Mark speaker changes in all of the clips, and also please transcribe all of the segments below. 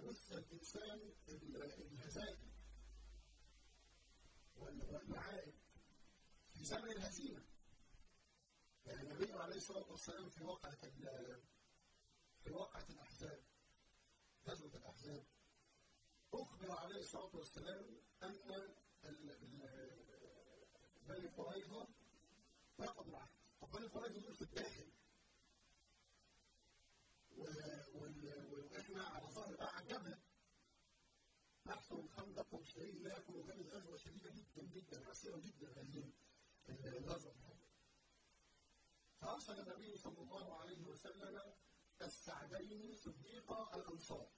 Speaker 1: يبث الإنسان الهزائم والمعائب في زمن الهزيمة يعني النبي عليه الصلاة والسلام في واقعة في واقعة الأحزاب غزوة الأحزاب أخبر عليه الصلاة والسلام أن بني قريظة نقضوا العهد طب بني قريظة دول في الداخل واحنا على ظهر بقى على الجبل نحفر الخندق ومشترين ناكل وكانت غزوه شديده جدا جدا عسيره جدا هذه الغزوه فارسل النبي صلى الله عليه وسلم السعدين صديق الانصار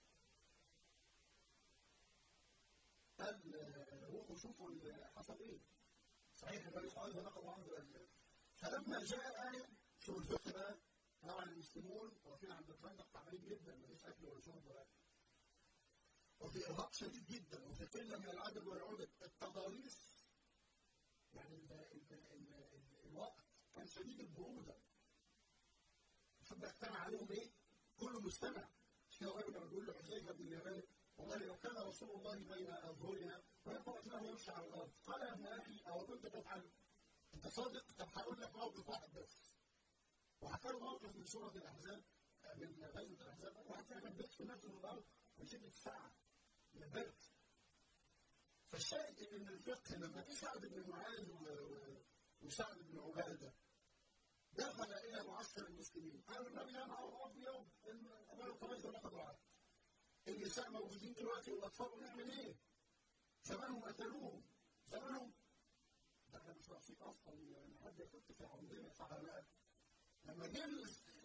Speaker 1: قال روحوا شوفوا اللي حصل ايه صحيح النبي صلى الله عليه وسلم نقضوا عهد فلما جاء شو الفقه بقى طبعا المسلمون واقفين عند الخندق تعبانين جدا مفيش اكل ولا شرب ولا وفي ارهاق شديد جدا وفي قله من العدد والعدد التضاريس يعني ال ال ال ال الوقت كان شديد البروده حد اجتمع عليهم ايه؟ كله مستمع مش كده الراجل لما بيقول له حذيفه بن اليمان والله لو كان رسول الله بين اظهرنا فيقول له يمشي على الارض قال يا ابن اخي او كنت تفعل انت صادق طب هقول لك موقف واحد بس وحكى له موقف من سوره الاحزاب من غزوه الاحزاب واحد فعلا بيت في نفسه من الارض من شده الساعه من البرد فالشاهد ان الفقه لما جه سعد بن معاذ وسعد بن عباده دخل الى معسكر المسلمين قالوا النبي انا اعرف يوم امام القبائل نقضوا العهد النساء موجودين دلوقتي والاطفال نعمل ايه؟ زمانهم قتلوهم زمانهم ده احنا مش ناقصين اصلا ان حد يفك في عمرنا صح ولا لا؟ لما جه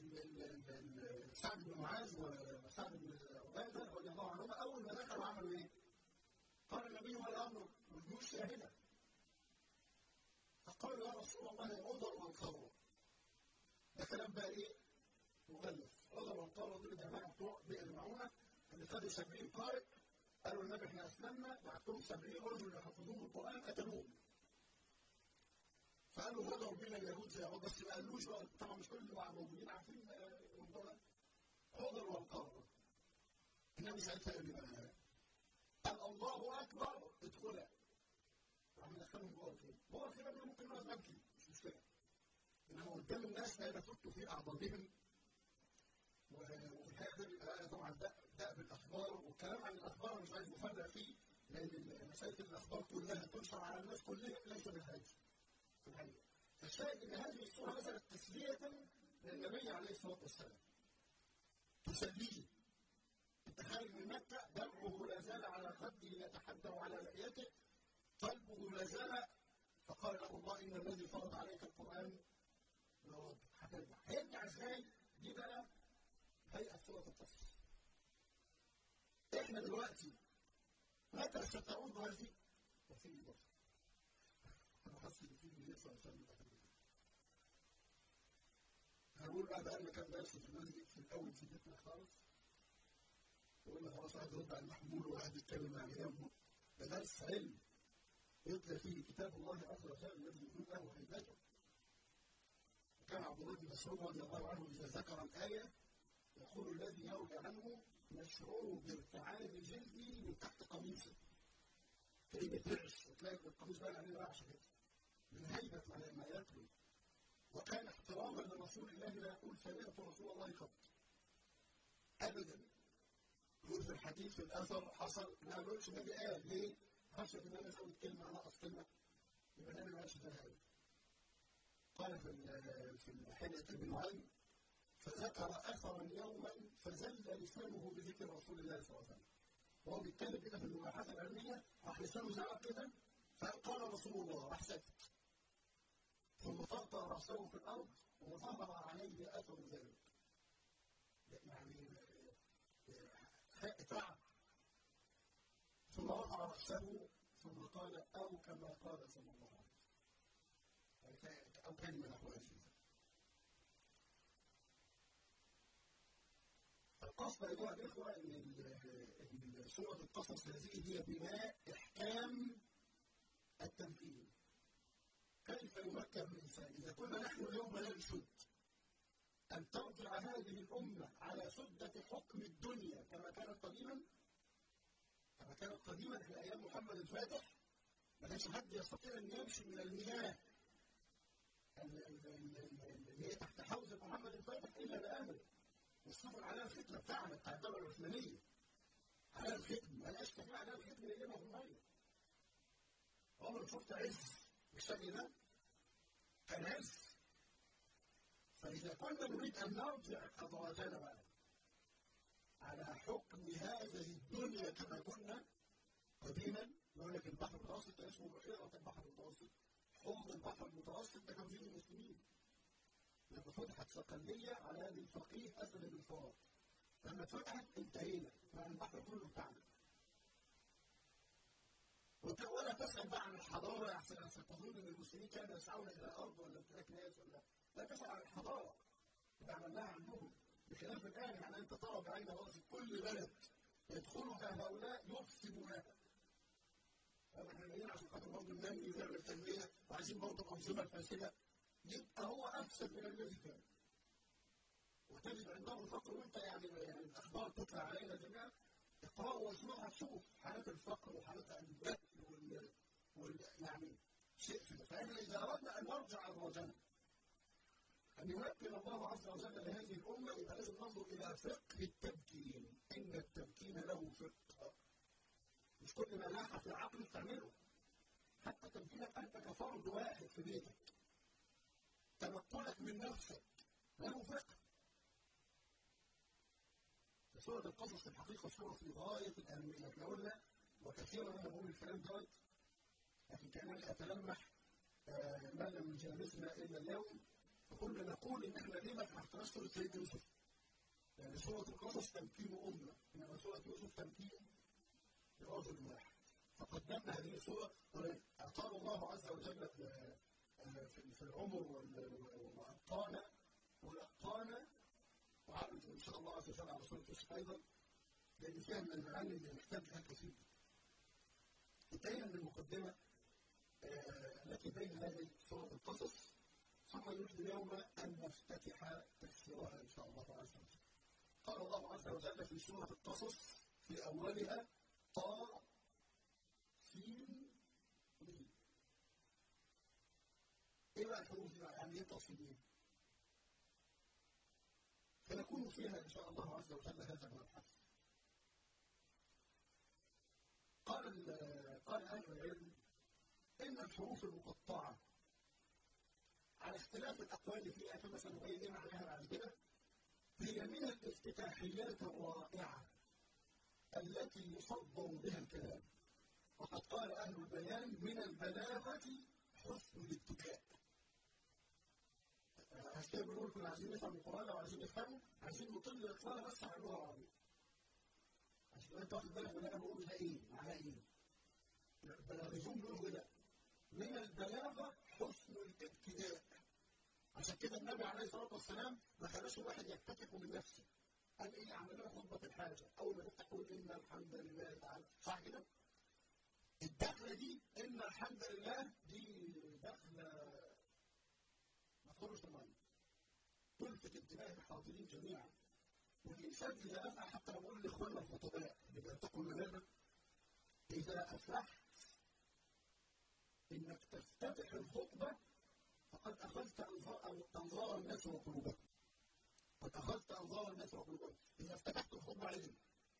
Speaker 1: سعد بن معاذ وسعد بن عباده رضي الله عنهما اول ما دخلوا عملوا ايه؟ قال النبي والامر والجيوش شاهده فقالوا يا رسول الله عذر وانصروا ده كلام بقى ايه؟ مغلف عذر وانصروا دول الجماعه بتوع بئر معونه اللي خدوا 70 قارئ قالوا النبي احنا اسلمنا بعتهم 70 رجل يحفظون القران قتلوهم فقالوا غدروا بينا اليهود زي بعض بس ما قالوش بقى طبعا مش كل اللي بقى موجودين عارفين الموضوع ده غدر والقرب النبي ساعتها قال لي بقى قال الله اكبر ادخلا راح مدخلهم جوه الخيمه جوه الخيمه دي ممكن نقعد نبكي مش مشكله انما قدام الناس لا يفت في اعضائهم وهذا طبعا دأب الاخبار والكلام عن الاخبار مش عايز مفرق فيه لان مسائل الاخبار كلها تنشر على الناس كلها ليس بالهاجر في الحقيقه فالشاهد ان هذه الصوره نزلت تسليه للنبي عليه الصلاه والسلام تسليه انت خارج من مكه دمعه لا زال على خده يتحدر على لحيته قلبه لا زال فقال له الله ان الذي فرض عليك القران لرب هترجع هيرجع ازاي؟ دي بقى هيئه سوره القصص احنا دلوقتي متى ستعود هذه؟ وفي بصر انا حاسس ان في النبي صلى الله عليه وسلم هقول بقى بقى لنا كام درس في المسجد في الاول في بيتنا خالص وقلنا خلاص واحد يرد على المحمول وواحد يتكلم عن يمه ده درس علم يتلى فيه كتاب الله عز وجل الذي يكون له هيبته وكان عبد الله بن مسعود رضي الله عنه اذا ذكر الايه يقول الذي يروي عنه مشعور بارتعاد جلدي من تحت قميصه تلاقيه بيترعش وتلاقي القميص باين عليه رعشه كده من هيبه ما يتلو وكان احتراما لرسول الله لا يقول سمعت رسول الله قط ابدا يقول في الحديث في الاثر حصل ما يقولش النبي قال ليه؟ خشيه ان انا ازود كلمه نقص كلمه يبقى النبي ما قالش ده قال في في حليه ابن عين فذكر اثرا يوما فزل لسانه بذكر رسول الله صلى الله عليه وسلم وهو بيتكلم كده في المباحث العلميه راح لسانه زعق كده فقال رسول الله راح سكت ثم طرطر راسه في الارض وظهر عليه اثر ذلك يعني اترعب ثم رفع راسه ثم قال او كما قال صلى الله عليه وسلم او كلمه نحو هذه القصد ايها الاخوه ان سوره القصص هذه هي بناء احكام التمكين كيف يمكن الانسان اذا كنا نحن اليوم لا نشد ان ترجع هذه الامه على سده حكم الدنيا كما كانت قديما كانت قديما في ايام محمد الفاتح ما كانش حد يستطيع ان يمشي من المياه اللي هي تحت حوزه محمد الفاتح الا بامن والسفن عليها الفتنه بتاعنا بتاع الدوله العثمانيه عليها الختم ما لقاش تفريع عليها الختم اللي في الميه عمرك شفت عز بالشكل ده؟ كان عز فإذا كنا نريد أن نرجع أضواجنا بقى على حكم هذه الدنيا كما كنا قديما يقول لك البحر المتوسط كان اسمه بحيرة البحر المتوسط حوض البحر المتوسط ده كان فيه المسلمين لما فتحت صقلية على هذه الفقيه أسد بن فرات لما اتفتحت انتهينا مع البحر كله بتاعنا ولا تسأل بقى عن الحضارة أحسن تظن أن المسلمين كانوا يسعون إلى الأرض ولا امتلاك ناس ولا لا تسأل عن الحضارة اللي عملناها عندهم بخلاف الآن يعني أنت ترى بعين الله في كل بلد يدخلها هؤلاء يفسدونها احنا جايين عشان خاطر برضه ننمي ونعمل تنمية وعايزين برضه الأنظمة الفاسدة يبقى هو أفسد من الذي كان وتجد عندهم الفقر وأنت يعني يعني الأخبار تطلع علينا جميعا اقرأوا واسمعوا هتشوف حالات الفقر وحالات البخل وال... وال... يعني شيء في فإحنا إذا أردنا أن نرجع الرجل أن يمكن الله عز وجل لهذه الأمة يبقى لازم ننظر إلى فقه التمكين إن التمكين له فقه مش كل ما لاح في عقلك تعمله حتى تمكينك أنت كفرد واحد في بيتك تمكنك من نفسك له فقه سورة القصص في الحقيقة سورة في غاية الأهمية احنا قلنا وكثيرا أنا بقول الكلام دوت لكن كأنني أتلمح ما لم يجالسنا إلا اليوم فكنا نقول إن احنا ليه ما فتحناش سورة سيدنا يوسف؟ يعني سورة القصص تمكين أمة إنما سورة يوسف تمكين رجل واحد فقدمنا هذه السورة أعطانا الله عز وجل في العمر وأبقانا ولقانا وعرض ان شاء الله عز وجل على سوره يوسف ايضا لان فيها من المعاني اللي نحتاج لها كثير انتهينا من المقدمه التي بين هذه سوره القصص ثم نريد اليوم ان نفتتح تفسيرها ان شاء الله عز وجل قال الله عز وجل في سوره القصص في اولها طاء سين ميم ايه بقى الحروف دي يعني ايه تصميم فنكون فيها إن شاء الله عز وجل هذا المبحث. قال قال أهل العلم إن الحروف المقطعة على اختلاف الأقوال فيها كما سنبين عليها بعد كده هي من الافتتاحيات الرائعة التي يصدر بها الكلام وقد قال أهل البيان من البلاغة حسن الاتكاء عشان كده بنقول كنا عايزين نفهم القرآن لو عايزين نفهمه عايزين نطل الإطلالة بس على اللغة العربية. عشان انت واخد بالك من اللي انا بقوله ده ايه؟ معناه ايه؟ البلاغيون بيقولوا كده من البلاغة حسن الابتداء. عشان كده النبي عليه الصلاة والسلام ما خلاش الواحد يفتتح من نفسه. قال ايه اعمل لنا خطبة الحاجة، أول ما تفتح تقول إن الحمد لله تعالى، صح كده؟ الدخلة دي إن الحمد لله دي دخلة ما تخرجش المية. تلفت انتباه الحاضرين جميعا والإنسان إذا أفلح حتى لو بقول لإخواننا الخطباء اللي بيرتقوا المنابر إذا أفلحت إنك تفتتح الخطبة فقد أخذت أنظار الناس وقلوبهم قد أخذت أنظار الناس وقلوبهم إذا افتتحت الخطبة عليهم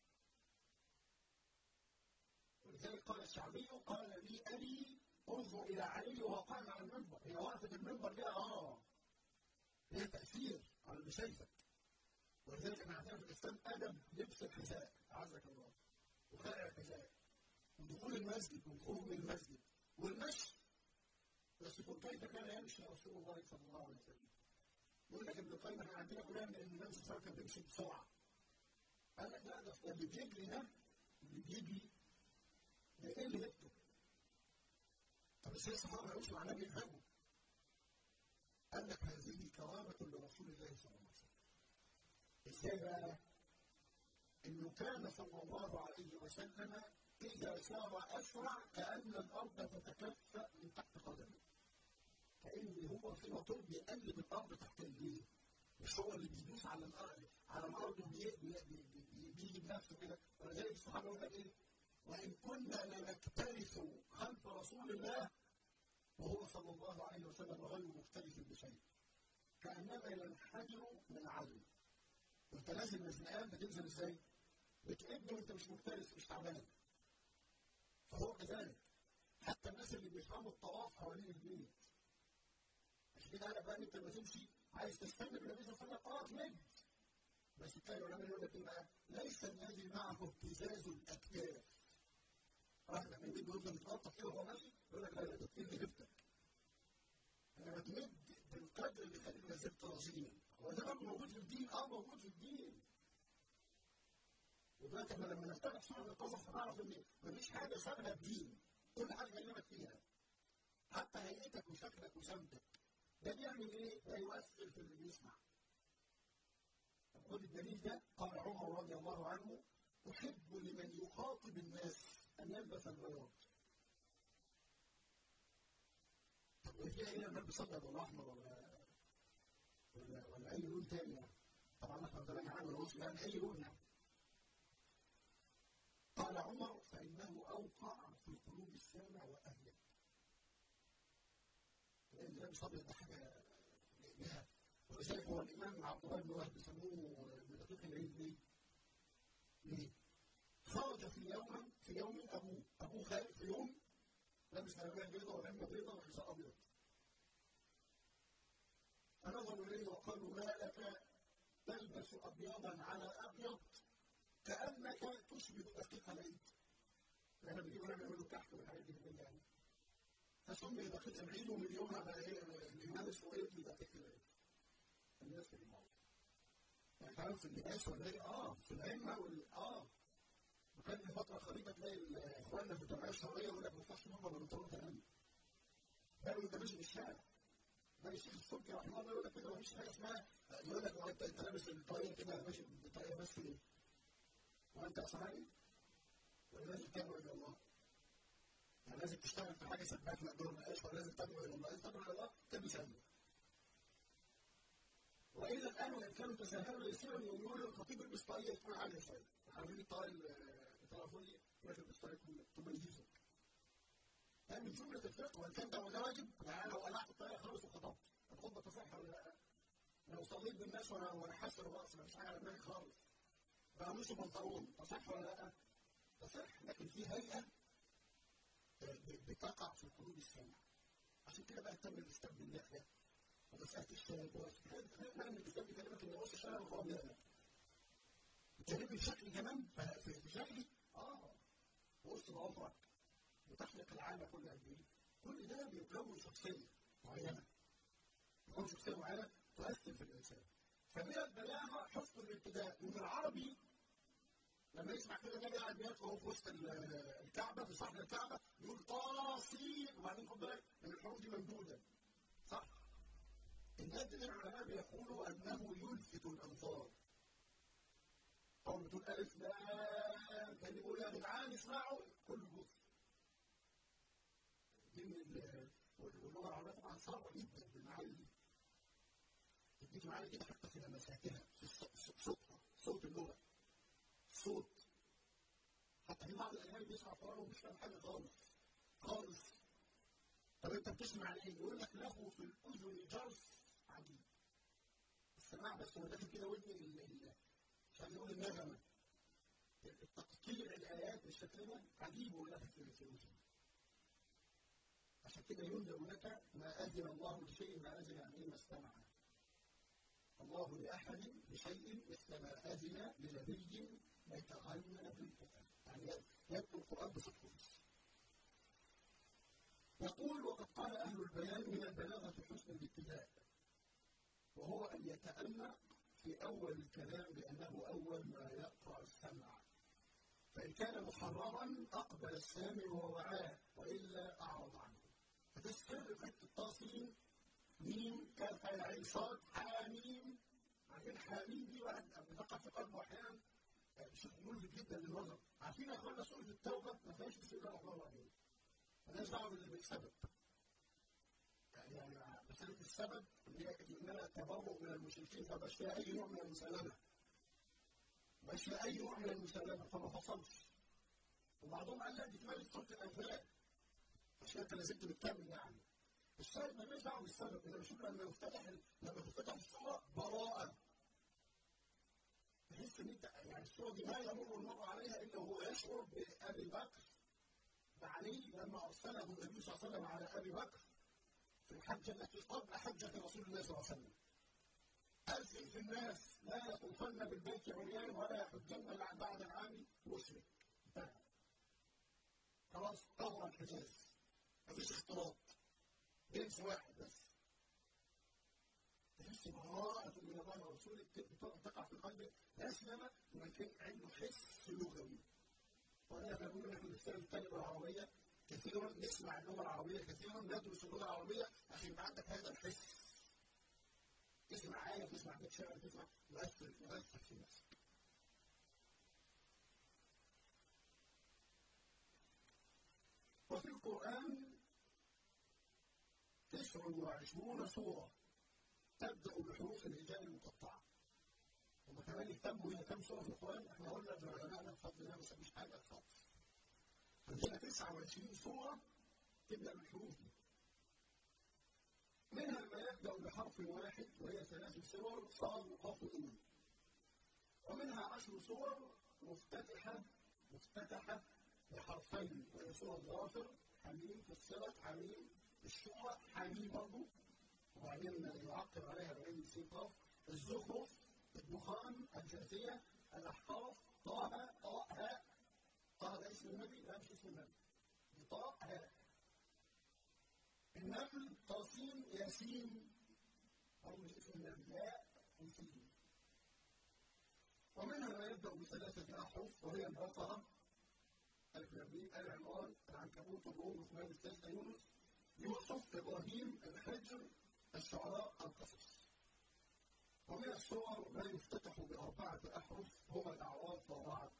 Speaker 1: ولذلك قال الشعبي قال لي أبي انظر إلى علي وهو قائم على المنبر هي وقفة المنبر دي آه ليها تأثير على اللي شايفك ولذلك احنا عندنا في الإسلام أدب لبس الحذاء أعزك الله وخلع الحذاء ودخول المسجد والخروج من المسجد والمشي بس يقول كيف كان يمشي رسول الله صلى الله عليه وسلم يقول لك ابن القيم احنا عندنا كلام ان النبي صلى الله عليه وسلم كان بيمشي بسرعه قال لك لا ده اللي بيجري ده اللي بيجري ده ايه اللي هبته طب ازاي الصحابه ما يمشوا مع النبي يفهموا قال لك هذه كرامة لرسول الله صلى الله عليه وسلم. ازاي بقى؟ انه كان صلى الله عليه وسلم اذا سار اسرع كان الارض تتكفأ من تحت قدمه. كان هو في مطلوب بيقلب الارض تحت رجليه. مش هو اللي بيدوس على الارض على الارض وبيجي بنفسه كده ولذلك الصحابه يقول لك ايه؟ وإن كنا لنكترث خلف رسول الله وهو صلى الله عليه وسلم غير مختلف بشيء كأننا ينحدر من عدل وانت نازل مزنقان بتنزل ازاي؟ بتقد وانت مش مختلف مش تعبان فهو كذلك حتى الناس اللي بيفهموا الطواف حوالين البيت عشان كده انا بقى انت لما تمشي عايز تستنى بالنبي صلى الله عليه وسلم طواف مد بس تلاقي العلماء يقول لك ايه بقى؟ ليس الذي معه ابتزاز الاكتاف واحد لما يجي يفضل يتنطط كده وهو ماشي يقول لك لا لا ده بتدي جبتك انما تمد بالقدر اللي يخليك ما زلت رصينا هو ده برضه موجود في الدين اه موجود في الدين ودلوقتي احنا لما نفتح سوره القصص هنعرف ان مفيش حاجه سابها الدين كل حاجه كلمك فيها حتى هيئتك وشكلك وسمتك ده بيعمل ايه؟ ده يؤثر في اللي بيسمع خد الدليل ده قال عمر رضي الله عنه أحب لمن يخاطب الناس أن يلبس البياض طب وفيها ايه لما البس ابيض ولا احمر ولا ولا ولا اي لون تاني يعني طبعا احنا زمان عامل وصف يعني اي لون يعني قال عمر فانه اوقع في قلوب السامع واهله لان لابس ابيض ده حاجه لها ولذلك هو الامام عبد الله بن وهب بيسموه ابن دقيق العيد ليه؟ ليه؟ خرج في يوم في يوم ابوه ابوه خارج في يوم لابس ملابس بيضاء وعمه بيضاء وحذاء ابيض فنظروا اليه وقالوا ما لك تلبس ابيضا على ابيض كانك تشبه دقيق العيد لما بيجيبوا لنا يعملوا كحك والحاجات دي بالليل يعني فسمي دقيق العيد ومن يومها بقى ايه الامام اسمه ايه ابن دقيق العيد الناس اللي معروف يعني كمان في اللباس ولا ايه اه في العمه وال اه وكان من فتره قريبه تلاقي اخواننا في الجمعيه الشرعيه يقول لك ما ينفعش نمر بنطلون تمام قالوا انت ماشي في الشارع ده الشيخ السلكي رحمه الله يقول لك كده مفيش حاجه اسمها يقول لك انت انت لابس الطاقيه كده ماشي بالطاقيه بس ليه؟ وانت اصحابي ولازم تدعو الى الله يعني لازم تشتغل في حاجه سباك مقدور مقاش ولازم تدعو الى الله لازم تدعو الى الله تلبس علم والا الان وان كانوا تساهلوا يسيروا يقولوا الخطيب يلبس طاقيه تكون عاليه شويه عارفين الطاقيه التلفونيه يلبس طاقيه تميزك ده من جملة الفقه وإن كان ده واجب يعني لو قلعت الطريقة خالص وخطبت الخطبة تصح ولا لا؟ لو صليت بالناس وأنا وأنا حاسر الرأس مفيش حاجة على دماغي خالص بعملش بنطلون تصح ولا لا؟ تصح لكن في هيئة بتقع في قلوب السامع عشان كده بقى اهتم بالإسلام باللحية ومسألة الشاب وما إن الإسلام بيكلمك إن بص الشارع وخلاص لا بتكلمني بشكل كمان في شكلي اه وسط ضوافرك وتخلق العالم كل قد ايه؟ كل ده بيكون شخصيه معينه. بيكون شخصيه معينه تؤثر في الانسان. فمن البلاغه حسن الابتداء ومن العربي لما يسمع كده النبي قاعد بياكل وهو في وسط الكعبه في صحن الكعبه يقول طاسين وبعدين خد بالك ان الحروف دي ممدوده. صح؟ النادي العلماء بيقولوا انه يلفت الانظار. اول ما تقول الف لام كان يقول يا جدعان اسمعوا كله بص. دي من واللغه العربيه طبعا صعبه جدا بالمعاني دي. تديك معاني كده حتى في لمساتها في صوتها صوت اللغه صوت حتى في بعض الاجانب بيسمع قران ومش فاهم حاجه خالص خالص طب انت بتسمع ليه؟ يقول لك له في الاذن جرس عجيب السماع بس هو داخل كده ودن مش عايز اقول النغمه التقطيع الايات بالشكل ده عجيب ولا في الاذن عشان كده يندب لك ما أذن الله لشيء ما أذن يعني ما استمع الله لأحد بشيء مثل ما أذن لنبي يتغنى بالقرآن يعني يتلو القرآن بصدق يقول وقد قال أهل البيان من البلاغة حسن الابتداء وهو أن يتأنق في أول الكلام بأنه أول ما يقرأ السمع فإن كان محررا أقبل السامع ووعاه وإلا أعرض عنه فده السر في حته التاصيل ميم كاف عين صاد حاميم عارفين حاميم دي واحد بتقع في قلبه احيانا شيء ملفت جدا للنظر عارفين يا اخوانا سوره التوبه ما فيهاش بسم الله الرحمن الرحيم مالهاش دعوه بالسبب يعني مساله السبب اللي هي اننا التبرؤ من المشركين فما فيها اي نوع من المسالمه ما فيها اي نوع من المسالمه فما فصلش وبعضهم قال لا دي كمان سوره الانفال عشان انت لازم تكمل يعني الشاهد مالناش دعوه بالسبب انا بشوف لما يفتتح لما تفتح الصوره براءه تحس ان انت يعني الصوره دي ما يمر المرء عليها الا وهو يشعر بابي بكر بعلي لما ارسله النبي صلى الله عليه وسلم على ابي بكر في الحجه التي قبل حجه رسول الله صلى الله عليه وسلم أذن في الناس لا يطوفن بالبيت عريان ولا يحجن بعد العام مشرك انتهى خلاص طهر الحجاز مفيش اختلاط جنس واحد بس تحس براءة من الله ورسوله تقع في قلبك أسلم ولكن عنده حس لغوي وأنا بقول لك الإنسان الكلمة العربية كثيرا نسمع اللغة العربية كثيرا ندرس اللغة العربية عشان يبقى عندك هذا الحس تسمع آية تسمع بيت شعر تسمع يؤثر يؤثر في نفسك وفي القرآن تسع وعشرون سورة تبدأ بحروف الهجاء المقطعة هم كمان يهتموا هنا كم سورة في القرآن احنا قلنا ان علماءنا بفضل الله ما سابوش حاجة خالص عندنا 29 سورة تبدأ بالحروف دي منها ما يبدأ بحرف واحد وهي ثلاث سور صاد وقاف وإن ومنها عشر سور مفتتحة مفتتحة بحرفين وهي سورة غافر حميم فسرت حميم الشورى حميم برضه وبعدين يعقب عليها بعين سين قاف الزخرف الدخان الجاثية الأحقاف طه طاء هاء طه ده اسم النبي لا مش اسم النبي طاء هاء النمل طاسين ياسين أو مش اسم النبي لا ياسين ومنها ما يبدأ بثلاثة أحرف وهي البقرة ألف لبين آل عمران العنكبوت الروم لقمان السادسة يونس يوسف إبراهيم الحجر الشعراء القصص ومن الصور ما يفتتح بأربعة أحرف هما الأعراف والرعد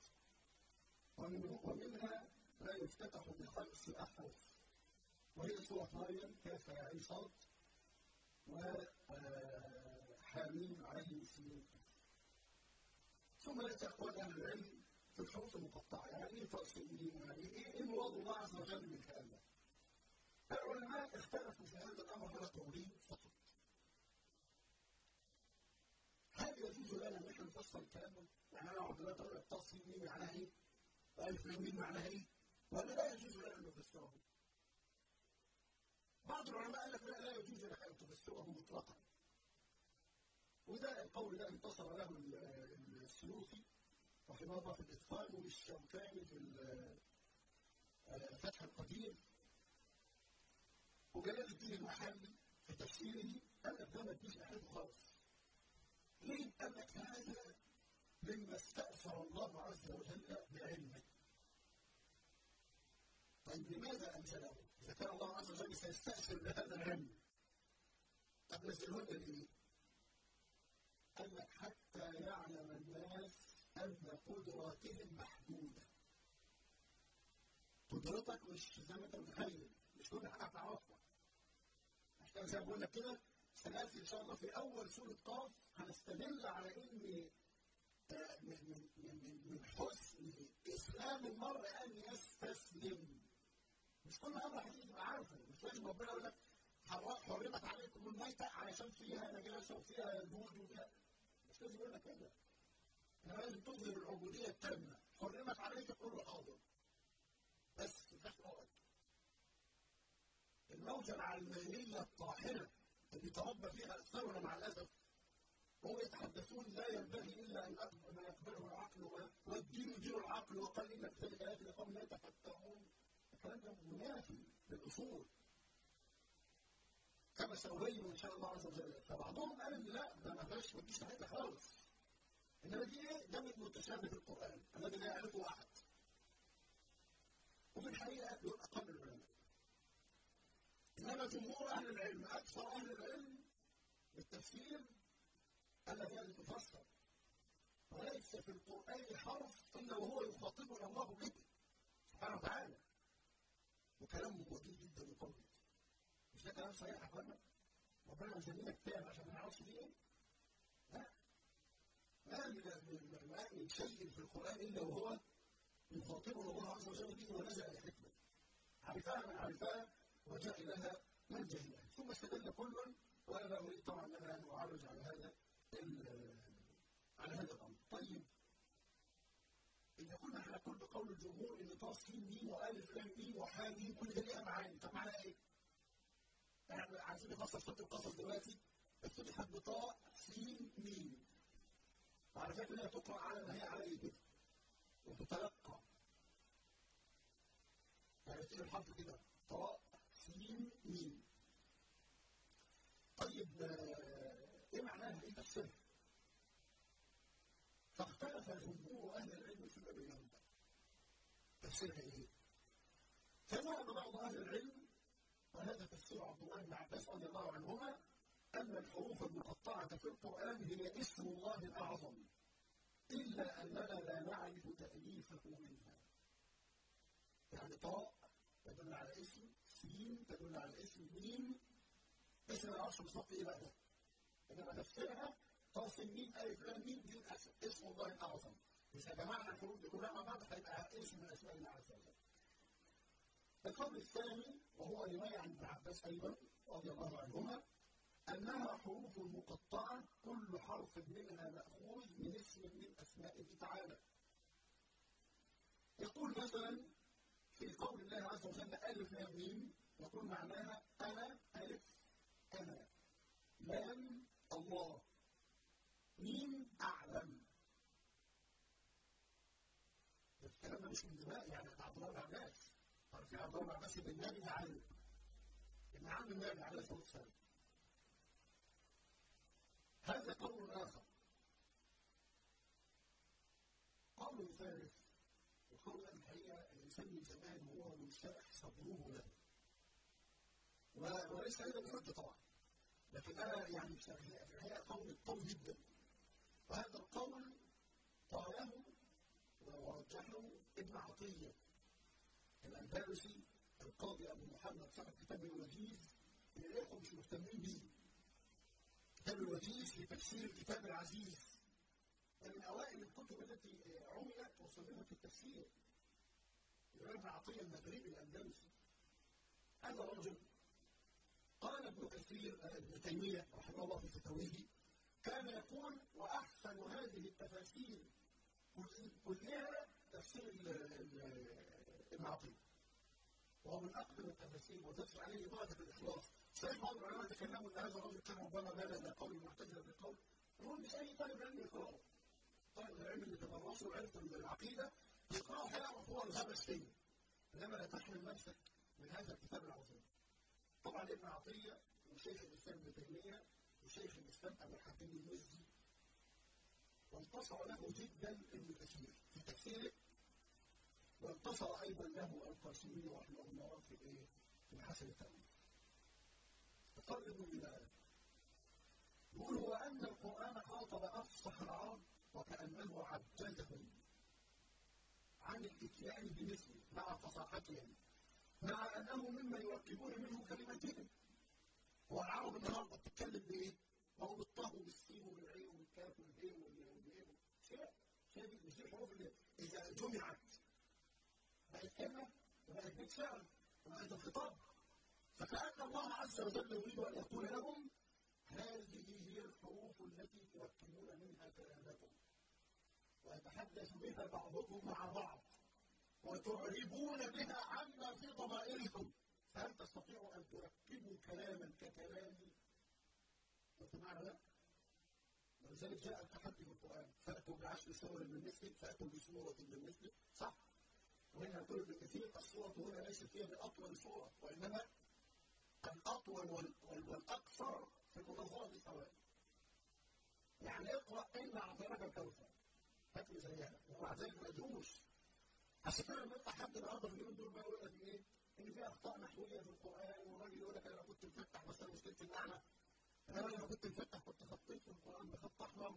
Speaker 1: ومنها ما يفتتح بخمس أحرف وهي سورة مريم كيف يعي صاد وحاميم عليه سنين ثم يأتي أقوال أهل العلم في الحروف المقطعة يعني إيه تأصيلين يعني إيه مراد الله عز وجل من الكلام ده العلماء اختلفوا في هذا الأمر على قولين فقط هل يجوز لنا ان احنا نفسر الكلام ده؟ يعني انا اقعد دلوقتي اقول لك تصل مين معناها ايه؟ والف مين معناها ايه؟ ولا لا يجوز لنا ان نفسره؟ بعض العلماء قال لك لا لا يجوز لك ان تفسره مطلقا. وده القول ده انتصر له السلوكي رحمه الله في الاتقان والشوكاني في فتح القدير وجلال الدين المحلي في تفسيره قال لك ده ما تجيش ناحيته خالص. ليه؟ قال لك هذا مما استأثر الله عز وجل بعلمه. طيب لماذا أنزله؟ إذا كان الله عز وجل سيستأثر بهذا العلم طب نزله لنا ليه؟ قال لك حتى يعلم الناس أن قدراتهم محدودة. قدرتك مش زي ما أنت متخيل، مش كل حاجة هتعرفها. عشان زي ما بقول لك كده سنأتي إن شاء الله في أول سورة قاف هنستدل على إن من من من حسن إسلام المرء أن يستسلم. مش كل أمر هتيجي تبقى عارفه، مش لازم ربنا يقول لك حرمت عليكم الميتة علشان فيها نجاسة وفيها دود وفيها مش لازم يقول لك كده. إنما لازم تظهر العبودية التامة، حرمت عليك تقول له حاضر. بس ما فيهاش الموجة العلمانية الطاحنة اللي تربى فيها أكثرنا مع الأسف وهم يتحدثون لا ينبغي إلا أن ما يقبله العقل والدين يدير العقل وقال إن في ذلك آيات لقوم لا يتفكرون الكلام ده منافي للأصول كما سأبين إن شاء الله عز وجل فبعضهم قال لا ده ما فيهاش ما تجيش ناحيتها خالص إنما دي إيه؟ ده من متشابه في القرآن الذي لا يعرفه أحد وفي الحقيقة دول أقل العلماء إنما جمهور أهل العلم أكثر أهل العلم بالتفسير الذي هذه تفسر وليس في القرآن حرف إلا وهو يخاطبنا الله به سبحانه وتعالى وكلامه وجيه جدا وقوي مش ده كلام صحيح يا أخوانا ربنا ينزل لنا كتاب عشان ما نعرفش فيه إيه؟ لا ما من من شيء في القرآن إلا وهو يخاطبنا الله عز وجل سببه ونزل لحكمه عرفها من عرفها وجهلها من جهلها ثم استدل كل وانا لا اريد طبعا ان اعرج على هذا على هذا الامر طيب إذا كنا على كل قول الجمهور إن طاس سين ميم وألف لام ميم وحاميم كل ده ليها معاني طب معناها إيه؟ احنا عايزين نفسر سورة القصص دلوقتي افتتحت بطاء سين ميم وعلى فكرة هي تقرأ على ما هي على إيه كده وتتلقى يعني تيجي الحرف كده طاء سين ميم طيب ايه معناها ايه تفسيرها؟ فاختلف جمهور اهل العلم فيما بينهم تفسيرها ايه؟ فذهب بعض اهل العلم وهذا تفسير عبد الله بن عباس رضي الله عنهما ان الحروف المقطعه في القران هي اسم الله الاعظم الا اننا لا نعرف تاليفه منها يعني طاء تدل على اسم سين تدل على اسم ميم اسم العرش بالظبط ايه بقى ده؟ انما تفسيرها طاس ميم الف لام ميم دي اسم الله الاعظم اذا جمعنا الحروف دي كلها مع بعض هيبقى اسم من اسماء الله عز وجل القول الثاني وهو روايه عن ابن عباس ايضا رضي الله عنهما انها حروف مقطعه كل حرف منها ماخوذ من اسم من اسمائه تعالى يقول مثلا في قول الله عز وجل الف لام ميم يقول معناها انا الف انا لام الله مين أعلم الكلام ده مش من دماغ يعني عبد الله بن عباس عارفين عبد الله بن عباس ابن النبي علي ابن عم النبي عليه الصلاه والسلام هذا قول اخر قول ثالث القول الحقيقه الانسان يسميه ان هو منشرح صدره له وليس ايضا بحجه طبعا لكن انا يعني في الحقيقه قول قوي جدا وهذا القول قاله ورجحه ابن عطية الأندلسي القاضي أبو محمد صاحب كتاب الوجيز اللي الإخوة مش مهتمين بيه كتاب الوجيز لتفسير الكتاب العزيز من أوائل الكتب التي عملت وصنفت في التفسير ابن عطية المغربي الأندلسي هذا الرجل قال ابن كثير ابن تيمية رحمه الله في فتاويه كان يقول وأحسن هذه التفاسير كلها تفسير ابن عطية وهو من أقدم التفاسير وتدفع عليه درجة الإخلاص صحيح بعض العلماء تكلموا أن هذا الرجل كان ربما مال إلى قول المعتزلة بالقول نقول مش أي طالب علم يقرأه طالب العلم اللي تدرسه وعرف العقيدة يقرأه هيعرف هو الهبس فين إنما لا تحمل نفسك من هذا الكتاب العظيم طبعا ابن عطية وشيخ الإسلام ابن تيمية وشيخ الإسلام أبو الحكيم المزي وانتصر له جدا ابن كثير في تفسيره وانتصر أيضا له القاسمي رحمه الله في إيه؟ في الحسن التأويل تقرب إلى يقول هو أن القرآن خاطب أفصح العرب وكأنه عجزهم عن الإتيان بمثله مع فصاحتهم مع أنه مما يركبون منه كلمتهم هو العرب النهارده بتتكلم بايه؟ ما هو بالطه وبالسين وبالعين وبالكاف والهي والهي شيء شيء مش دي الحروف اللي اذا جمعت بقت كلمه وبقت بيت شعر وبقت الخطاب فكأن الله عز وجل يريد أن يقول لهم هذه هي الحروف التي تركبون منها كلامكم ويتحدث بها بعضكم مع بعض وتعربون بها عما في ضمائركم فهل تستطيعوا أن تركبوا كلاما ككلامي؟ قلت معنى لا؟ ولذلك جاء التحدي في القرآن فأتوا بعشر سور من مثله فأتوا بسورة من مثله صح؟ وهنا يقول ابن كثير الصورة هنا ليست هي بأطول صورة وإنما الأطول والأقصر في المنظمة سواء يعني اقرأ إن أعطيناك الكوثر هات لي زيها ومع ذلك ما يدوش عشان كده لما يطلع حد النهارده في اليومين دول بقى يقول لك ايه؟ ان في اخطاء نحويه في القران والراجل يقول لك انا لو كنت مفتح بس انا مشكلتي المعنى انا لو كنت مفتح كنت خطيت في القران بخط احمر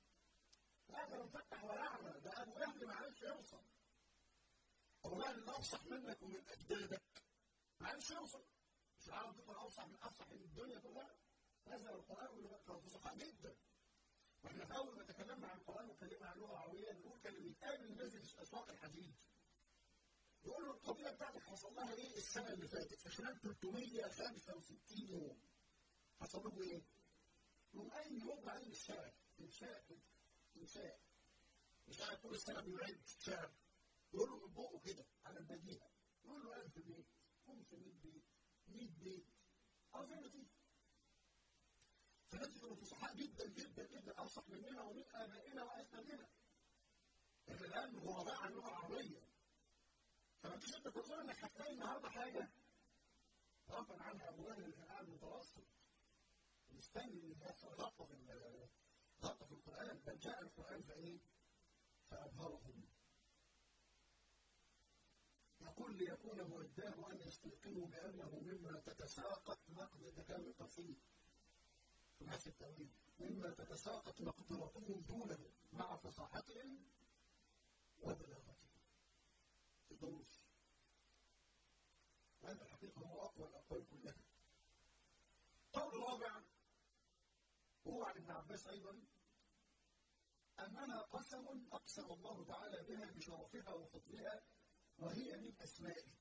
Speaker 1: لا ده مفتح ولا اعمى ده ابو جهل ما عرفش يوصل ابو جهل اللي افصح منك ومن اجدادك ما عرفش يوصل مش العرب تقرا افصح من افصح من الدنيا كلها نزل القران كانوا فصحاء جدا واحنا في اول ما تكلمنا عن القران واتكلمنا عن اللغه العربيه نقول كان بيتقابل الناس في اسواق الحديد يقول له القبيله بتاعتك حصل لها ايه السنه اللي فاتت في خلال 365 يوم حصل له ايه؟ يقوم قايم يرد عليه بالشعر انشاء انشاء مش قاعد طول السنه بيعد شعر يقول له من بقه كده على البديهه يقول له 1000 بيت 500 بيت 100 بيت اه زي ما تيجي فناس يكونوا فصحاء جدا جدا جدا افصح مننا ومن ابائنا واجدادنا احنا الان غرباء عن اللغه العربيه فما تجيش انت تقول انك هتلاقي النهارده حاجه رفع عنها ابواب الانفعال المتوسط مستني ان يحصل غلطه في غلطه في القران بل جاء القران فايه؟ فابهرهم يقول ليكون موداه ان يستيقنوا بانه مما تتساقط نقد الذكاء القصير في بحث التأويل مما تتساقط مقدرتهم دونه مع فصاحتهم وبلاغتهم في الدروس وهذا الحقيقة هو أقوى الأقوال كلها قول رابع وهو عن ابن عباس أيضا أنها قسم أقسم الله تعالى بها بشرفها وفضلها وهي من أسمائه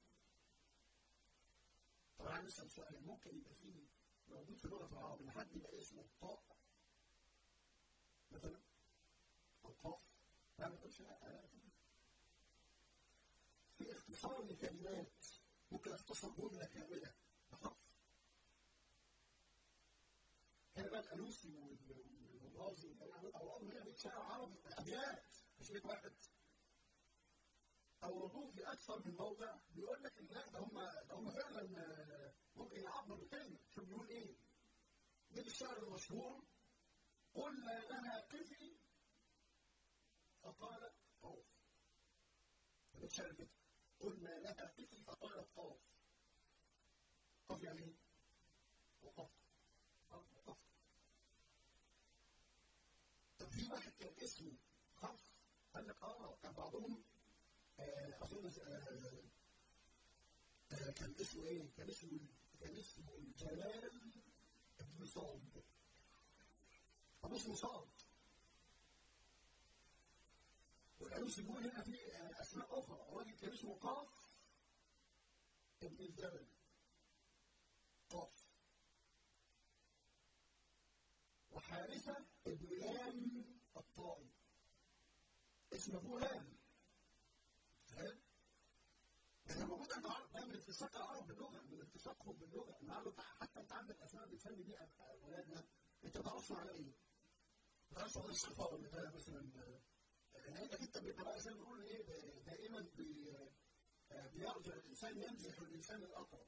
Speaker 1: طبعا نسأل سؤال ممكن يبقى فيه موجود في لغة العرب إن حد يبقى اسمه طاء مثلا أو قاف لا ما تقولش لا في اختصار لكلمات ممكن اختصر جملة كاملة بحرف هنا بقى الألوسي والرازي أو أمر هنا بيت شعر عربي أبيات مش بيت واحد أوردوه في أكثر من موضع بيقول لك إن لا ده هم ده هم فعلا ممكن يعبروا بكلمة شوف بيقول إيه؟ بيت الشعر المشهور قلنا لها قفي فقالت قوف بيت الشعر كده قلنا لها قفي فقالت قوف قف يعني إيه؟ وقف وقف طب في واحد كان اسمه خف قال لك اه كان بعضهم اظن كان اسمه ايه؟ كان اسمه كان اسمه جلال بن صاد طب اسمه صاد والعروس بيقول هنا في اسماء اخرى راجل كان اسمه قاف ابن الجبل قاف وحارثه ابن لام الطائي اسم ابوه لام ده موجود عند العرب ده من اتساق العرب باللغه من اتساقهم باللغه النهارده حتى انت عندك اسماء بتسمي بيها اولادنا انت بتعرفش على ايه؟ ما تعرفش على الصفه اللي ده مثلا لانك انت بيبقى بقى زي ما بنقول ايه دائما بي بيرجع الانسان يمزح الانسان الاقرب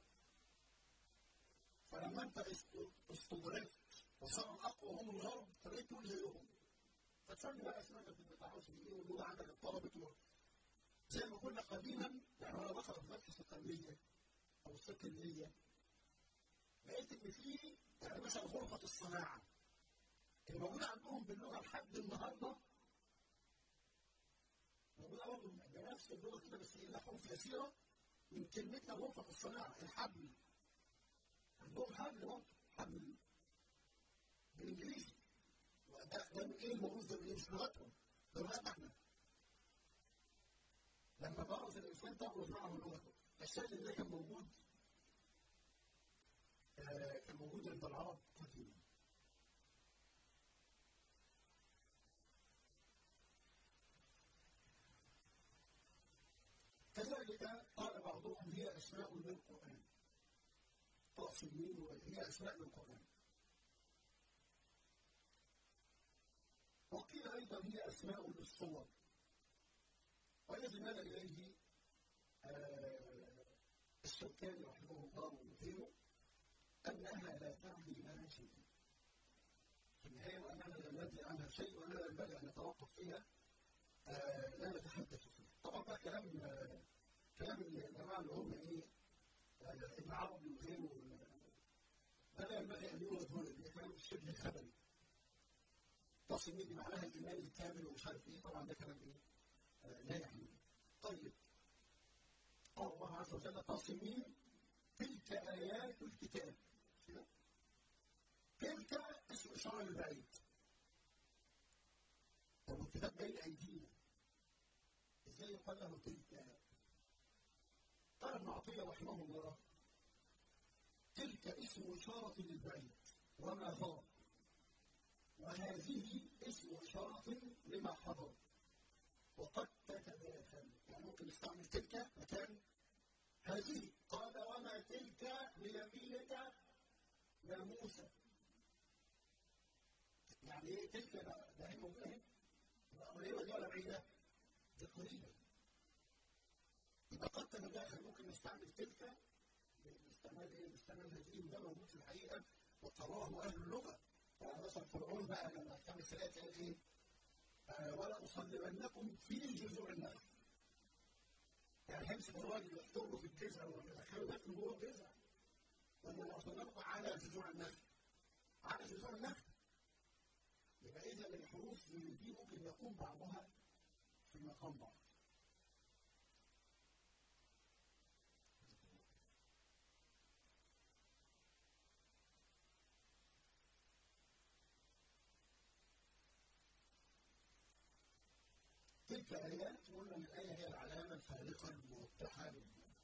Speaker 1: فلما انت استدركت وصار الاقوى هم الغرب فبقيت تقول زيهم فتسمي بقى اسماء انت ما تعرفش ايه واللغه عندك اتطلبت زي ما قلنا قديما يعني انا دخل في مدرسه التنميه او السكنيه لقيت ان في يعني مثلا غرفه الصناعه اللي موجوده عندهم باللغه لحد النهارده موجوده برضه بنفس اللغه كده بس لها حروف يسيره من كلمتنا غرفه الصناعه الحبل عندهم حبل برضه حبل بالانجليزي وده ده من ايه الموجود ده مش لغتهم ده لغتنا احنا لما برز الانسان تبرز معه لغته الشيء اللي كان موجود آه كان موجود عند العرب قديما كذلك قال بعضهم هي اسماء للقران طاسمين هي اسماء للقران وقيل ايضا هي اسماء للصور والذي مال إليه السكان رحمه الله وغيره أنها لا تعني لنا شيء. في النهاية وأننا لا ندري عنها شيء وأننا ينبغي أن نتوقف فيها لا نتحدث فيها. طبعا ده كلام كلام الجماعة اللي هم إيه ابن عربي وغيره ده لا ينبغي أن يولد هنا ده كلام شبه خبري. تصل دي معناها الإيمان الكامل ومش عارف إيه طبعا ده كلام إيه؟ لا يعني طيب قال الله عز وجل تصميم تلك آيات الكتاب تلك اسم إشارة للبعيد طب الكتاب بين أيدينا إزاي يقال له تلك قال ابن عطية رحمه الله تلك اسم إشارة للبعيد وما ضاق وهذه اسم إشارة لما حضر وقد تتداخل يعني ممكن نستعمل تلك مكان هذه قال وما تلك بيمينك يا موسى يعني ايه تلك ده هي موجوده اهي قريبه دي ولا بعيده؟ دي قريبه يبقى قد تتداخل ممكن نستعمل تلك باستعمال ايه؟ باستعمال هذه وده موجود في الحقيقه وقراه اهل اللغه يعني مثلا فرعون بقى لما كان سلاله ايه؟ ولا اصلبنكم في جذوع النخل يعني همسك الراجل يحطه في الجذع ويدخله داخل جوه الجذع ولا اصلبنكم على جذوع النخل على جذوع النخل يبقى اذا الحروف دي ممكن يكون بعضها في مقام بعض تلك آيات قلنا من الآية هي العلامة الفارقة الموضحة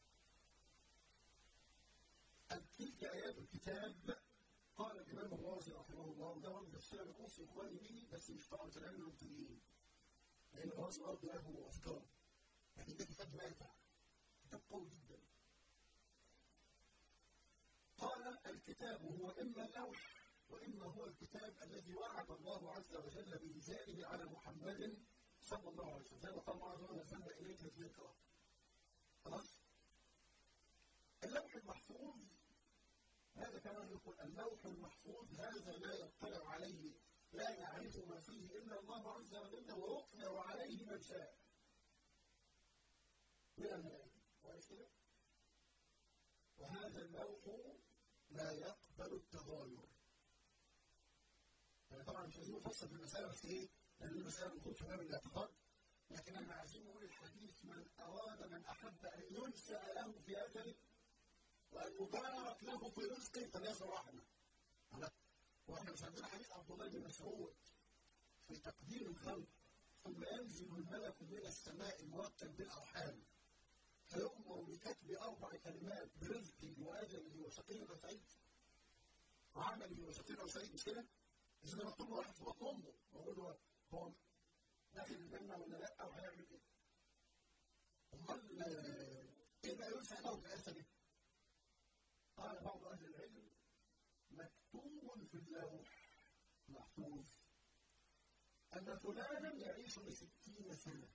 Speaker 1: تلك آيات الكتاب قال الإمام الرازي رحمه الله وده برضه تفسير أنا أوصي إخواني به بس مش طبعا كلام المبتدئين لأن الرازي برضه له أفكار لكن ده كتاب نافع كتاب قوي جدا قال الكتاب هو إما اللوح وإما هو الكتاب الذي وعد الله عز وجل بإنزاله على محمد صلى الله عليه وسلم زي ما قال الله عز وجل نزلنا إليك الذكرى خلاص اللوح المحفوظ هذا كمان يقول اللوح المحفوظ هذا لا يطلع عليه لا يعرف ما فيه الا الله عز وجل ويطلع عليه من شاء من الملائكه كويس كده؟ وهذا اللوح لا يقبل التغاير يعني طبعا مش عايزين نفصل في المساله بس ايه؟ لان المساله بتكون في باب الاعتقاد لكن انا عايزين نقول الحديث من اراد من احب ان ينسى له في اثره وأن يبارك له في رزقه فليصل رحمة واحنا مش عندنا حديث عبد الله بن مسعود في تقدير الخلق ثم ينزل الملك من السماء موكل بالأرحام فيؤمر بكتب أربع كلمات برزقه وأجله وشقي وسعيد وعمله وشقي وسعيد مش كده؟ إذا مكتوب واحد في بطن أمه بقول له هو داخل الجنة ولا لا أو هيعمل إيه؟ أمال إيه بقى ينسى له في الآية دي؟ قال بعض أهل العلم مكتوب في اللوح محفوظ أن فلانا يعيش لستين سنة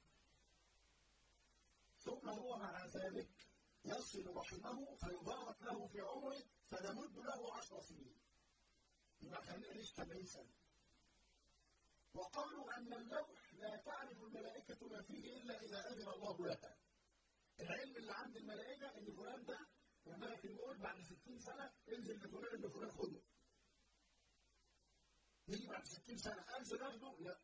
Speaker 1: ثم هو مع ذلك يصل رحمه فيبارك له في عمره فنمد له عشر سنين يبقى خلينا نعيش 70 سنة وقالوا أن اللوح لا تعرف الملائكة ما فيه إلا إذا أذن الله لها العلم اللي عند الملائكة إن فلان ده والملك الموت بعد 60 سنة انزل لفلان ابن فلان خده. يجي بعد 60 سنة انزل اخده؟ لا.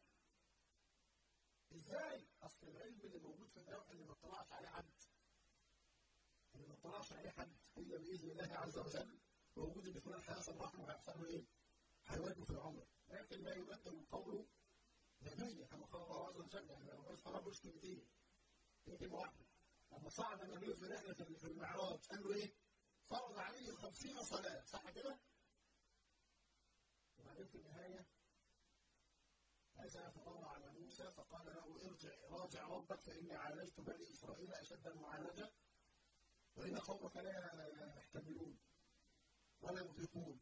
Speaker 1: ازاي؟ اصل العلم اللي موجود في اللوح اللي ما اطلعش عليه حد. اللي ما اطلعش عليه حد الا باذن الله عز وجل موجود ان فلان هيحصل رحمه وهيحصل له ايه؟ هيواجهه في العمر. لكن لا يبدل قوله لدي كما قال الله عز وجل يعني لو بس طلب مش كلمتين. كلمه واحده. لما صعد النبي في رحلة في المعراج قال له إيه؟ فرض عليه خمسين صلاة صح كده؟ وبعدين في النهاية نزل فضل على موسى فقال له ارجع راجع ربك فإني عالجت بني إسرائيل أشد المعالجة وإن قومك لا يحتملون ولا يطيقون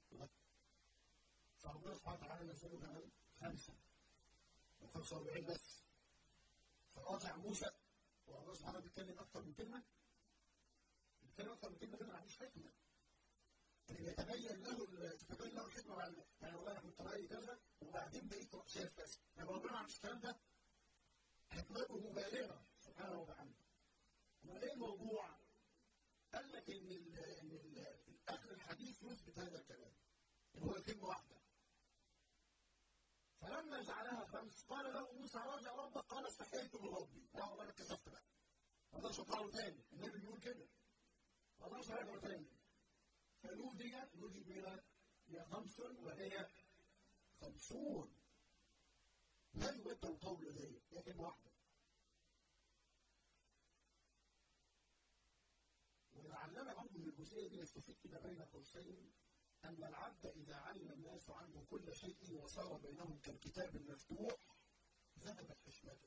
Speaker 1: فربنا سبحانه وتعالى نزله كمان خمسة من 45 بس فراجع موسى والله سبحانه بيتكلم اكثر من كلمه بيتكلم اكثر من كلمه كده ما عندوش حكمه اللي يتبين له تتبين له الحكمه بعد يعني والله انا كنت رايي كذا وبعدين بقيت شايف كذا طب ربنا ما عندوش الكلام ده حكمته مبالغه سبحانه وتعالى امال ايه الموضوع؟ قال لك ان ال ان ال اخر الحديث يثبت هذا الكلام ان هو كلمه واحده فلما جعلها خمس قال له موسى راجع ربك قال استحييت من ربي لا والله انا اتكسفت بقى ما اقدرش اطلع له تاني النبي بيقول كده ما اقدرش ارجع تاني فنودي نودي بها هي خمس وهي خمسون لا يبدل القول دي هي كلمه واحده الجزئيه دي نستفيد كده بين قوسين ان العبد اذا علم الناس عنه كل شيء وصار بينهم كالكتاب المفتوح ذهبت حشمته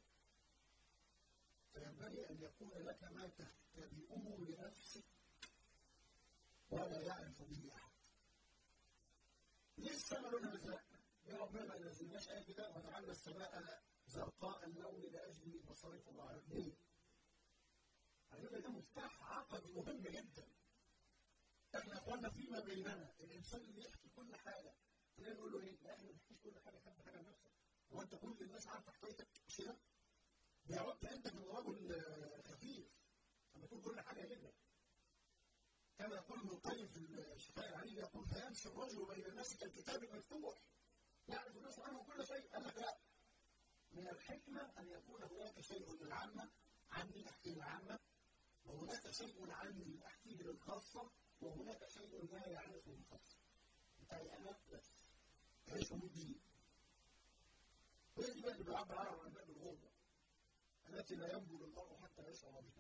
Speaker 1: فينبغي ان يكون لك ما تختبئه لنفسك ولا يعرف به احد ليه السماء لونها ازرق؟ يا ربنا ما نزلناش اي كتاب وجعلنا السماء زرقاء اللون لاجل مصاريف الله ليه؟ على فكره ده مفتاح عقدي مهم جدا احنا اخوانا فيما بيننا الانسان اللي يحكي كل حاجه خلينا نقول له ايه؟ لا احنا ما بنحكيش كل حاجه حد حاجه لنفسك هو انت كل الناس عارفه حكايتك مش كده؟ بيعد انت من رجل خفيف لما تقول كل حاجه كده كما يقول ابن القيم في الشفاء العليل يقول فيمشي الرجل بين الناس كالكتاب المفتوح يعرف الناس عنه كل شيء قال لك لا من الحكمه ان يكون هناك شيء للعامه عني احكي العامه وهناك شيء عني احكيه للخاصه وهناك شيء لا يعرفه الخاصه بتاعي انا بس عيش دي وهي دي بقى اللي بيعبر عنها العلماء بالغربه التي لا ينبغي المرء حتى يشعر بها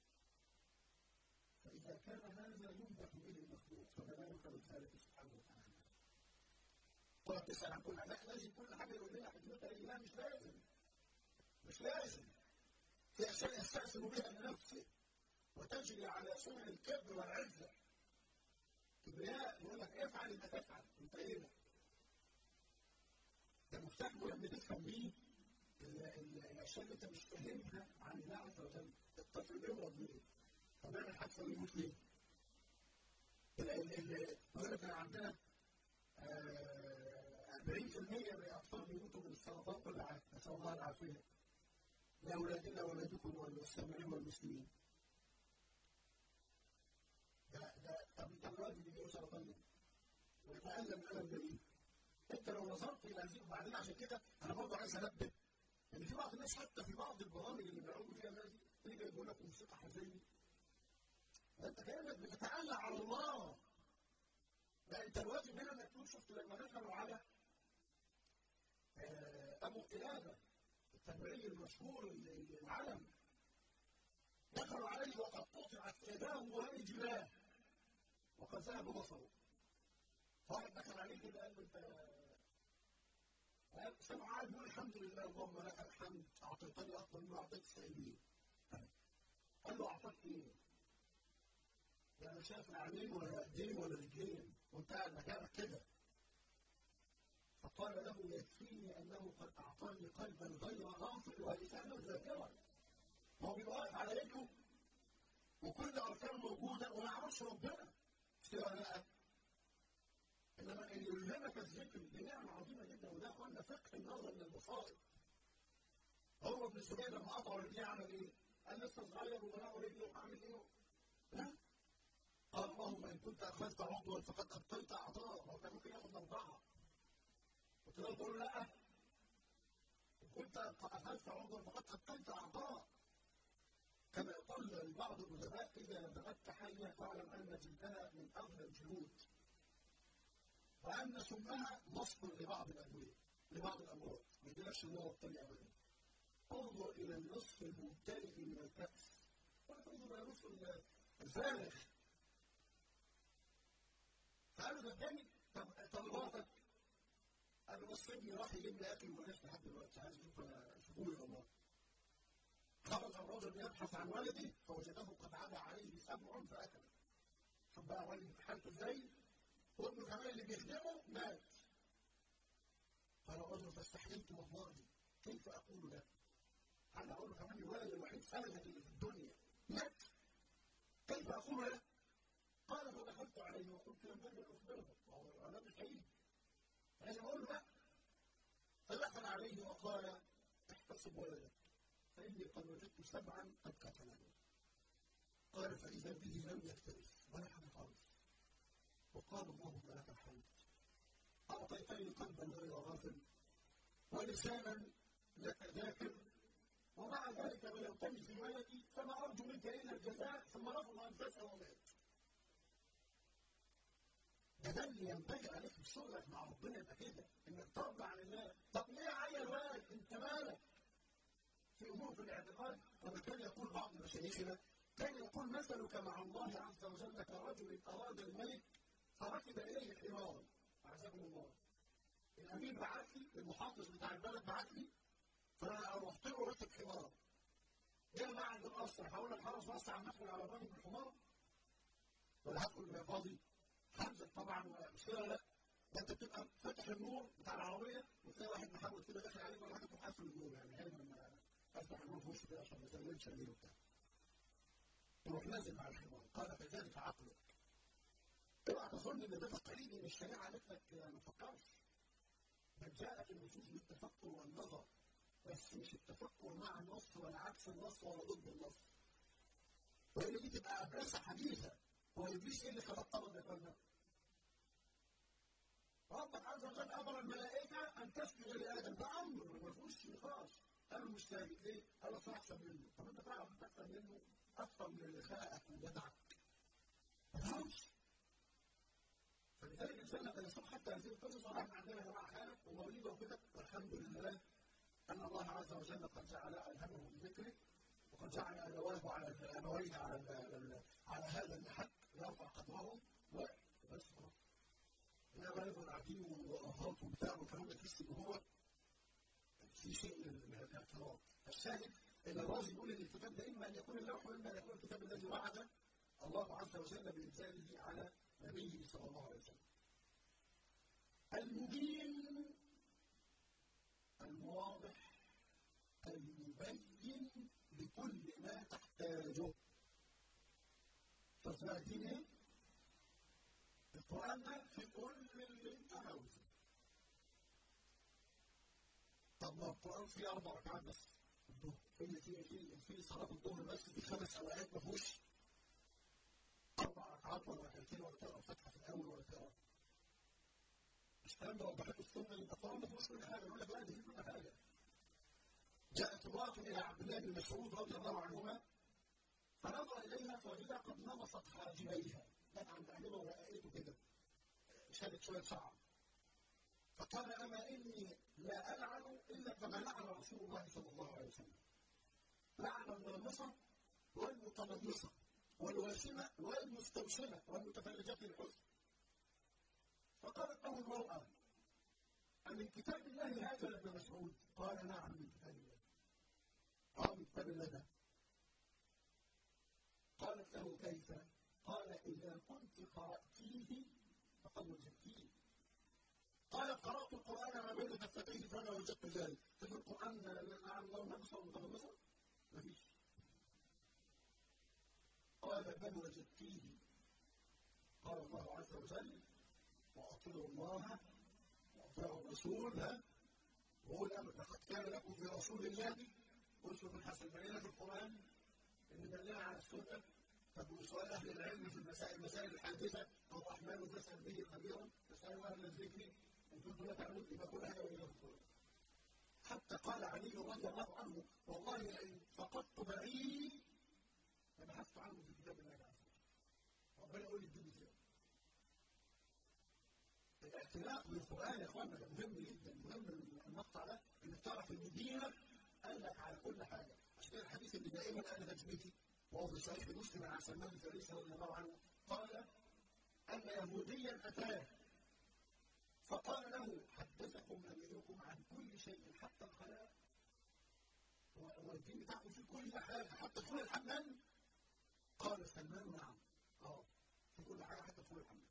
Speaker 1: فإذا كان هذا ينبه به المخلوق فما بالك بالخالق سبحانه وتعالى تقعد تسأل عن كل حاجة لازم كل حاجة يقول لنا حكمتها إيه لا مش لازم مش لازم في أشياء يستأثر بها لنفسه وتجري على سنن الكبر والعزة كبرياء يقول لك افعل ما تفعل انت ايه ده؟ ده مفتاح مهم تفهم بيه الاشياء اللي انت مش فاهمها عن الله عز وجل الطفل بيمرض ليه؟ طب نعمل حادثه ويموت ليه؟ يقول لك عندنا 40% من الاطفال بيموتوا من السرطان كل عام نسال الله العافيه لاولادنا واولادكم والمستمعين والمسلمين ده ده طب انت الواد اللي بيجيله سرطان ليه؟ ويتالم الالم ده ليه؟ انت لو نظرت الى هذه وبعدين عشان كده انا برضه عايز انبه يعني في بعض الناس حتى في بعض البرامج اللي بيعرضوا فيها الناس تيجي يقول لك موسيقى حزيني انت كانك بتتعلق على الله لا انت الواجب هنا انك تقول شفت لما دخلوا على ابو قلابه التابعي المشهور العلم دخلوا عليه وقد قطعت يداه ورجلاه وقد ذهب بصره فواحد دخل عليه كده قال له انت سمع قاعد بيقول الحمد لله اللهم لك الحمد اعطيتني اكثر مما اعطيت السائلين قال له اعطاك ايه؟ يعني شايف العينين ولا ايدين ولا رجلين وانت قاعد مكانك كده فقال له يكفيني انه قد اعطاني قلبا غير غافل ولسانا ذاكرا هو بيبقى واقف على رجله وكل اركان موجوده وما يعرفش ربنا مش كده ولا لا؟ انما ان يلهمك الذكر دي نعمه عظيمه جدا وده اخوانا فقه النظر من المصائب هو ابن سبيل لما قطعوا رجليه عمل ايه؟ قال لسه صغير وبناه رجله وعامل ايه؟ لا قال اللهم ان كنت اخذت عضوا فقد ابطلت اعضاء هو كان ممكن ياخذ اربعه قلت له تقول لا ان كنت اخذت عضوا فقد ابطلت اعضاء كما يقول بعض الادباء اذا ذهبت حيه فاعلم ان جلدها من اغلى الجلود وأن سمها مصدر لبعض الأدوية لبعض الأمراض ما يجيلكش النوع الطري أبدا انظر إلى النصف الممتلئ من الكأس ولا تنظر إلى النصف الفارغ فقالوا ده اداني طب طلباتك قالوا بس ابني راح يجيب لي اكل وماليش لحد دلوقتي عايز اشوف شوفوا لي والله خرج الرجل يبحث عن ولده فوجده قد عدا عليه سبع فاكل شوف بقى والدي حالته ازاي وابنه كمان اللي بيخدمه مات قال الرجل فاستحييت والله كيف اقول له انا اقول له كمان الولد الوحيد فرغت اللي في الدنيا مات كيف اقول له قال فدخلت عليه وقلت ينبغي ان اخبره وهو الولد الحقيقي لازم اقول له لا فدخل عليه وقال احتسب ولدك فاني قد وجدت سبعا قد قتلني قال فاذا به لم يكترث ولا حاجه خالص وقال اللهم لك الحمد أعطيتني قلبا غير غافل ولسانا لك ذاكر ومع ذلك بلغتني في ولدي فما أرجو منك إلا الجزاء ثم رفض أنفاسه ومات ده ده اللي ينبغي عليك في شغلك مع ربنا يبقى كده انك ترضى عن الله طب ليه عيل ولد انت مالك في امور في الاعتقاد لما كان يقول بعض مشايخنا كان يقول مثلك مع الله عز وجل كرجل اراد الملك فركب اليه حمار اعزكم الله الامير بعت لي المحافظ بتاع البلد بعت لي فانا رحت له ركب حمار جاء معي عند القصر هقول لك خلاص بس عم ندخل على الراجل بالحمار ولا هدخل فاضي هنزل طبعا مش كده لا ده انت بتبقى فاتح النور بتاع العربيه وتلاقي واحد محاول كده داخل عليك ولا حاجه تروح قافل النور يعني حلو لما افتح النور في وشه كده عشان ما يزودش الليل وبتاع تروح نازل مع الحمار قال فذلك عقلك اوعى تظن ان ده تقليدي من الشريعه قالت لك ما تفكرش بل جاءت النصوص بالتفكر والنظر بس مش التفكر مع النص ولا عكس النص ولا ضد النص وهي دي تبقى ابلسه حديثه هو ابليس ايه اللي خلق طلب يا فندم؟ ربك عز وجل امر الملائكه ان تسجد لادم ده امر ما فيهوش نقاش قالوا مش ساجد ليه؟ قالوا اصل احسن منه طب انت تعرف انت احسن منه اكثر من اللي خلقك وجدعك ما تعرفش فلذلك الانسان لما يشوف حتى هذه القصص احنا عندنا يا جماعه حاله ومريضه وكده والحمد لله ان الله عز وجل قد جعل الهمه بذكره وقد جعل ابواه على ابويه على على هذا النحت يرفع قدرهم وبس خلاص لا بقى يفضل قاعدين وافراط وبتاع والكلام ده تحس ان هو في شيء من الاعتراض الشاهد ان الرازي يقول ان الكتاب ده اما ان يكون اللوح واما ان يكون الكتاب الذي وعد الله عز وجل بانزاله على نبيه صلى الله عليه وسلم المبين الواضح المبين لكل ما تحتاجه فسمعتين ايه؟ القرآن ده في كل اللي انت عاوزه طب ما القرآن فيه أربع ركعات بس الظهر في في في في صلاة الظهر بس في خمس أوقات ما فيهوش أربع ركعات ولا ركعتين ولا تقرأ فتحة في الأول ولا تقرأ مش الكلام ده وضحته السنة يبقى القرآن ما فيهوش كل حاجة يقول لك لا دي فيه كل حاجة جاءت امرأة إلى عبد الله بن مسعود رضي الله عنهما فنظر إليها فوجدها قد نمصت حاجبيها كانت عند أهلها ورقيته كده شالت شوية شعر فقال أما إني لا ألعن إلا كما لعن رسول الله صلى الله عليه وسلم لعن النامصة والمتنمصة والواشمة والمستوشمة والمتفرجة في الحسن فقالت له المرأة أمن كتاب الله هذا يا ابن مسعود؟ قال نعم من كتاب الله قال من كتاب الله ده قالت له كيف؟ قال إذا كنت قرأتيه فقد وجدتيه قالت قرأت القرآن ما بين دفتيه فأنا وجدت ذلك في القرآن نعم الله نقص ومتغمصة ما فيش قال بل وجدتيه قال الله عز وجل وأطيعوا الله وأطيعوا الرسول ها وهو الأمر لقد كان لكم في رسول الله أسوة حسنة بيننا في القرآن إن دلنا على السنة طب وسؤال أهل العلم في المسائل المسائل الحادثة الرحمن فاسأل به خبيرا فاسألوا أهل الذكر إن كنتم لا تعلمون يبقى كل حاجة بيننا في القرآن حتى قال علي رضي الله عنه والله لئن فقدت بعيد فبحثت عنه في كتاب الله عز وجل ربنا يقول الدين ازاي الاعتناق بالقرآن يا اخوانا ده مهم جدا مهم المقطع ده انك تعرف ان دينك قال لك على كل حاجه عشان كده الحديث اللي دائما انا تثبيتي وهو في صحيح مسلم عن سلمان الفارسي رضي الله عنه قال ان يهوديا اتاه فقال له حدثكم نبيكم عن كل شيء حتى الخلاء والدين بتاعكم في كل حاجه حتى دخول الحمام قال سلمان نعم اه في كل حاجه حتى دخول الحمام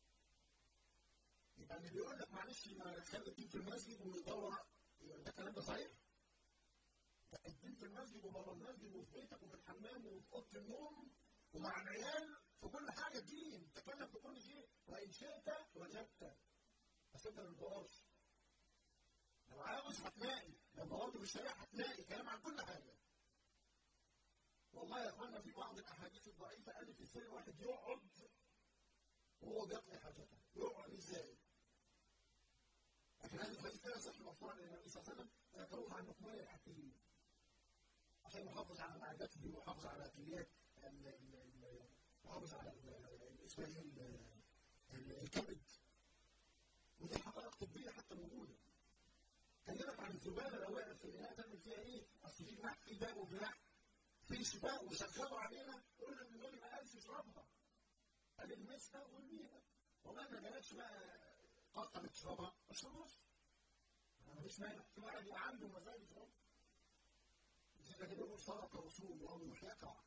Speaker 1: يبقى اللي بيقول لك معلش ما خلي الدين في المسجد ويدور يبقى ده الكلام ده صحيح؟ ده الدين في المسجد وبره المسجد وفي بيتك وفي الحمام وفي اوضه النوم ومع العيال في كل حاجه الدين تكلم في كل شيء وان شئت وجدت بس انت ما بتدورش لو عاوز هتلاقي لو دورت في الشارع هتلاقي كلام عن كل حاجه والله يا اخوانا في بعض الاحاديث الضعيفه قال في السر واحد يقعد وهو بيقضي حاجته يقعد ازاي؟ لكن هذا الحديث لا يصح مرفوعا الى النبي صلى الله عليه وسلم ذكروه عن نقمان الحكيم عشان يحافظ على معدته ويحافظ على كليات يحافظ على اسمه الكبد ودي حقائق طبيه حتى موجوده كلمك عن الذبابه لو وقعت في الاناء تعمل فيها ايه؟ اصل في جناح في دم وجناح في شفاء وشغلوا علينا قلنا ان النبي ما قالش اشربها قال المسها وارميها والله ما جالكش بقى طاقه بتشربها ما تشربهاش ما فيش مانع في واحد يبقى عنده مزاج يشرب لكن يقول صدق رسول الله مش يقع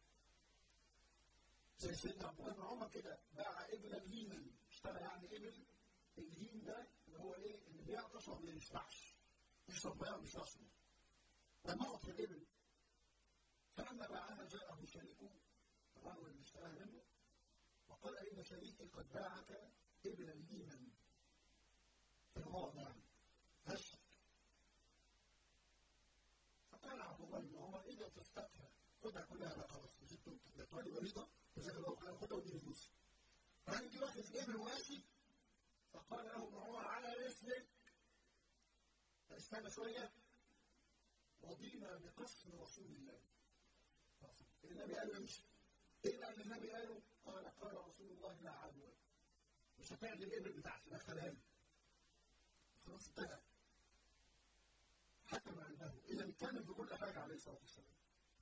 Speaker 1: زي سيدنا عبد الله بن عمر كده باع ابلا لينا اشترى يعني ابل الهيم ده اللي هو ايه اللي بيعطش وما يشبعش يشرب بقى ومش يشرب لما اقعد في الابل فلما باعها جاءه شريكه الرجل اللي اشتراها منه وقال ان شريكي قد باعك ابلا لينا في الغار يعني هشك فقال عبد الله بن عمر اذا تستقها خدها كلها بقى خلاص جبت تولي مريضه وجزاك الله خيرا خدها ودي فلوس فهل واحد الابل وماشي فقال له ابن عمر على رسلك فاستنى شويه رضينا بقسم رسول الله النبي قال له امشي ايه بقى اللي النبي قاله؟ قال قال رسول الله لا عدوى مش هتعدي الابل بتاعتي دخلها لي خلاص انتهى حكم عنده اذا اتكلم في كل حاجه عليه الصلاه والسلام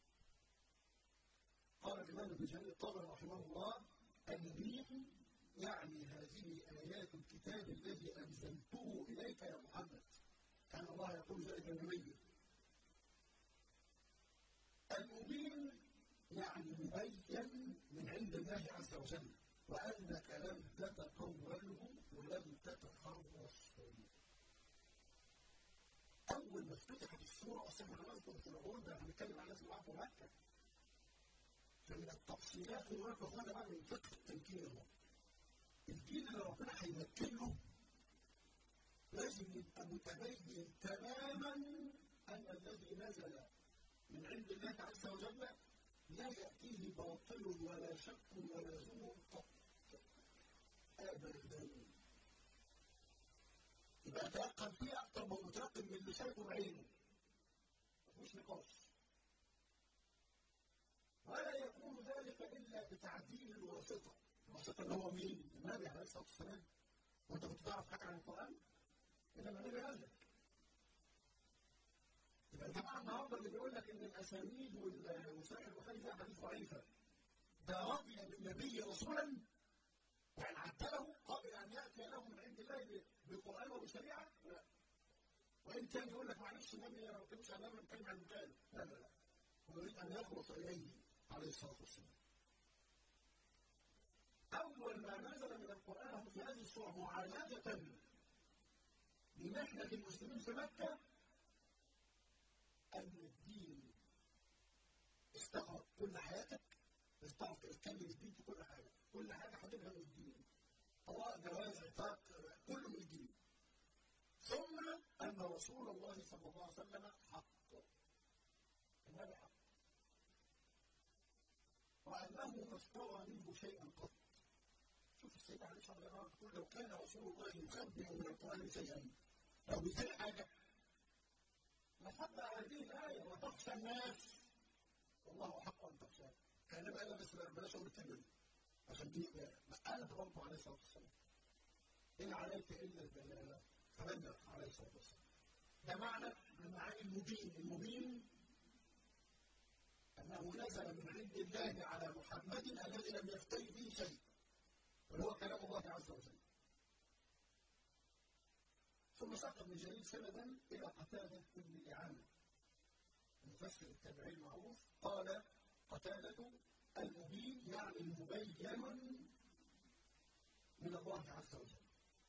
Speaker 1: قال الامام ابن جرير الطبري رحمه الله المبين يعني هذه ايات الكتاب الذي انزلته اليك يا محمد كان الله يقول ذلك النبي المبين يعني مبين من عند الله عز وجل وانك لم تتقوله ولم تتخرصه اول ما افتتحت السوره اصلا احنا نذكر في العقول ده هنتكلم عن ناس اللي في مكه فمن التفصيلات اللي واقف هذا بقى من فقه التمكين هو الدين اللي ربنا هيمكنه لازم يبقى متبين تماما ان الذي نزل من عند الله عز وجل لا ياتيه باطل ولا شك ولا زور قط ابدا يبقى اتيقن فيه اكثر ما متيقن من اللي شايفه بعينه مفيش نقاش ولا يكون ذلك الا بتعديل الواسطه الواسطه اللي هو مين؟ النبي عليه الصلاه والسلام وانت كنت تعرف حاجه عن القران؟ انما النبي قال لك يبقى الجماعه النهارده اللي بيقول لك ان الاسانيد وصحيح البخاري فيها حديث ضعيفه ده رضي بالنبي رسولا يعني عدله قبل ان ياتي له من عند الله بالقران وبالشريعه لا وان كان يقول لك معلش النبي ما بتكلمش عن النبي بتكلم عن المكان لا لا لا هو يريد ان يخلص اليه عليه الصلاه والسلام اول ما نزل من القران في هذه السوره معالجه لمحنه المسلمين في مكه ان الدين استغرق كل حياتك بس تعرف تتكلم الدين في كل حاجه كل حاجه هتبقى من الدين طلاق جواز عتاق كله من الدين ثم ان رسول الله صلى الله عليه وسلم حق النبي حق وانه ما استوى منه شيئا قط شوف السيدة عائشة رضي الله عنها تقول لو كان رسول الله يخبئ من القرآن شيئا أو بيقول حاجة لحب هذه الآية وتخشى الناس والله حق أن تخشاه كان بقى بس بلاش أقول الكلمة عشان دي أنا برضه عليه الصلاة والسلام إن عليك إلا البلاغ فبلغ عليه الصلاة والسلام ده معنى من معاني المبين المبين أنه نزل من عند الله على محمد الذي لم يفتري به شيء وهو كلام الله عز وجل ثم ساق ابن جرير سندا الى قتاده بن اعانه المفسر التابعي المعروف قال قتاده المبين يعني المبين من الله عز وجل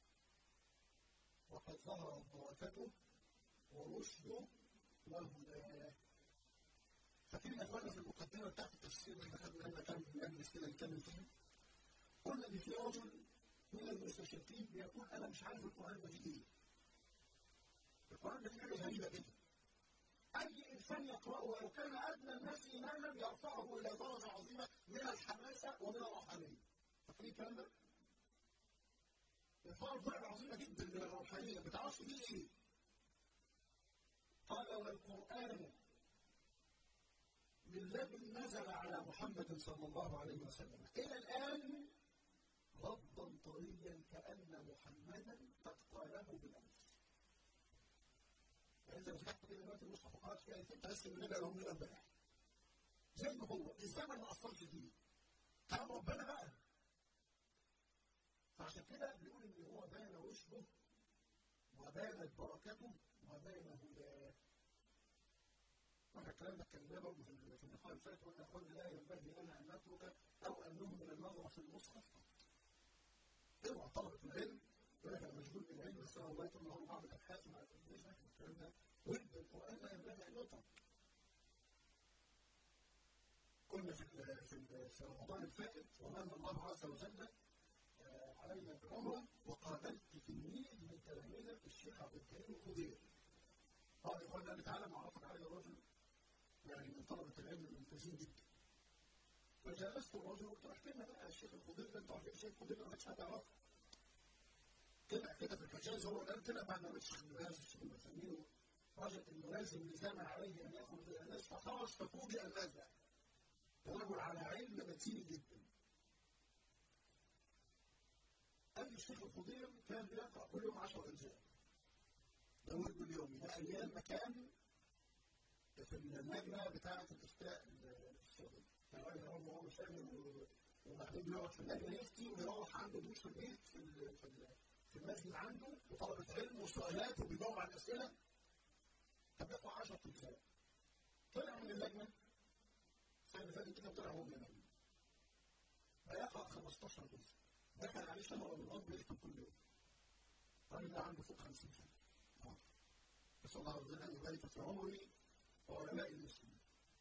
Speaker 1: وقد ظهرت بركته ورشده وهداه فاكرين اخوانا في المقدمه بتاعت التفسير اللي خدنا لنا كام مجلس كده نتكلم فيه قلنا ان في رجل من المستشرقين بيقول انا مش عارف القران ده فيه ايه القران ده فيه حاجه غريبه جدا اي انسان يقراه ولو كان ادنى الناس ايمانا يرفعه الى درجه عظيمه من الحماسه ومن الروحانيه فاكرين الكلام ده؟ يرفعه درجه عظيمه جدا من الروحانيه ما تعرفش فيه ايه قال والقران من لدن نزل على محمد صلى الله عليه وسلم الى الان غضا طريا كان محمدا قد قاله بالامس فانت فتحت كده دلوقتي المصحف وقرات فيها ايتين تحس ان النبي قالهم لنا امبارح زي ما هو الزمن ما اثرش فيه كلام ربنا بقى فعشان كده بيقول ان هو بان رشده وبانت بركته وبان هداه واحنا الكلام ده اتكلمناه برضه في اللقاء اللي فات قلنا قلنا لا ينبغي لنا ان نترك او ان نهمل النظر في المصحف اوعى طلبه العلم يقول لك انا مشغول بالعلم بس انا والله طول النهار بعمل ابحاث وما اعرفش الكلام ده ود القران لا ينبغي ان يترك كنا في في في رمضان اللي فاتت ومن الله عز وجل علينا بعمره وقابلت تلميذ من تلاميذ الشيخ عبد الكريم الخضير. قال اخوانا قال تعالى معرفك علي رجل يعني من طلبه العلم الممتازين جدا. فجالست الرجل قلت له احكي لنا بقى الشيخ الخضير ده انتوا عارفين الشيخ الخضير ما كانش حد يعرفه. طلع كده في الحجاز هو قال طلع بعد ما الشيخ الناس الشيخ المسلمين رجل انه لازم لزام عليه ان يخرج الى الناس فخرج ففوجئ الناس بقى. رجل على علم متين جدا. قال الشيخ الخضير كان بيقرا كل يوم 10 اجزاء. ده ورد اليومي ده ايام ما كان في اللجنه بتاعه الافتاء السعوديه. كان راجل هو هو مش فاهم وبعدين بيقعد في اللجنه يفتي ويروح عنده دروس في البيت في في المسجد عنده وطلبه علم وسؤالات وبيجاوب على الاسئله. كان بيقرا 10 اجزاء. طلع من اللجنه السنه اللي فاتت كده طلع هو من اللجنه. فيقرا 15 جزء. دخل عليه شهر رمضان بيكتب كل يوم. الراجل ده عنده فوق 50 سنه. نسال الله عز وجل ان يبارك في عمري وعلماء المسلمين.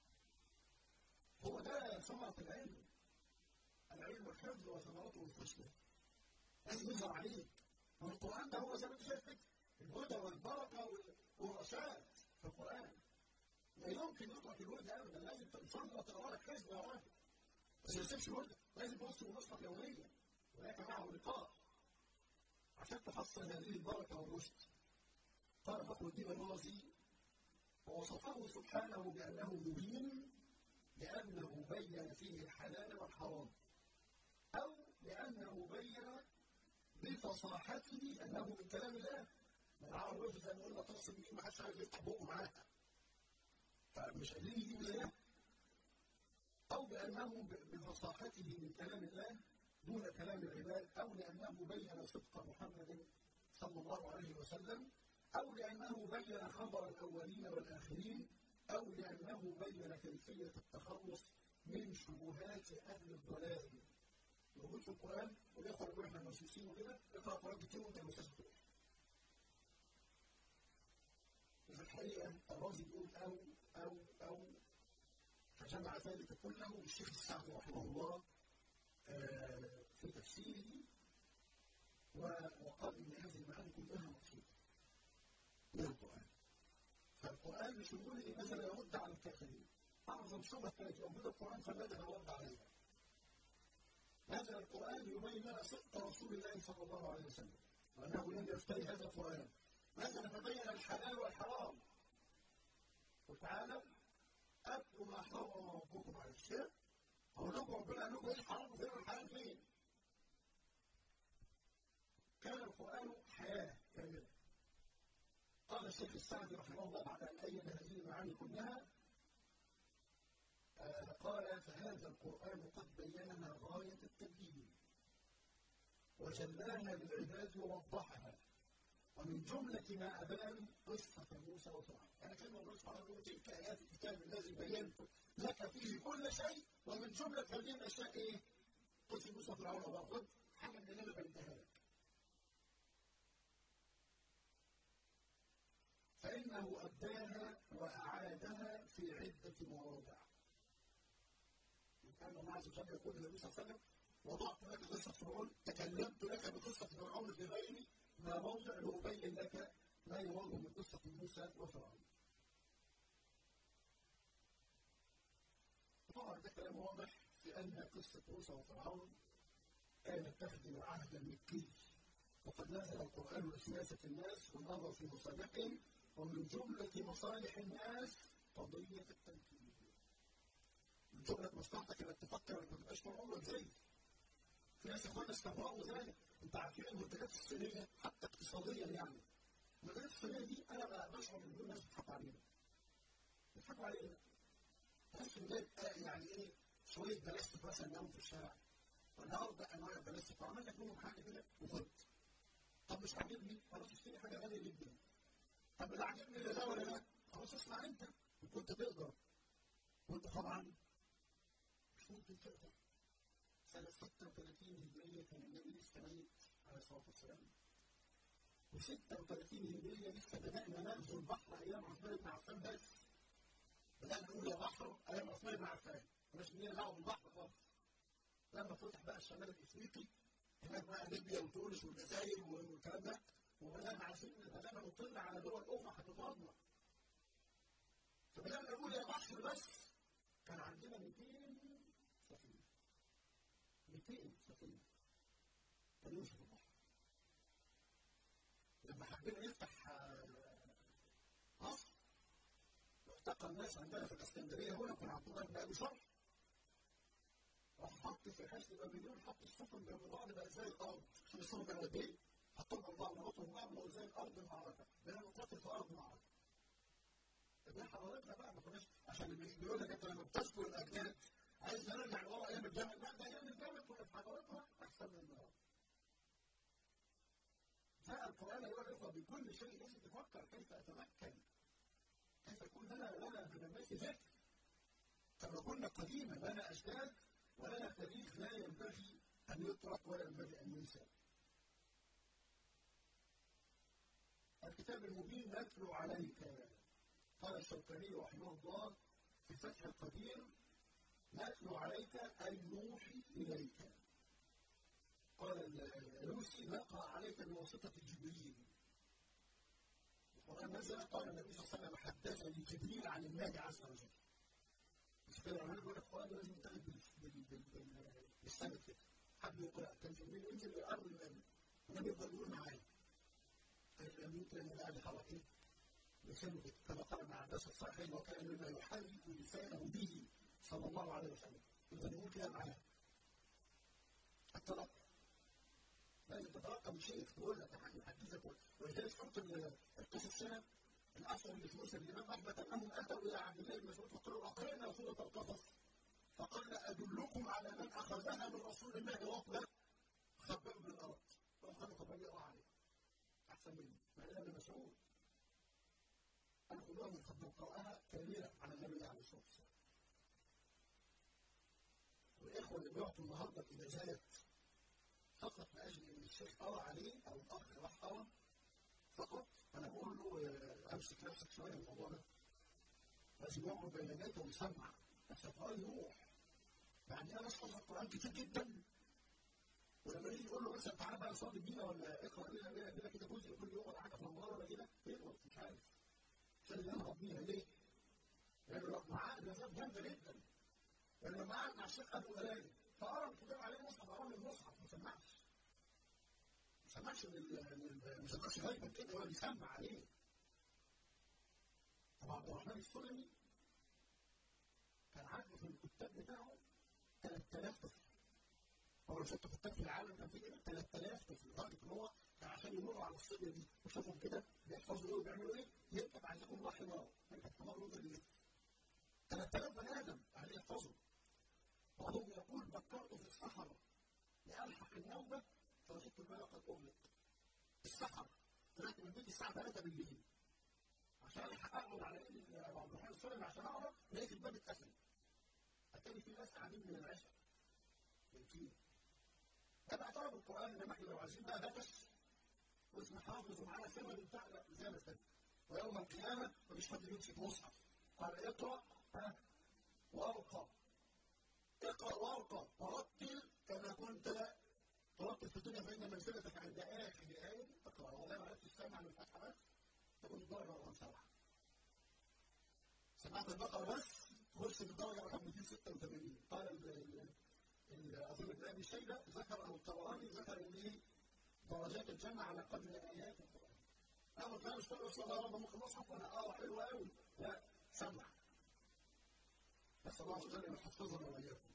Speaker 1: هو ده ثمرة العلم. العلم والحفظ وثمرته الخشية. لازم يظهر عليك. والقرآن ده هو زي ما انت شايف كده الهدى والبركة والرشاد في القرآن. لا يمكن يترك الورد أبدا، لازم تنصر تقرا لك حزب يا راجل. بس ما تسيبش الورد، لازم تبص ونصرة يوميا. ولك معه لقاء عشان تحصل هذه البركه والرشد قال فخر الدين الرازي ووصفه سبحانه بانه مبين لانه بين فيه الحلال والحرام او لانه بين بفصاحته انه من كلام الله من عرف زي ما قلنا تصل بيه ما حدش عارف يفتح بقه معاها فمش قادرين يجيبوا زيها او بانه بفصاحته من كلام الله دون كلام العباد أو لأنه بين صدق محمد صلى الله عليه وسلم أو لأنه بين خبر الأولين والآخرين أو لأنه بين كيفية التخلص من شبهات أهل الضلال موجود في القرآن والإخوة يقول إحنا مسيسين وكده اقرأ القرآن كتير وأنت مسيس بتقول في الحقيقة الرازي بيقول أو أو أو فجمع ذلك كله الشيخ السعدي رحمه الله في تفسيره وقال ان هذه المعاني كلها مقصوده من القران فالقران مش يقول ايه مثلا يرد على الكافرين اعظم شبهه كانت موجوده في القران فالذي يرد عليها هذا القران يبين لنا صدق رسول الله صلى الله عليه وسلم وانه لم يفتري هذا القران نزل فبين الحلال والحرام وتعالى اتلوا ما حرم ربكم على الشرك اقول لكم ربنا قال لكم ايه الحرام وفين الحلال فين؟ كان القران حياه كامله. قال الشيخ السعدي رحمه الله بعد ان ايد هذه المعاني كلها آه قال فهذا القران قد بين لنا غايه التبيين وجلاها للعباد ووضحها ومن جملة ما أبان قصة موسى وفرعون، أنا كلمة الله سبحانه وتعالى تلك آيات الكتاب الذي بينت لك فيه كل شيء ومن جملة هذه الأشياء إيه؟ قصة موسى وفرعون وخذ حاجة من اللي أنا بنتهى لك. فإنه أبداها وأعادها في عدة مواضع. كان الله عز وجل يقول للنبي صلى الله عليه وسلم وضعت لك قصة فرعون تكلمت لك بقصة فرعون في غيري ما موضع لأبين لك ما يروه من قصة موسى وفرعون. طبعا ده كلام واضح في أن قصة موسى وفرعون كانت تخدم العهد المكي وقد نزل القرآن لسياسة الناس والنظر في مصالحهم ومن جملة مصالح الناس قضية التمكين. من جملة مصلحتك انك تفكر انك ما تبقاش فرعون زي في ناس اخوانا استغربوا ذلك انت عارفين المنتجات الصينيه حتى اقتصاديا يعني المنتجات الصينيه دي انا بشعر ان دول ناس بيضحكوا علينا بيضحكوا علينا تحس ان يعني ايه شويه بلاستيك مثلا نام في الشارع والنهارده انواع بلاستيك وعمل لك منهم حاجه كده وخدت طب مش عاجبني خلاص اشتري حاجه غاليه جدا طب اللي عاجبني ده ولا لا خلاص اسمع انت وكنت تقدر وانت طبعا مش ممكن تقدر سنة 36 هجرية كان النبي لسه ميت عليه الصلاة والسلام و36 هجرية لسه بدأنا نغزو البحر أيام عثمان بن عفان بس بدأنا نقول يا بحر أيام عثمان بن عفان مش لينا دعوة بالبحر خالص لما فتح بقى الشمال الإفريقي هناك بقى ليبيا وتونس والجزائر والكلام ده وبدأنا عايزين بدأنا نطلع على دول أخرى هتضربنا فبدأنا نقول يا بحر بس كان عندنا 200 سفينة 200 سفينة كان يمشي في البحر لما حبينا نفتح مصر التقى الناس عندنا في الاسكندريه هنا كان عبد الله بن ابي شر راح حط في حسن بابليون حط السفن جنب بعض بقى زي الارض شوف السفن كانوا قد ايه؟ حطهم جنب بعض نقطهم بعض بقوا زي الارض المعركه بقينا نقاتل في ارض معركه ده حضارتنا بقى ما كناش عشان بيقول لك انت لما بتذكر الاجداد عايز نرجع لورا ايام الجمل لا ده ايام الجمل كنا في حضارتنا احسن من النهارده جاء القرآن أيها الإخوة بكل شيء لازم تفكر كيف أتمكن كيف يكون لنا لنا من الناس ذكر كما كنا قديما لنا أجداد ولنا تاريخ لا ينبغي أن يترك ولا ينبغي أن ينسى الكتاب المبين نتلو عليك قال الشوكاني رحمه الله في فتح القدير نتلو عليك أي نوحي إليك قال الروسي نقرا عليك بواسطه جبريل القران نزل قال النبي صلى الله عليه وسلم حدثني جبريل عن الله عز وجل مش كده العلماء بيقول لك القران لازم يتاخد بالسند كده حد يقرا كان جبريل ينزل للارض الامن النبي يفضل يقول معايا الامين كان قاعد حركه لسانه كده كما قال ابن عباس الصحيح وكان مما يحرك لسانه به صلى الله عليه وسلم يفضل يقول كده معاه التلقي لازم تترقب بشيء تقول لك يحدثك ولذلك صوت القصص هنا الاثر اللي في مسلم الامام احمد انهم اتوا الى عبد الله بن مسعود فقالوا اقرأنا سوره القصص فقال ادلكم على من اخذها من رسول الله وقلا خبأوا بالارض فقالوا طب انا اقرا عليه احسن مني ما انا ابن مسعود انا خذوها من خبأ قراءها كامله على النبي عليه الصلاه والسلام والاخوه اللي بيعطوا النهارده الاجازات فقط لاجل ان الشيخ قرا عليه او الاخ راح قرا فقط انا بقول له امسك نفسك شويه من الموضوع ده لازم يقعد بين يديك ويسمع بس القران يروح يعني انا احفظ القران كتير جدا ولما يجي يقول له مثلا تعالى بقى صلي بينا ولا اقرا لنا لنا كده كده جزء كل يوم ولا حاجه في رمضان ولا كده يغلط مش عارف عشان ينهض بيها ليه؟ لانه لو معاه جزات جامده جدا لانه لما قعد مع الشيخ ابو غلالي فقرا الكتاب عليه مصحف قرا من المصحف ما سمعش ما سمعش ما سمعش غيبا كده ولا بيسمع عليه طب عبد الرحمن السلمي كان عنده في الكتاب بتاعه 3000 طفل هو لو شفت كتاب في العالم كان في 3000 طفل لدرجه ان هو كان عشان يمر على الصبيه دي وشافهم كده بيحفظوا ايه وبيعملوا ايه يركب عليهم الله حمار يركب حمار يفضل يلف 3000 بني ادم عليه يحفظوا بعضهم يقول بكرت في الصحراء لألحق النوبة فوجدت الماء قد أغلق. الصحراء طلعت من بيتي الساعة 3 بالليل. عشان ألحق أقعد على إيد أبو عبد الرحمن السلمي عشان أقرا لقيت الباب اتقفل. أتاري في ناس قاعدين من العشاء. بنتين. ده بقى طلب القرآن إنما إحنا لو عايزين بقى نفس واسم حافظ ومعانا سمد بتاع لا زي ما كده. ويوم القيامة مفيش حد يمسك مصحف. قال اقرأ ها وارقى اقرأ وارقى ورتل كما كنت ترتل في الدنيا فإن منزلتك عند آخر آية تقرأ ولا ما عرفتش تسمع من الفتحة بس تكون الدرجة رقم سبعة. سمعت البقرة بس تخش في الدرجة رقم 286 قال أظن ابن أبي شيبة ذكر أو الطبراني ذكر إن إيه درجات الجنة على قدر آيات القرآن. أول كلام اشتغل صلى الله عليه وسلم مصحف وأنا أقرأ حلو قوي لا سمع. نسأل الله عز وجل أن يحفظنا وإياكم.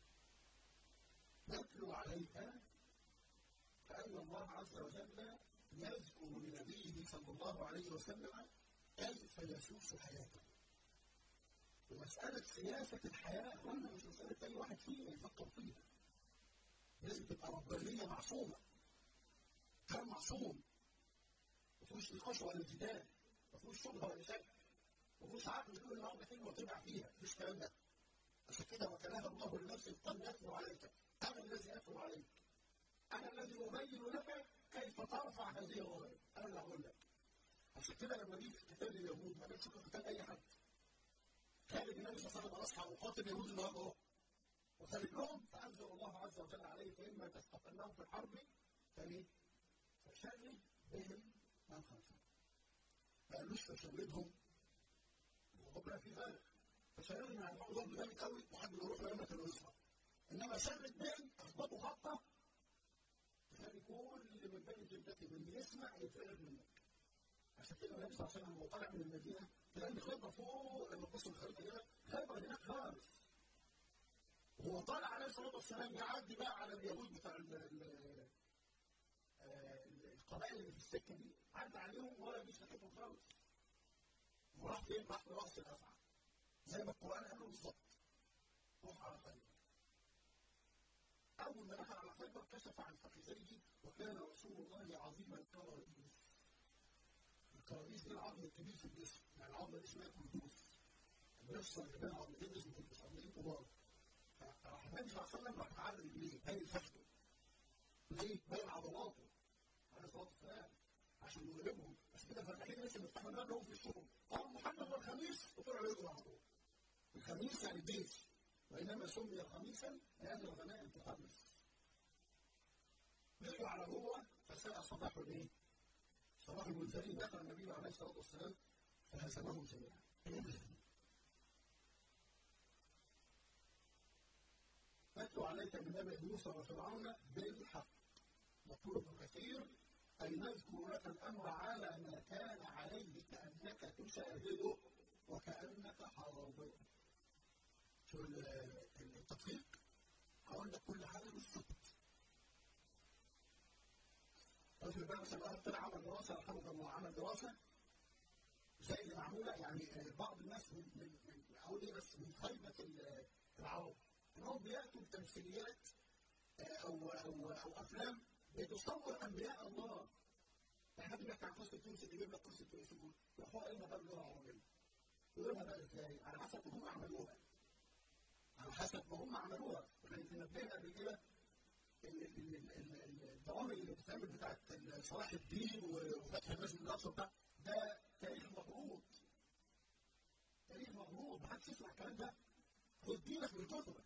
Speaker 1: نتلو عليها فأن الله عز وجل يذكر لنبيه صلى الله عليه وسلم كيف يسوس حياته. ومسألة سياسة الحياة وانا مش مسألة أي واحد فينا يفكر فيها. لازم تبقى ربانية معصومة. كلام معصوم. ما فيهوش نقاش ولا جدال. ما فيهوش شبهة ولا شك. ما فيهوش عقل يقول النهارده كلمة وتبع فيها. مفيش الكلام ده. عشان كده وكلها الله لنفسه قد يتلو عليك. أنا الذي أتلو عليك. أنا الذي أبين لك كيف ترفع هذه الرايه انا اللي هقول لك عشان كده لما جه في قتال اليهود ما جاتش في قتال اي حد خالد النبي صلى الله عليه وسلم اصحى وقاتل اليهود النهارده اهو وخالد لهم فانزل الله عز وجل عليه فاما تستقلهم في الحرب فليه؟ فشرد بهم من خلفهم ما قالوش فشردهم وربنا في ذلك فشردهم يعني هو ضرب جامد قوي وحد يروح لما كانوا يصحى انما شرد بهم اخبطوا خطه تخلي كل اللي من بين جلدته اللي يسمع يتفرج منك. عشان كده النبي صلى الله عليه وسلم وهو طالع من المدينه تلاقي خيبر فوق لما تبص الخريطه كده خيبر هناك خالص. وهو طالع عليه الصلاه والسلام يعدي بقى على اليهود بتاع القبائل اللي في السكه دي عدى عليهم ولا جيش ناحيتهم خالص. وراح فين؟ راح لراس الافعى. زي ما القران قال له بالظبط. روح على خيبر. أول ما دخل على خيبر كشف عن فخذيه وكان رسول الله عظيم الكراريس. الكراريس دي العظم الكبير في الجسم، يعني العظمة دي اسمها كردوس. النفس اللي بين عظمتين اسمه كردوس، عظمتين كبار. فراح النبي صلى الله عليه وسلم راح معرض رجليه، باين فخذه. ليه؟ باين عضلاته. عليه الصلاة والسلام. عشان يغلبهم، بس كده فالحين لسه بيفتحوا الباب لهم في الشغل. قال محمد والخميس وطلعوا يجروا على طول. الخميس يعني الجيش. وإنما سمي خميسا لأن الغنائم تخمس. رجعوا على جوه فساء صباح الايه؟ صباح المنزلين دخل النبي عليه الصلاة والسلام فهزمهم جميعا. أتلو عليك من نبأ موسى وفرعون بالحق. يقول ابن كثير أي نذكر لك الأمر على ما كان عليه كأنك تشاهده وكأنك حاضر. شو التطبيق هقول لك كل حاجه بالظبط رجل بقى مثلا واحد طلع عمل دراسه رحمك الله عمل دراسه زي اللي معموله يعني بعض الناس من من من اقول ايه بس من خيبه العرب انهم بياتوا بتمثيليات او او او افلام بتصور انبياء الله يعني حد بيحكي عن قصه يوسف يجيب لك قصه يوسف يروح هو قايلها بقى باللغه العربيه يقولها بقى ازاي؟ على حسب ما هم عملوها على حسب ما هم عملوها احنا نبهنا قبل كده البرامج اللي بتتعمل بتاعت صلاح الدين وفتح المسجد الاقصى ده ده تاريخ مغلوط تاريخ مغلوط محدش يسمع الكلام ده خد دينك من كتبك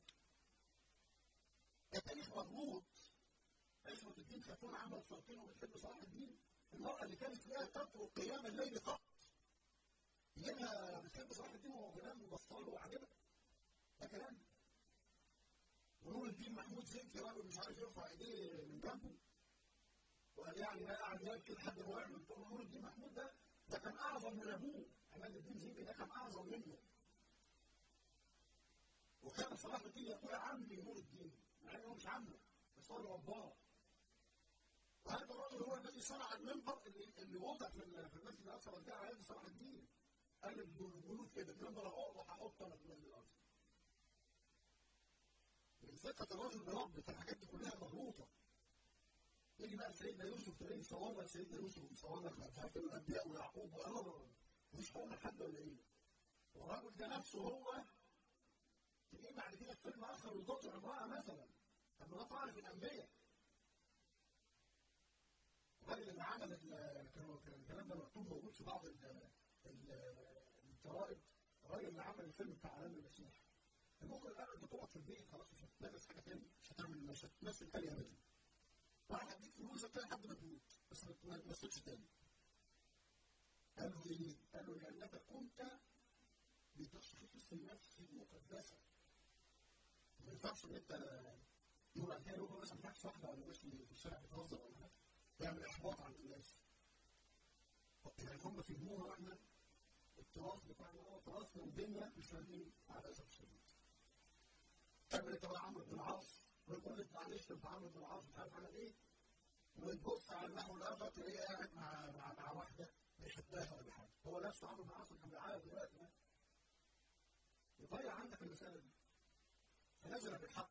Speaker 1: ده تاريخ مغلوط عصمة الدين خاتون عمل شرطين وبتحب صلاح الدين المرأة اللي كانت لا تترك قيام الليل قط يجيبها بتحب صلاح الدين وهو بينام وبسطاله وعجبها ده كلام ونور الدين محمود زنكي راجل مش عارف يرفع ايديه من جنبه وقال يعني ده قاعد ياكل لحد ما وقع من نور الدين محمود ده ده كان اعظم من ابوه عماد الدين زنكي ده كان اعظم منه وكان صلاح الدين يقول عمي نور الدين مع انه مش عمه بس هو اللي رباه وهذا الرجل هو الذي صنع المنبر اللي, اللي وضع في المسجد الاقصى وانتهى على يد صلاح الدين قال الجنود كده المنبر اهو وهحط انا في المسجد الاقصى من ثقة الرجل بربك الحاجات دي كلها مغلوطة. يجي بقى سيدنا يوسف تلاقيه يصور لك سيدنا يوسف ويصور لك مش عارف الأنبياء ويعقوب وأنا مش هقول لك حد ولا إيه. والراجل ده نفسه هو تلاقيه بعد كده في فيلم آخر يضطر امرأة مثلا. طب ما ده طالع في الأنبياء. الراجل اللي عمل الكلام ده مكتوب موجود في بعض الجرائد الراجل اللي عمل الفيلم بتاع عالم المسيح. المخرج الان انت تقعد في البيت خلاص مش هتلبس حاجه تاني مش هتعمل مش هتمثل تاني ابدا. راح هديك فلوس تاني لحد ما تموت بس ما تمثلش تاني. قالوا ليه؟ قالوا لانك كنت بتشخيص النفس المقدسه. ما ينفعش ان انت يقول عليها يقول مثلا بتاعت واحده ولا ماشي في الشارع بتهزر ولا حاجه يعمل احباط عند الناس. يعني هم فهموها احنا التراث بتاعنا هو تراثنا وديننا مش فاهمين على الاسف الشديد. تعمل انت بقى عمرو بن العاص ويقول لك معلش انت عمرو بن العاص مش عارف عمل ايه وتبص على النحو الاخر تلاقيه قاعد مع مع مع واحده بيحبها ولا حاجه هو نفسه عامل معاه صلح بالعالم دلوقتي يضيع عندك المساله دي فنزل بالحق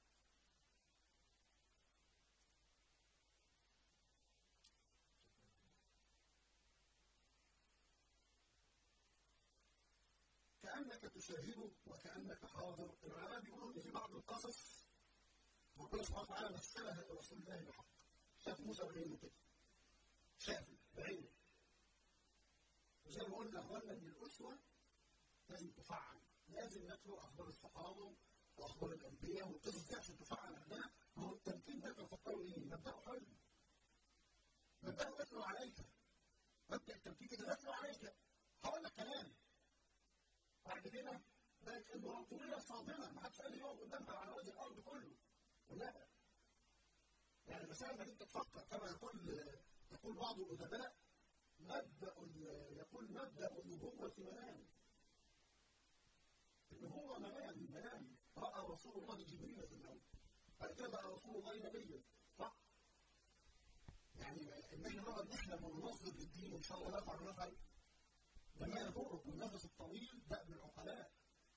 Speaker 1: كأنك تشاهده وكأنك حاضر العلماء بيقولوا إن في بعض القصص ربنا سبحانه وتعالى مثلها لرسول الله بحق شاف موسى بعينه كده شافه بعينه وزي ما قلنا اخوانا ان الاسوه لازم تفعل لازم نتلو اخبار الصحابه واخبار الانبياء والقصص دي عشان تفعل عندنا ما هو التمكين ده تفكروا ايه؟ مبداه حلو مبداه يتلو عليك مبدا التمكين كده يتلو عليك هقول لك كلام بعد كده بقت امبراطوريه صادمه ما حدش قال يقف قدامها على وجه الارض كله لا يعني المسألة انك انت تفكر كما يقول يقول بعض الادباء مبدا يقول مبدا النبوه منام النبوه منام منام راى رسول الله جبريل في النوم بعد كده بقى رسول الله نبيا صح؟ يعني ان احنا نقعد نحلم وننظر للدين ان شاء الله نفعل ونفعل ده ما يضرك والنفس الطويل دأب العقلاء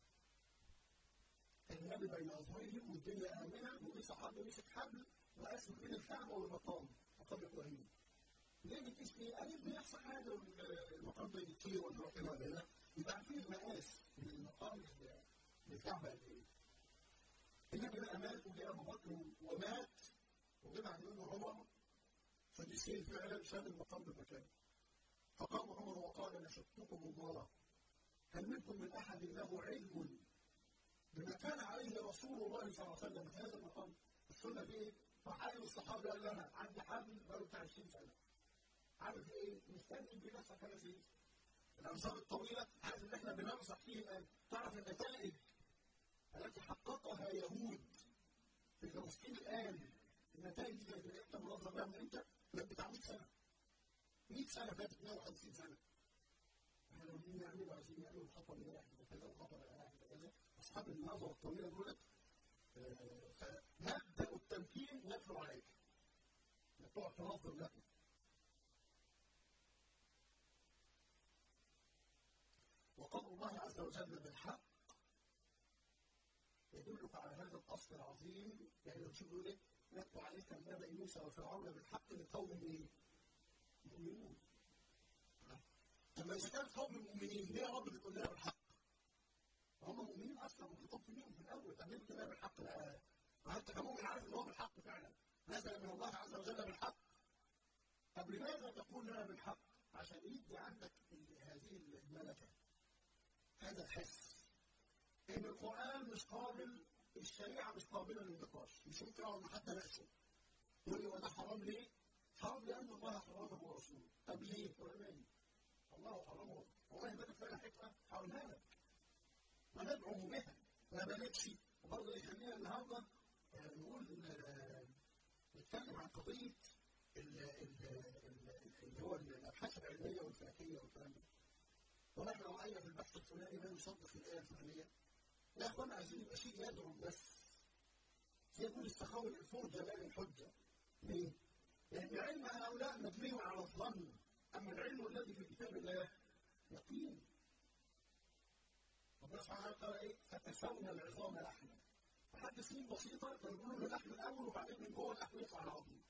Speaker 1: النبي بين اظهرهم والدنيا امنه وليه صحابه مسك حبل وقاسم بين الكعبه والمقام مقام ابراهيم. ليه بتقيس ايه؟ قال بيحصل حاجه والمقام ده يطير ولا يروح هنا ولا هنا يبقى عارفين المقاس من المقام للكعبه قد ايه. النبي بقى مات وجاء ابو بكر ومات وجه بعد منه عمر فدي سيل فعلا شال المقام بمكانه. فقام عمر وقال نشدتكم الله هل منكم من احد له علم بما كان عليه رسول الله صلى الله عليه وسلم في هذا المقام السنه في ايه؟ فحال الصحابه قال لنا عندي حامل بقاله بتاع 20 سنه عارف ايه؟ مستني بنفسك حاجه زي الامثال الطويله عارف ان احنا بننصح فيه الان تعرف النتائج التي حققها يهود في فلسطين الان النتائج دي كانت من امتى منظمه بها من امتى؟ من بتاع 100 سنه 100 سنه فاتت 150 سنه احنا لما بنيجي نعمل عايزين نعمل الخطوه اللي هي كذا والخطوه اللي هي كذا اصحاب النظره الطويله دول فمبدا التمكين يتلو عليك تقعد تنظر له وقول الله عز وجل بالحق يدلك على هذا الاصل العظيم يعني لو تشوفوا ايه نتلو عليك من نبأ موسى وفرعون بالحق لقوم ايه؟ مؤمنون طب اذا كان قوم مؤمنين ليه يا رب بتقول لنا بالحق؟ هم مؤمنين اصلا وخطاب فيهم في الاول طب ليه بتقول لنا بالحق بقى؟ ما انت كمؤمن عارف ان هو بالحق فعلا نزل من الله عز وجل بالحق طب لماذا تقول لنا بالحق؟ عشان يدي عندك هذه الملكه هذا الحس ان القران مش قابل الشريعه مش قابله للنقاش مش ممكن اقعد مع حد اناقشه يقول لي وده حرام ليه؟ حرام لان الله حرمه ورسوله طب ليه؟ قرآن الله حرمه والله بدك فيها حكمه هقولها لك وندعو بها ما بلغش وبرضه يخلينا النهارده نقول نتكلم عن قضيه اللي هو الابحاث العلميه والفلكيه والكلام ده ونحن راينا في البحث الفلاني ما يصدق الايه الفلانيه لا يا اخوانا عايزين يبقى شيء يدعو بس يكون السخاوي الفرجه لا الحجه ليه؟ لان علم هؤلاء مبني على الظن اما العلم الذي في كتاب الله يقين ربنا سبحانه وتعالى ايه؟ فتسونا العظام لحما لحد سنين بسيطه كانوا بيقولوا اللحم الاول وبعدين من جوه اللحم يطلع العظم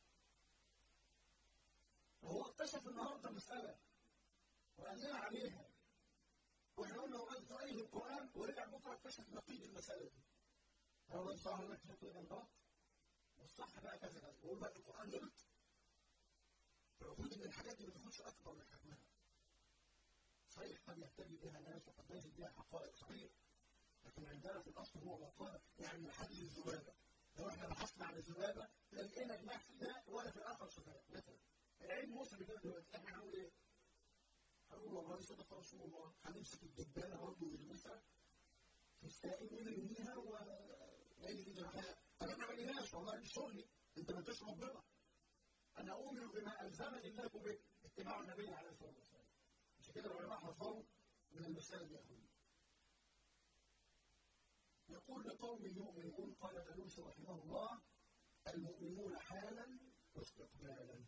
Speaker 1: وهو اكتشف النهارده مساله وقال لنا عليها واحنا قلنا وقال ايه القران ورجع بكره اكتشف نقيض المساله دي هو ده صح انك تحط ايه غلط والصح بقى كذا كذا وقول بقى القران غلط المفروض ان الحاجات دي ما تاخدش اكبر من حجمها صحيح قد يهتدي بها ناس وقد يجد بها حقائق صحيح لكن عندنا في الاصل هو بقاء يعني محل الذبابه لو احنا بحثنا عن الذبابه لا لقينا جناح في ده ولا في الاخر شفاء مثلا العلم وصل لكده دلوقتي احنا هنقول ايه؟ هنقول والله صدق رسول الله هنمسك الدبانه برضه ونلمسها في السائل ونرميها ونجد جناحها طب احنا ما لقيناش والله مش شغلي انت ما تشرب ربنا انا اؤمن بما الزمني الله به اتباع النبي عليه الصلاه والسلام عشان كده العلماء حذروا من المسائل دي يا يقول لقوم يؤمنون قال دلوس رحمه الله المؤمنون حالا واستقبالا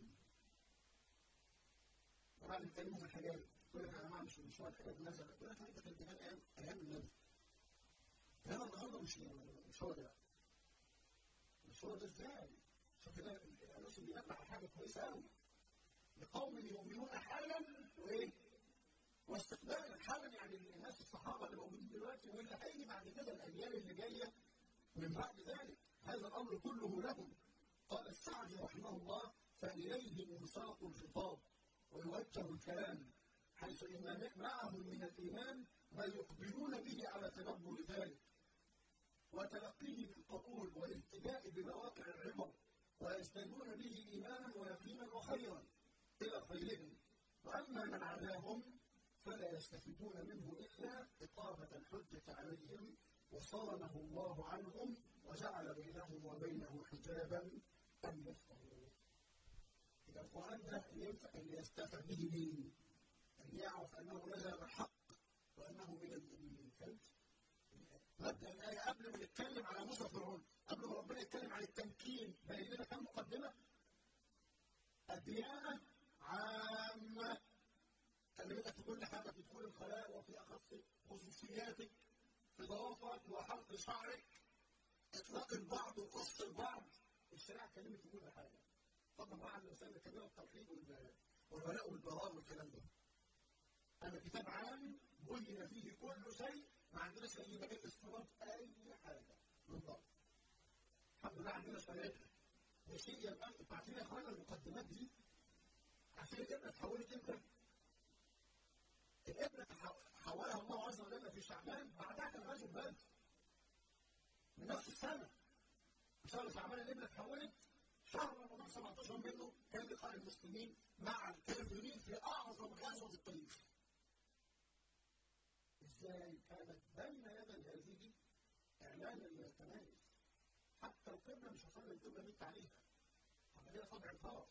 Speaker 1: طبعا بيتكلموا في الحجاب يقول لك يا جماعه مش مش هو الحجاب نزل يقول لك انت كنت كان ايام ايام النبي انما النهارده مش مش هو ده مش هو ده ازاي شوف كده الناس بينبه على حاجه كويسه قوي لقوم يؤمنون حالا وايه؟ واستقبالا حالا يعني الناس الصحابه اللي موجودين دلوقتي واللي هيجي بعد كده الاجيال اللي جايه من بعد ذلك هذا الامر كله لهم قال السعدي رحمه الله فاليه منساق الخطاب ويوجه الكلام حيث ان معهم من الايمان ما يقبلون به على تدبر ذلك وتلقيه بالقبول والالتجاء بمواقع العبر ويزدادون به ايمانا ويقينا وخيرا الى خيرهم واما من عداهم فلا يستفيدون منه الا اقامه الحجه عليهم وصانه الله عنهم وجعل بينهم وبينه حجابا ان يفقهوا إذا القرآن ده ينفع أن يستفاد به مين؟ أن يعرف أنه نزل بالحق وأنه من المؤمنين فهمت؟ مبدأ الآية قبل ما نتكلم على موسى فرعون قبل ما ربنا يتكلم عن التمكين بين لنا كم مقدمة؟ الديانة عامة كلمتك في كل حاجة في دخول الخلاء وفي أخص خصوصياتك في ضوافرك وحلق شعرك إطلاق البعض وقص البعض الشريعة كلمت في كل حاجة طبعا مع الانسان كمان التوحيد والولاء والبراء والكلام ده. انا كتاب عام بين فيه كل شيء ما عندناش اي مجال استنباط اي حاجه بالضبط. الحمد لله عندنا شريعه. ده شيء يبقى انتوا عارفين يا اخوانا المقدمات دي عشان الابنه اتحولت امتى؟ الابنه حولها الله عز وجل في شعبان بعدها كان رجل بدر. من نفس السنه. في شهر شعبان الابنه اتحولت شهر رمضان 17 منه كان لقاء المسلمين مع الكافرين في اعظم غزوه في التاريخ. ازاي كانت بين يدي هذه اعلان التميز حتى القبله مش هصلي القبله اللي انت عليها. عمليه طبع خاص.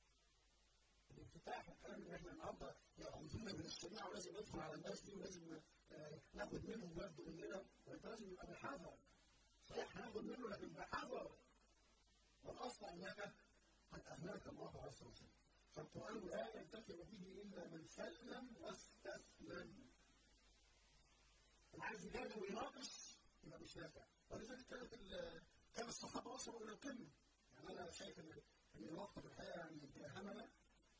Speaker 1: الانفتاح والكلام اللي احنا النهارده ياخذونا من الشريعه ولازم ندخل على الناس دي ولازم ناخد منهم وياخدوا مننا وانت لازم يبقى بحذر. صحيح هناخد منه لكن بحذر. والاصل انك قد اهلاك الله عز وجل فالقران لا ينتفع به الا من سلم واستسلم اللي عايز يجادل ويناقش يبقى مش نافع ولذلك كانت كان الصحابه وصلوا الى القمه يعني انا شايف ان ان الوقت في الحقيقه يعني همنا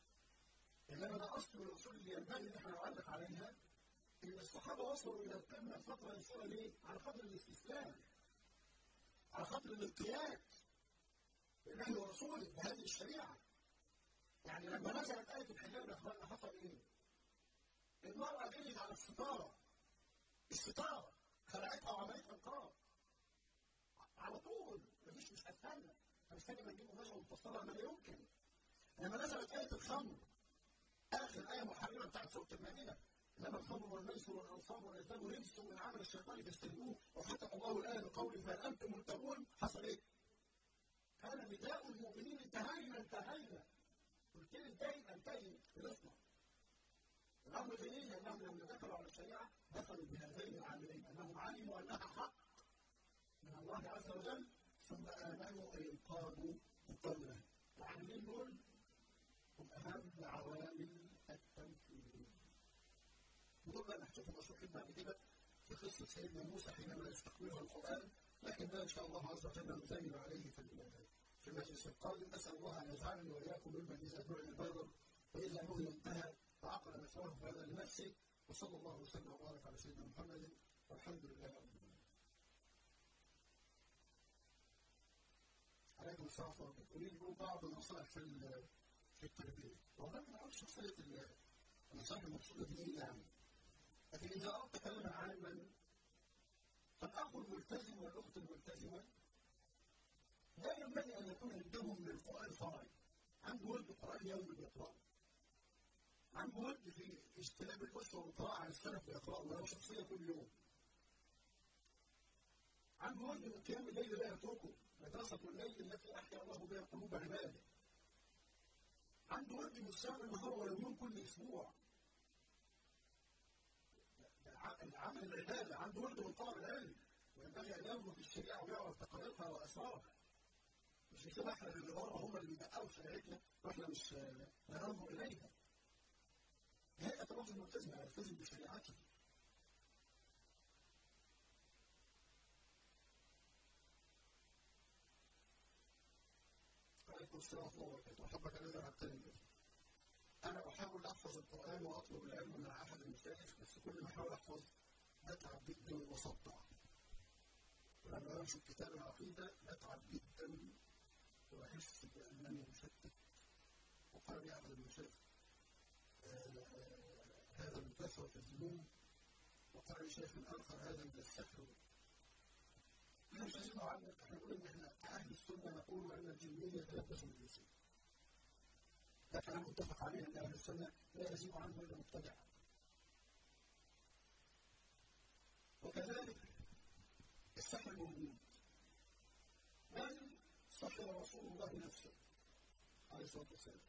Speaker 1: انما ده اصل من الاصول اللي ينبغي ان احنا نعلق عليها ان الصحابه وصلوا الى القمه الفتره يسيره ليه؟ على قدر الاستسلام على قدر الانقياد لله ورسوله بهذه الشريعه. يعني لما نزلت آية الحجاب يا اخوانا حصل ايه؟ المرأة جريت على الستارة. الستارة خلعتها وعملتها نقاب. على طول مفيش مش هستنى. هنستنى ما نجيب قماشة ونفصلها ما لا يمكن. لما نزلت آية الخمر آخر آية محرمة بتاعت سورة المائدة انما الخمر والميسر والانصاب والازلام رجس من عمل الشيطان فاجتنبوه وختم الله الايه بقوله فهل انتم منتهون حصل ايه؟ كان نداء المؤمنين انتهينا انتهينا قلت لي انتهي انتهي خلصنا الامر دليل انهم لما دخلوا على الشريعه دخلوا بهذين العاملين انهم علموا انها حق من الله عز وجل ثم امنوا ان ينقادوا بقوله العاملين دول هم اهم عوامل التنفيذ ودول بقى نحكيهم مشروحين بعد كده في قصه سيدنا موسى حينما يستقبلها القران لكن ده ان شاء الله عز وجل نتكلم عليه في في المجلس القادم اسال الله ان يجعلني واياكم ممن اذا دعي البر واذا نهي انتهى فعقل مثواه فهذا لنفسه وصلى الله وسلم وبارك على سيدنا محمد والحمد لله رب العالمين. عليكم السلام ورحمه الله اريد بعض النصائح في في التربيه والله ما اعرفش شخصيه النصائح المقصوده دي يعني لكن اذا اردت كلاما عاما فالاخ الملتزم والاخت الملتزمه لا ينبغي ان يكون عندهم من القران فرعي عنده ورد قران يومي بيقراه عنده ورد في اجتناب الاسره والقراءه عن السلف يقراه ولو شخصيه كل يوم عنده ورد من قيام الليل لا يتركه مدرسه الليل التي احيا الله بها قلوب عباده عنده ورد من صيام النهار واليوم كل اسبوع العمل العباده عنده ورد من طلب العلم وينبغي ان ينظر في الشريعه ويعرف تقاليدها واسرارها مش عشان كده احنا اللي بره هم اللي بيدققوا شريعتنا واحنا مش لا ننظر اليها. هيئة الرجل الملتزمة يلتزم بشريعته. عليكم السلام ورحمة الله وبركاته، أحبك الذي أردتني أنا أحاول أحفظ القرآن وأطلب العلم من أحد المشايخ بس كل ما أحاول أحفظ بتعب جدا وأصدع. ولما بمشي كتاب العقيدة بتعب جدا وأحس بأنني مشتت وقال لي أحد المشايخ هذا من كثرة الذنوب وقال لي شيخ آخر هذا من السحر احنا مش عايزين نعلق احنا نقول ان احنا اهل السنه نقول ان الجنيه لا تزن الانسان. ده كلام متفق عليه ان اهل السنه لا يزيد عنه الا مبتدع. وكذلك السحر موجود. بل سحر رسول الله نفسه عليه الصلاه والسلام.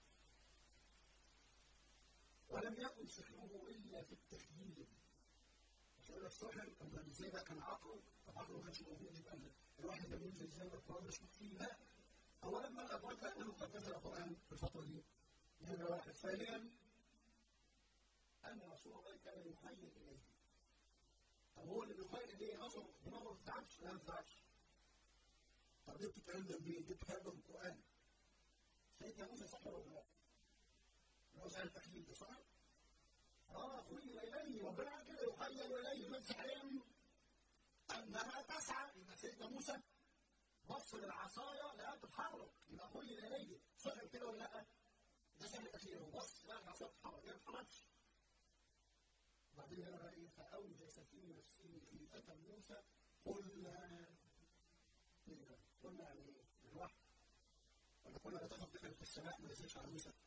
Speaker 1: ولم يكن سحره الا في التخييل يقول لك سحر طب ده ازاي ده كان عقله طب عقله ما كانش موجود يبقى الواحد لما ينزل ازاي القران مش فيه لا اولا ما ادرك انه قد نزل القران في الفتره دي هذا واحد ثانيا ان رسول الله كان يخيل اليه طب هو اللي بيخيل اليه نظر دماغه ما بتتعبش لا ما بتتعبش طب جبت الكلام ده منين؟ جبت الكلام ده من القران سيدنا موسى سحر ولا لا؟ هو سأل التخيل ده صح؟ اه خيل اليه ربنا كده يخيل اليه من سحرهم انها تسعى يبقى سيدنا موسى بص للعصايه لقاها تتحرك يبقى خيل اليه سحر كده ولا لا؟ ده سحر تخيل هو بص لقى العصايه تتحرك ما تتحركش وبعدين هنا بقى ايه فاوجس في نفسه خيفه موسى قلنا قلنا يعني ايه؟ الوحي ولا قلنا لا تخف بك في السماء ما ينزلش على موسى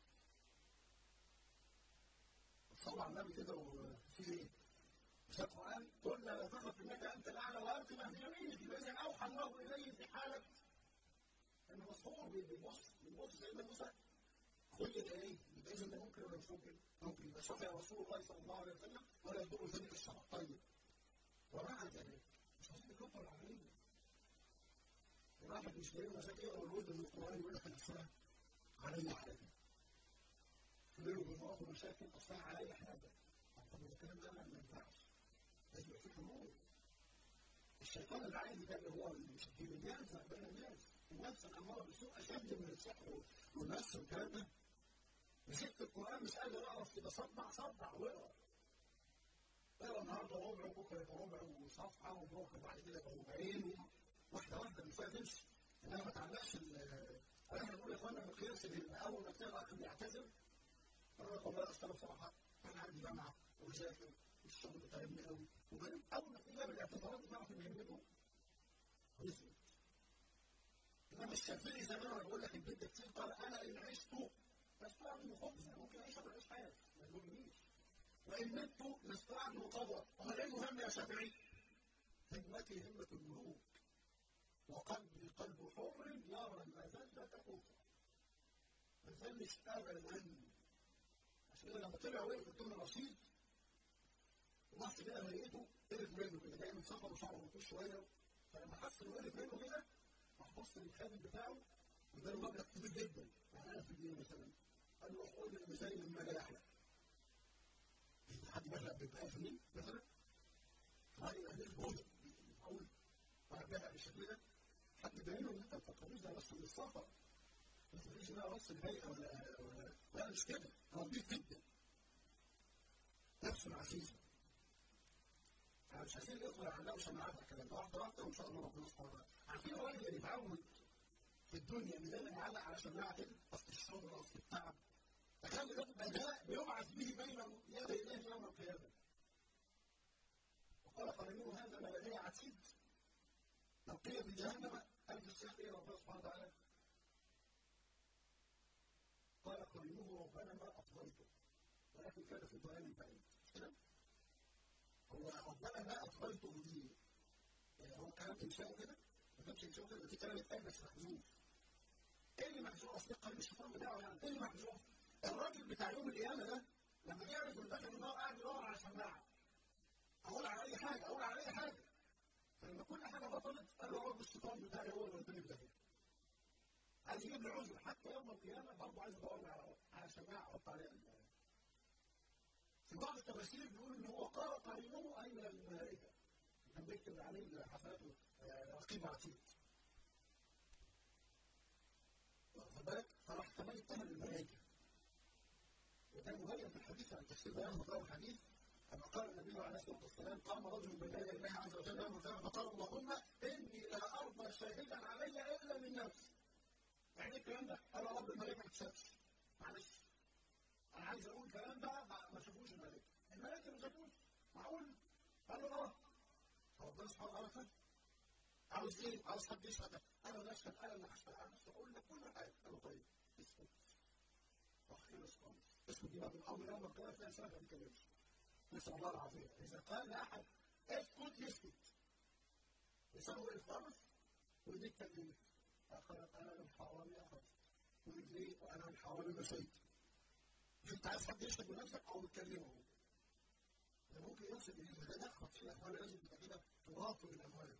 Speaker 1: صلى على النبي كده وفي ايه؟ في القران قلنا لا تخف انك انت الاعلى وانت ما في يمينك يبقى اذا اوحى الله اليه في حاله انه مسحور بيبص بيبص سيدنا موسى خيل اليه يبقى اذا ده ممكن ولا مش ممكن؟ ممكن يبقى شفع رسول الله صلى الله عليه وسلم ولا يضر ذلك الشرع طيب ومع ذلك مش عايزين نكبر العمليه الواحد مش جاي مزاج يقرا الورد من القران يقول لك انا علي حاجه كلهم بيضغطوا مشاكل اصلا علي حاجه طب الكلام ده ما ينفعش لازم يبقى في حلول الشيطان اللي عايز ده اللي هو مش بينزع بين الناس النفس الاماره بالسوء اشد من السحر والنفس والكلام ده مسكت القران مش قادر اعرف كده صدع صدع واقرا اقرا النهارده ربع وبكره يبقى ربع وصفحه وبكره بعد كده يبقى ربعين واحده واحده مش تمشي انما ما تعلقش انا بقول يا اخوانا مقياس اول ما تلاقي الاخ بيعتذر انا والله اصل انا بصراحه انا عندي جامعه وبذاكر والشغل تعبني قوي وبعدين اول ما تيجي الاعتذارات بتعرف ان يهمته يثبت انما الشافعي زي ما انا بقول لك البنت كتير قال انا ان عشت لست اعمل خبز ممكن اعيش ما اعيش حياه ما تقوليش وان مت لست اعمل قضاء امال ايه المهم يا شافعي؟ همتي همه الملوك وقلبي قلب حر يرى المذله خوفا ما تزلش ابدا عشان كده لما طلع وقف قدام الرصيد وبص كده لقيته قرف منه كده جاي من سفر وشعره منكوش شويه فلما حس انه قرف منه كده راح بص للخادم بتاعه واداله مبلغ كبير جدا يعني 1000 جنيه مثلا قال له قول المثال لما لا يحلى حد بلغ ب 1000 جنيه مثلا فقال لي اهل البودة معقول واحد بلغ بالشكل ده حد باين له ان انت ما تفكرنيش ده بس من السفر ما تفكرنيش بقى بص الهيئه ولا ولا لا مش كده انا نضيف جدا نفس العزيزه انا مش عايزين يطلع عندنا مش هنعرف الكلام ده واحده واحده وان شاء الله ربنا سبحانه وتعالى عارفين الراجل اللي بيتعود في الدنيا ان دايما يعلق على شماعه كده اصل الشغل اصل التعب تخلي ده بلاء بيبعث به بين يدي الله يوم القيامه وقال قرينه هذا ما لدي عتيد تلقيه في جهنم الف السياق الى ربنا سبحانه وتعالى قال قرينه ربنا ما اطغيته ولكن كان في ضلال بعيد كده هو ربنا ما اطغيته دي هو كلام انشاء كده ما كانش انشاء كده في كلام اتقال بس محذوف ايه اللي محذوف اصل قلب الشيطان بتاعه يعني ايه اللي محذوف الراجل بتاع يوم القيامه ده لما يعرف من داخل النار قاعد يدور على شماعه اقول على اي حاجه اقول على اي حاجه فلما كل حاجه بطلت قال له رب الشيطان بتاعي هو اللي وداني في داهيه عايز يجيب لي عذر حتى يوم القيامه برضه عايز ادور على على شماعه احط عليها في بعض التفاسير بيقول ان هو قال قرينه اين الملائكه كان بيكتب عليه حسناته رقيب عتيد واخد بالك فراح كمان اتهم الملائكه وده مبين في الحديث عن تفسير بيان مقام الحديث كما قال النبي عليه الصلاه والسلام قام رجل بين يدي الله عز وجل يوم القيامه فقال اللهم اني لا ارضى شاهدا علي الا من نفسي. يعني الكلام ده؟ قال رب الملائكه ما تشافش. معلش. انا عايز اقول كلام بقى ما شافوش الملائكه. الملائكه ما شافوش. معقول؟ قالوا اه. ربنا سبحانه وتعالى عاوز ايه؟ عاوز حد يشهد انا لا اشهد انا اللي هشهد على نفسي اقول لك كل حاجه. قالوا طيب اسكت. وخلص خالص. اسكت دي بقى من اول يوم القيامه تلاقي سنه ما بيتكلمش. نسأل الله العافية إذا قال لأحد اسكت يسكت يسوي الفرض ويديك تكلمة أخذت أنا من حرام أخذ ورجلي وأنا من حرام مشيت أنت عايز حد يشهد بنفسك أو تكلمه ده ممكن يوصل إلى ده ده خطير الأخوان لازم تبقى كده تراقب الأموال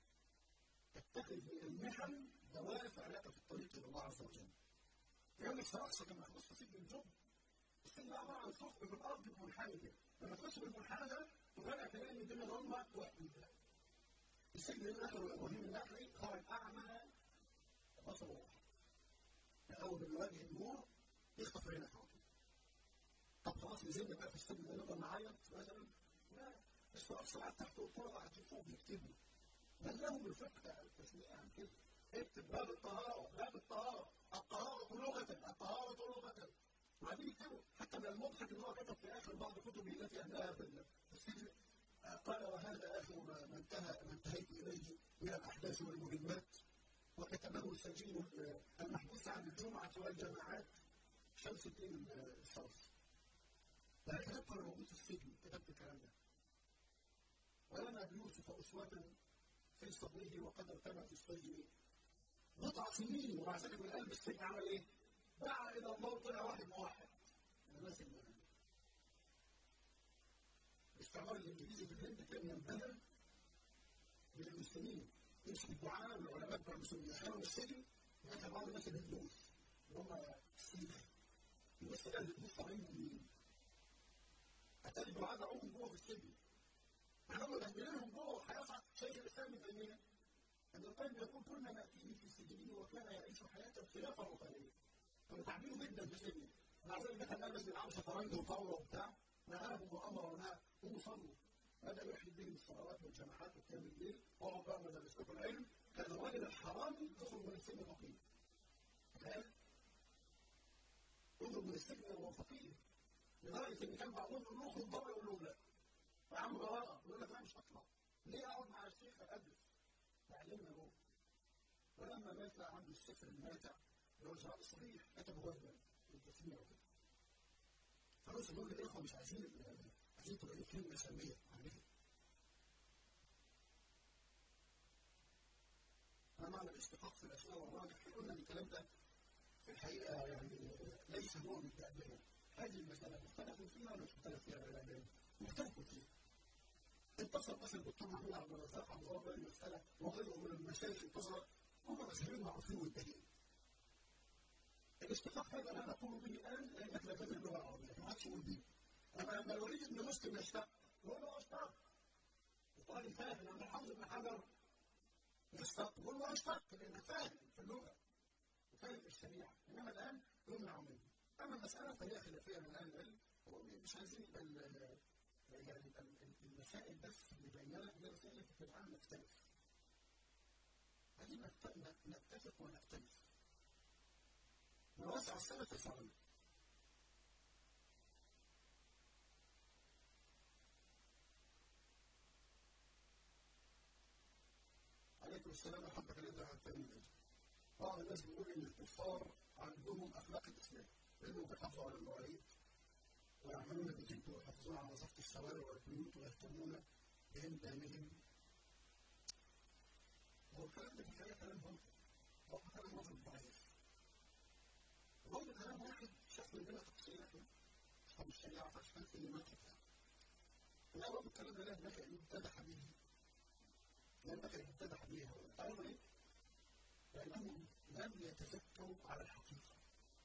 Speaker 1: تتخذ المحن دوافع لك في الطريق إلى الله عز وجل يقول لك سأقصى كما خلصت فيك من جب السن عبارة عن ثقب في الأرض بمنحنى كده لما تخش بالمنحنى ده تفاجأ تلاقي ان الدنيا ضلمه واحد السجن الاخر ابراهيم النخعي خرج اعمى بصره واحد اول ما يواجه النور يخطف عينك على طول طب خلاص نزلنا بقى في السجن ده نقدر نعيط مثلا لا بس في اقصى تحت الطرق قاعدين فوق بيكتبوا بل لهم الفقه التسمية عن كده اكتب باب الطهارة باب الطهارة الطهارة لغة الطهارة لغة وبعدين يكتبوا حتى من المضحك ان هو كتب في اخر بعض كتبه التي املاها في السجن قال وهذا اخر ما انتهى ما انتهيت اليه من الاحداث والمهمات وكتبه السجين المحبوس عن الجمعه والجماعات شمس الدين الصرف. ده كتبت انا موجود في السجن كتبت الكلام ده. ولنا بيوسف اسوه في صدره وقد ارتمى في السجن بضع سنين ومع ذلك من قلب السجن عمل ايه؟ دعا الى الله طلع واحد موحد الناس اللي الاستعمار الانجليزي في الهند كان ينبهر بالمسلمين يمسك الدعاء والعلماء بتوع المسلمين يدخلوا السجن يدخل بعض الناس الهندوس اللي هم السيخ الناس اللي الهندوس طالعين من اتاري الدعاء دعوهم جوه في السجن احنا هم مهدلينهم جوه هيصعد شيخ الاسلام ابن تيميه ابن القيم يقول كنا ناتيه في سجنه وكان يعيش حياه خلافه رفاهيه كانوا تعبينه جدا في سجنه مع ذلك دخل الناس بيلعبوا شطرنج وطاوله وبتاع نهاهم وامر ونهى قوموا صلوا بدا يحيي بهم الصلوات والجماعات وقيام الليل وهو بقى مدرس لكم العلم كان الراجل الحرامي يخرج من السجن فقير تخيل يخرج من السجن وهو فقير لدرجه ان كان بعضهم يقول له اخرج بره يقول له لا يا عم براءه يقول لك لا مش هطلع ليه اقعد مع الشيخ ادرس تعلمنا هو ولما مات عنده السفر الماتع اللي هو الجواب الصحيح كتبه وهبا التسمية وكده فنوصل نقول للإخوة مش عايزين عايزين تبقى دي كلمة سلبية عارفين أنا معنى الاشتقاق في الأسماء والراجح قلنا ان الكلام ده في الحقيقة يعني ليس هو من تأبينا هذه المسألة مختلف فيها ولا مش مختلف فيها العلماء مختلف فيها اتصل مثلا الدكتور محمود عبد الرزاق عن ظاهر المسألة وغيره من المشايخ اتصل هم مسؤولين معروفين والدليل الاشتقاق هذا لا نقول به الان لانك لا تدري اللغه العربيه ما عادش يقول به اما لما الوليد بن مسلم يشتق يقول له اشتق وطالب فاهم لما الحافظ بن حجر يشتق يقول له اشتق لانك فاهم في اللغه وفاهم الشريعه انما الان يمنع منه اما المساله فهي خلافيه من اهل العلم مش عايزين يبقى يعني المسائل بس اللي بينها هي مسائل في العالم نختلف عايزين نتفق ونختلف نوسع السنة تسعة عليكم السلام ورحمة الله وبركاته. بعض الناس بيقول إن الكفار عندهم أخلاق الإسلام، لأنهم بيحافظوا على المواعيد ويعملون بجد ويحافظون على نظافة الشوارع والبيوت ويهتمون بإنتاجهم. هو الكلام ده في الحقيقة كلام منطق. هو كلام منطق ضعيف. برضه كلام واحد شاف مننا تقصير احنا اصحاب الشريعه فاشكال كلمات يعني. لا برضه الكلام ده له نفع يمتدح به لا نفع يمتدح به تعرف ايه؟ لانهم لم يتزكوا على الحقيقة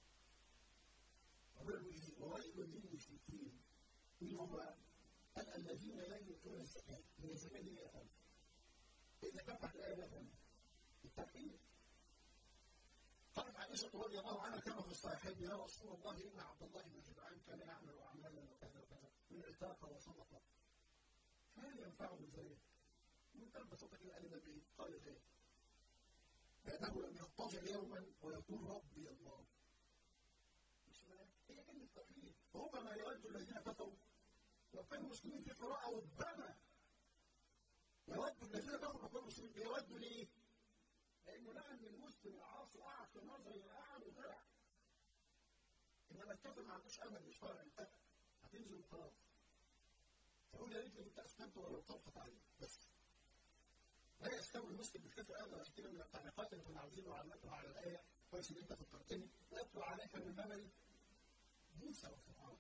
Speaker 1: وقالوا إيه وويل للمشركين مين هم قال الذين لا يؤتون الزكاة من الزكاة دي يا فندم إذا كانت الآية يا فندم التوحيد قالت عائشة رضي الله عنها كما في الصحيحين يا رسول الله إن عبد الله بن جدعان كان يعمل أعمالا وكذا وكذا من عتاقة وصدقة هل ينفعه ذلك؟ من كان بسيطة كده قال النبي قال ذلك لأنه لم يضطجع يوما ويقول ربي الله مش هي كلمة التوحيد ربما يود الذين كفروا لو كانوا مسلمين في قراءة ربما يود الذين كفروا لو كانوا مسلمين يودوا ليه؟ لأنه لقى إن المسلم العاصي قعد في نظره قعد وطلع إنما الكافر ما عندوش أمل مش فارق انتهى هتنزل وخلاص فقول يا ريت أنت أسلمت ولو طبقت عليه بس لا يستوي المسلم بالكافر أبدا عشان كده من التعليقات اللي كنا عاوزين نعلقها على الآية كويس إن أنت فكرتني نتلو عليك من نبل موسى وفرعون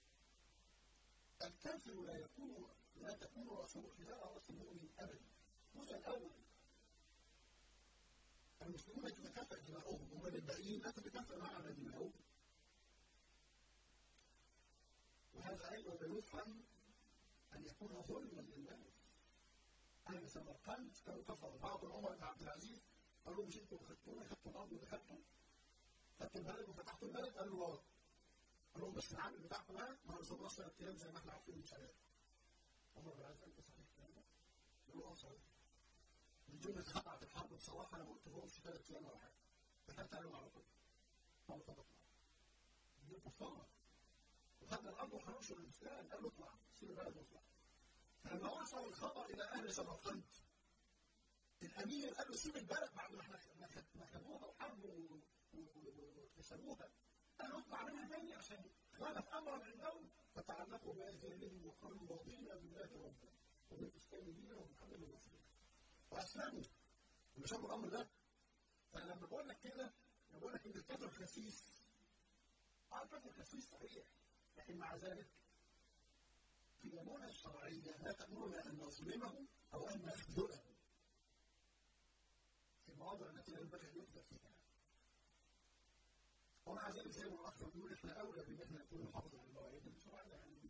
Speaker 1: الكافر لا يكون لا تكون رسول خلال رأس المؤمن أبدا موسى الأول المسلمون تتكافئ دماؤهم ومن الباقيين لا تتكافئ معنا دماؤهم وهذا ايضا يفهم ان يكون ظلما للناس اهل سمرقند كانوا كفروا بعض عمر بن عبد العزيز قالوا مش انتوا خدتونا خدتوا الارض ودخلتوا خدتوا البلد وفتحتوا البلد قالوا اه قال لهم بس العامل بتاعكم ده ما وصلناش ثلاث ايام زي ما احنا عارفين من شباب عمر بن العزيز قال صحيح الكلام ده؟ قالوا اه صحيح الجملة خطأت الحرب بصراحة أنا ما قلتلهمش ثلاث أيام ولا حاجة دخلت عليهم على طول ما ارتبط معاهم دي كفارة وخدنا الأرض وحرمشوا الإسلام قال له اطلع سيب البلد واطلع فلما وصل الخبر إلى أهل سمرقند الأمير قال له سيب البلد بعد ما احنا ما خدوها وحرب وكسبوها قال له اطلع منها تاني عشان خالف أمرا عندهم فتعلقوا بأذانهم وقالوا رضينا بالله ربا وبالإسلام دينا وبمحمد رسول واسلموا اللي شافوا الامر ده فانا لما بقول لك كده بقول لك ان الكفر خسيس اه الكفر خسيس صحيح لكن مع ذلك قيمنا الشرعيه لا تامرنا ان نظلمه او ان نخذله في المواضع التي ينبغي ان يخذل فيها ومع ذلك زي ما الاخ بيقول احنا اولى بان احنا نكون نحافظ على المواعيد الشرعيه يعني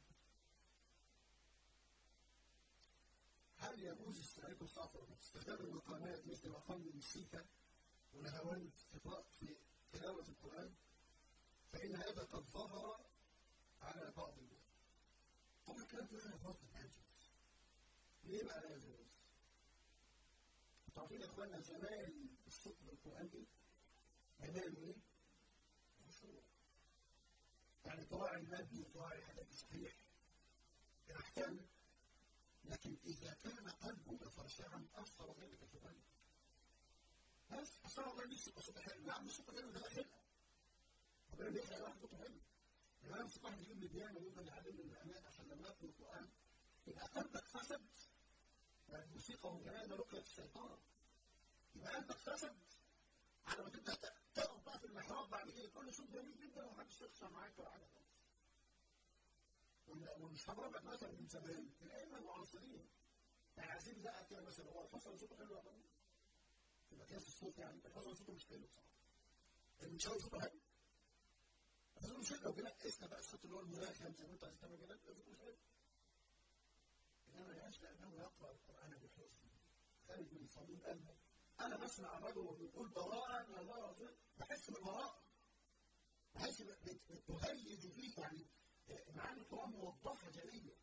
Speaker 1: هل يجوز استعادة السفر باستخدام المقامات مثل مقام الموسيقى ونهوان في تلاوة القرآن فإن هذا قد ظهر على بعض الناس. طبعا الكلام ده لا يخص الحاجز. ليه بقى لا يجوز؟ انتوا عارفين يا اخوانا جمال الصوت بالقرآن ايه؟ جماله ايه؟ خشوع. يعني تراعي المبني وتراعي الحاجات صحيح. الأحكام لكن إذا كان قلبك خاشعا أثر ذلك في قلبك. بس أثر الله نفسي بصوت حلو، نعم بصوت حلو ده خلقة. ربنا بيخلق واحد صوته حلو. لما يمسك واحد يجيب لي بيانو ويفضل يعلمني الأمان عشان لما يقرأ القرآن يبقى قلبك فسد. يعني الموسيقى والجمال ده رقية الشيطان. يبقى قلبك فسد على ما تبدأ تقف بقى في المحراب بعد كده تقول لي صوت جميل جدا ومحدش يخشى معاك ولا حاجة خالص. ومش هضربك مثلا من زمان الائمه المعاصرين يعني عايزين بقى كده مثلا هو الحسن صوته حلو يا فندم في مقياس الصوت يعني الحسن صوته مش حلو بصراحه المشاوي صوته حلو الحسن مش حلو لو جينا قسنا بقى الصوت اللي هو الملاكم زي ما انت عايز تعمل كده صوته مش حلو انما يعيش لانه يقرا القران بحسن خارج من صميم قلبه انا بسمع الرجل وبيقول براءه من الله ورسوله بحس بالبراءه بحس بتهيج فيه يعني معاني القرآن موضحة جلية.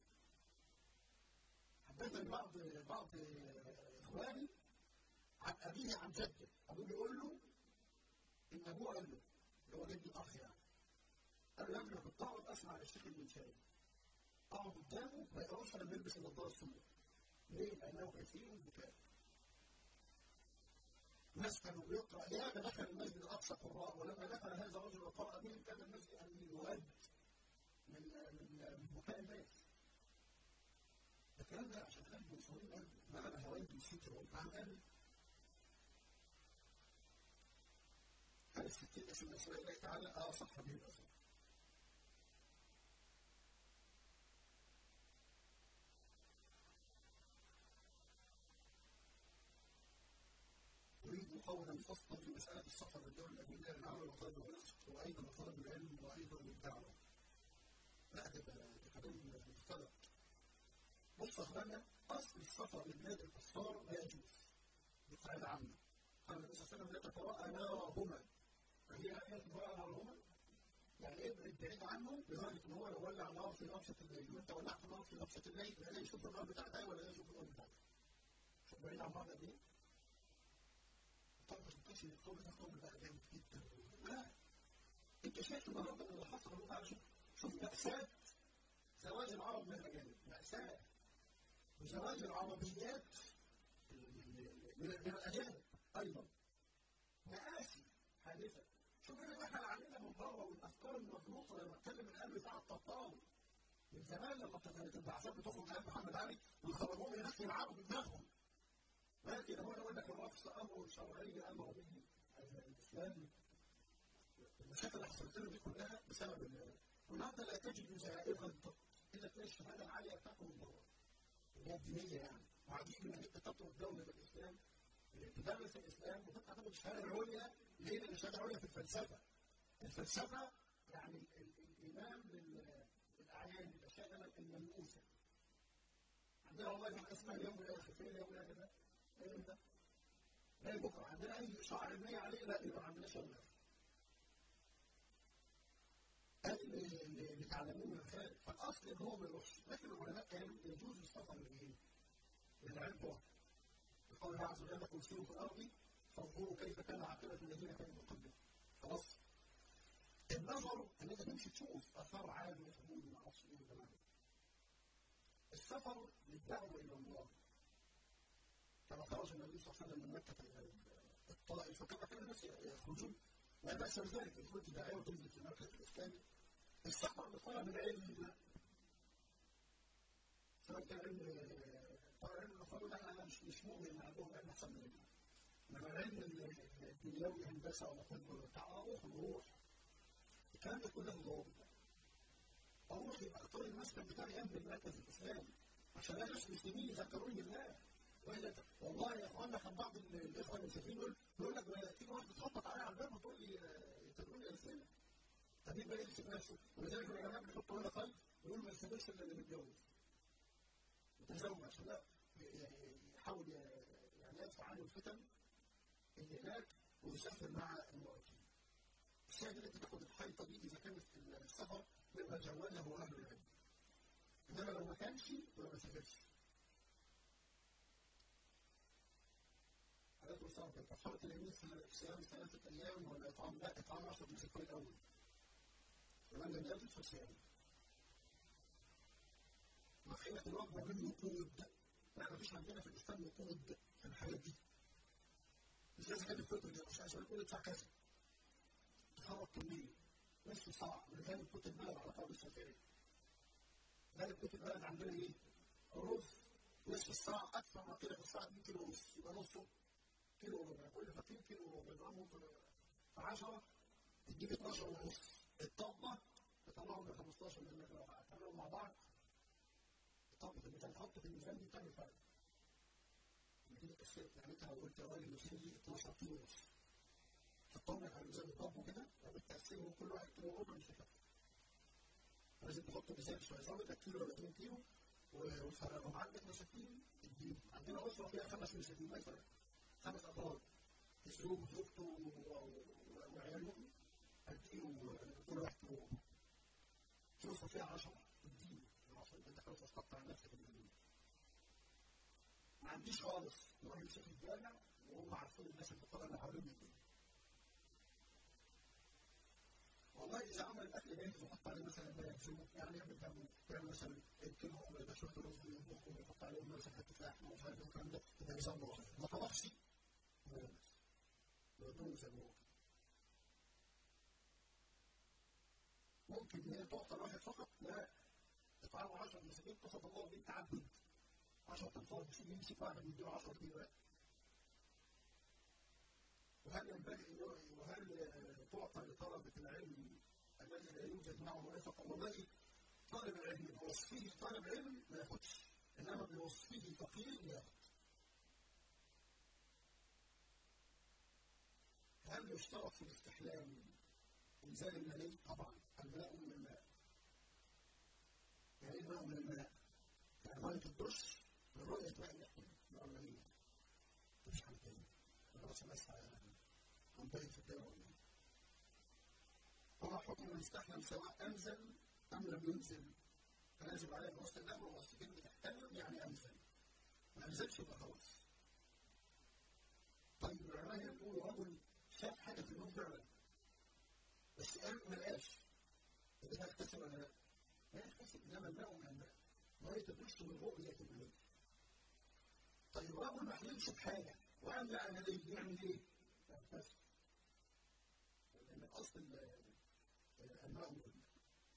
Speaker 1: حدثني بعض بعض إخواني عن أبيه عن جده، أبوه بيقول له إن أبوه قال له اللي هو جد الأخ يعني. قال له يا ابني كنت أقعد أسمع الشيخ المنشاوي. أقعد قدامه ما يقراش لما يلبس النضارة السوداء. ليه؟ لأنه كثير البكاء. الناس كانوا بيقرأ يا دخل المسجد الأقصى قراء ولما دخل هذا الرجل وقرأ بهم كان المسجد أن يؤد من من بكاء الناس. الكلام ده عشان قلب مسؤولين قلب معنى هوان بالستر والفهم قلب. هل الستين اسم اسماء الله تعالى؟ اه صح به الأثر. أريد قولا فصلا في مساله السفر للدول الامريكيه للعمل وطلب الرزق وايضا طلب العلم وايضا الدعوه. لا ده كلام مختلط. بص يا اخوانا اصل السفر لبلاد الكفار لا يجوز. دي قاعده عامه. قال النبي صلى الله عليه وسلم لا تتراءى نارهما. فهي هي تتراءى نارهما يعني ابعد بعيد عنه لدرجه ان هو لو ولع نار في نفسه الليل وانت ولعت نار في نفسه الليل لا يشوف النار بتاعتها ولا يشوف النار بتاعتك. شوف بعيد عن بعض قد ايه؟ طبعا ما تنساش ان القول ده قول بقى جامد جدا لا انت شايف النهارده اللي حصل اللي تعالى شوف شوف مأساة زواج العرب من الأجانب مأساة وزواج العربيات من الأجانب أيضا مآسي حادثة شوف احنا احنا عاملينها من بره والافكار المغلوطه لما اتكلم الان بتاع الطبطاوي من زمان لما كانت البعثات بتخرج عند محمد علي ويخرجوهم هناك يلعبوا بدماغهم لكن هو يقول لك الرقص امر شرعي امر به الاسلام المشاكل اللي حصلت له دي كلها بسبب والنهارده لا تجد زائغا الا تلاقي الشهاده العاليه بتاعته من بره اللي هي الدينيه يعني وعجيب انك انت تترك دوله الاسلام تدرس الاسلام وتبقى تاخد الشهاده العليا ليه؟ لان الشهاده العليا في الفلسفه الفلسفه يعني الايمان بالاعيان الاشياء الملموسه عندنا والله في اسمها اليوم الاخر فين اليوم الاخر ده؟ ايه ده؟ لا بكره عندنا اي اشاره علميه عليه لا يبقى ما عندناش يوم الاخر اللي تعلموه من الخارج فالاصل ان هو ما يروحش لكن العلماء قالوا يجوز السفر لايه؟ للعلم قال الله عز وجل قل سيروا في الارض فانظروا كيف كان عاقبه الذين كانوا من قبلهم خلاص النظر ان انت تمشي تشوف اثار عاد وثمود ما اعرفش ايه تماما السفر للدعوه الى الله كما خرج النبي صلى الله عليه وسلم من مكه الى الطائف وكما كان الناس يخرجون لا باس بذلك ان كنت داعيه وتنزل في المركز الاسلامي السفر لطلب العلم سواء كان علم طبعا علم الاخوان ده انا مش مش مؤمن ان عندهم علم احسن مننا انما العلم الدنيوي هندسه ولا طب ولا بتاع اروح وروح الكلام ده كله ضوابط اروح يبقى اختار المسكن بتاعي جنب المركز الاسلامي عشان لا ناس مسلمين يذكروني بالله والا والله يا اخوانا كان بعض الاخوه المسلمين يقول يقول لك تيجي واحد بتخبط عليا على الباب وتقول لي تقول لي الاسئله طب يبقى يمسك نفسه ولذلك العلماء بيحطوا لنا قلب يقولوا ما يستجيبش الا اللي متجوز يتزوج عشان لا يحاول يعني يدفع عنه الفتن اللي هناك ويسافر مع المؤمنين. الشاهد ان انت تاخد الحيطه دي اذا كانت السفر يبقى جواله اهل العلم. انما لو ما كانش يبقى ما سافرش. عليكم السلام كانت كفاره اليمين صيام ثلاثه ايام ولا اطعام لا اطعام 10 مسكين الاول. فمن لم يجد فصيام. وحيلة الوجبة بالنقود لا مفيش عندنا في الإسلام نقود في الحاجات دي مش لازم كده الفطر دي مش عشان يقول ادفع كذا تخرج كمية نصف ساعة ولذلك كنت البلد على قول الشافعي ذلك كنت البلد عندنا إيه؟ رز نصف الساعة أكثر ما كده في الساعة 2 كيلو ونص يبقى نصه كيلو وربع كل فقير كيلو وربع يضربهم في 10 تجيب 12 ونص الطبة تطلعهم ب 15 من تعملهم مع بعض الطبق اللي انت هتحطه في الميزان دي بتعمل فرق. دي الست يعني انت لو قلت راجل يشيل 12 كيلو ونص حطهم لك على ميزان الطبق كده لو انت تقسمهم كل واحد كيلو وربع مش هيكفي. لازم تحط ميزان شويه ظابط كيلو ولا 2 كيلو وتفرقهم عندك مساكين تديهم عندنا اسره فيها خمس مساكين مثلا خمس افراد الزوج وزوجته وعيالهم اديهم كل واحد كيلو وربع. في اسره فيها 10 اديهم انت خلاص تقطع نفسك من ما عنديش خالص يروح يمسك الجامع وهم عارفين الناس الفقراء اللي حوالين الدنيا والله اذا عمل الاكل جاهز وحط عليه مثلا بيعزمه يعني يعمل جنبه يعمل مثلا الكلهم ولا شويه رز ويطبخهم ويحط عليهم مثلا حته لحمه ومش عارف الكلام ده يبقى نظام بسيط ما طبخش يودوه زي ما هو ممكن ان هي تعطى واحد فقط لا اطعام 10 مساكين قصد الله بيه تعبد 10 انفار مش يمسك واحد يديله 10 كيلو وهل ينبغي وهل تعطى لطلبة العلم الذي لا يوجد معه نفقة والله طالب العلم بوصفه طالب علم ما ياخدش انما بوصفه فقير ياخد يشترط في الاستحلام انزال المني طبعا الماء من الماء يعني الماء من الماء يعني ميه الدش من رؤيه ماء الاحتمال ماء المني مش عن تاني انا بس بسعى عن تاني في الدواء ولا وما حكم من استحلم سواء انزل ام لم ينزل فيجب عليه غسل الدم وغسل كلمه احتمل يعني انزل ما انزلش يبقى خلاص طيب العلماء يقولوا رجل شاف حاجه في النوم فعلا بس قال ما لقاش يبقى ده اغتسل ولا لا؟ لا يغتسل انما الماء من الماء ما يتدرس من رؤيه المني طيب رجل ما حلمش بحاجه وقال لا انا ليه يعمل ايه؟ يغتسل لان الاصل الماء من الماء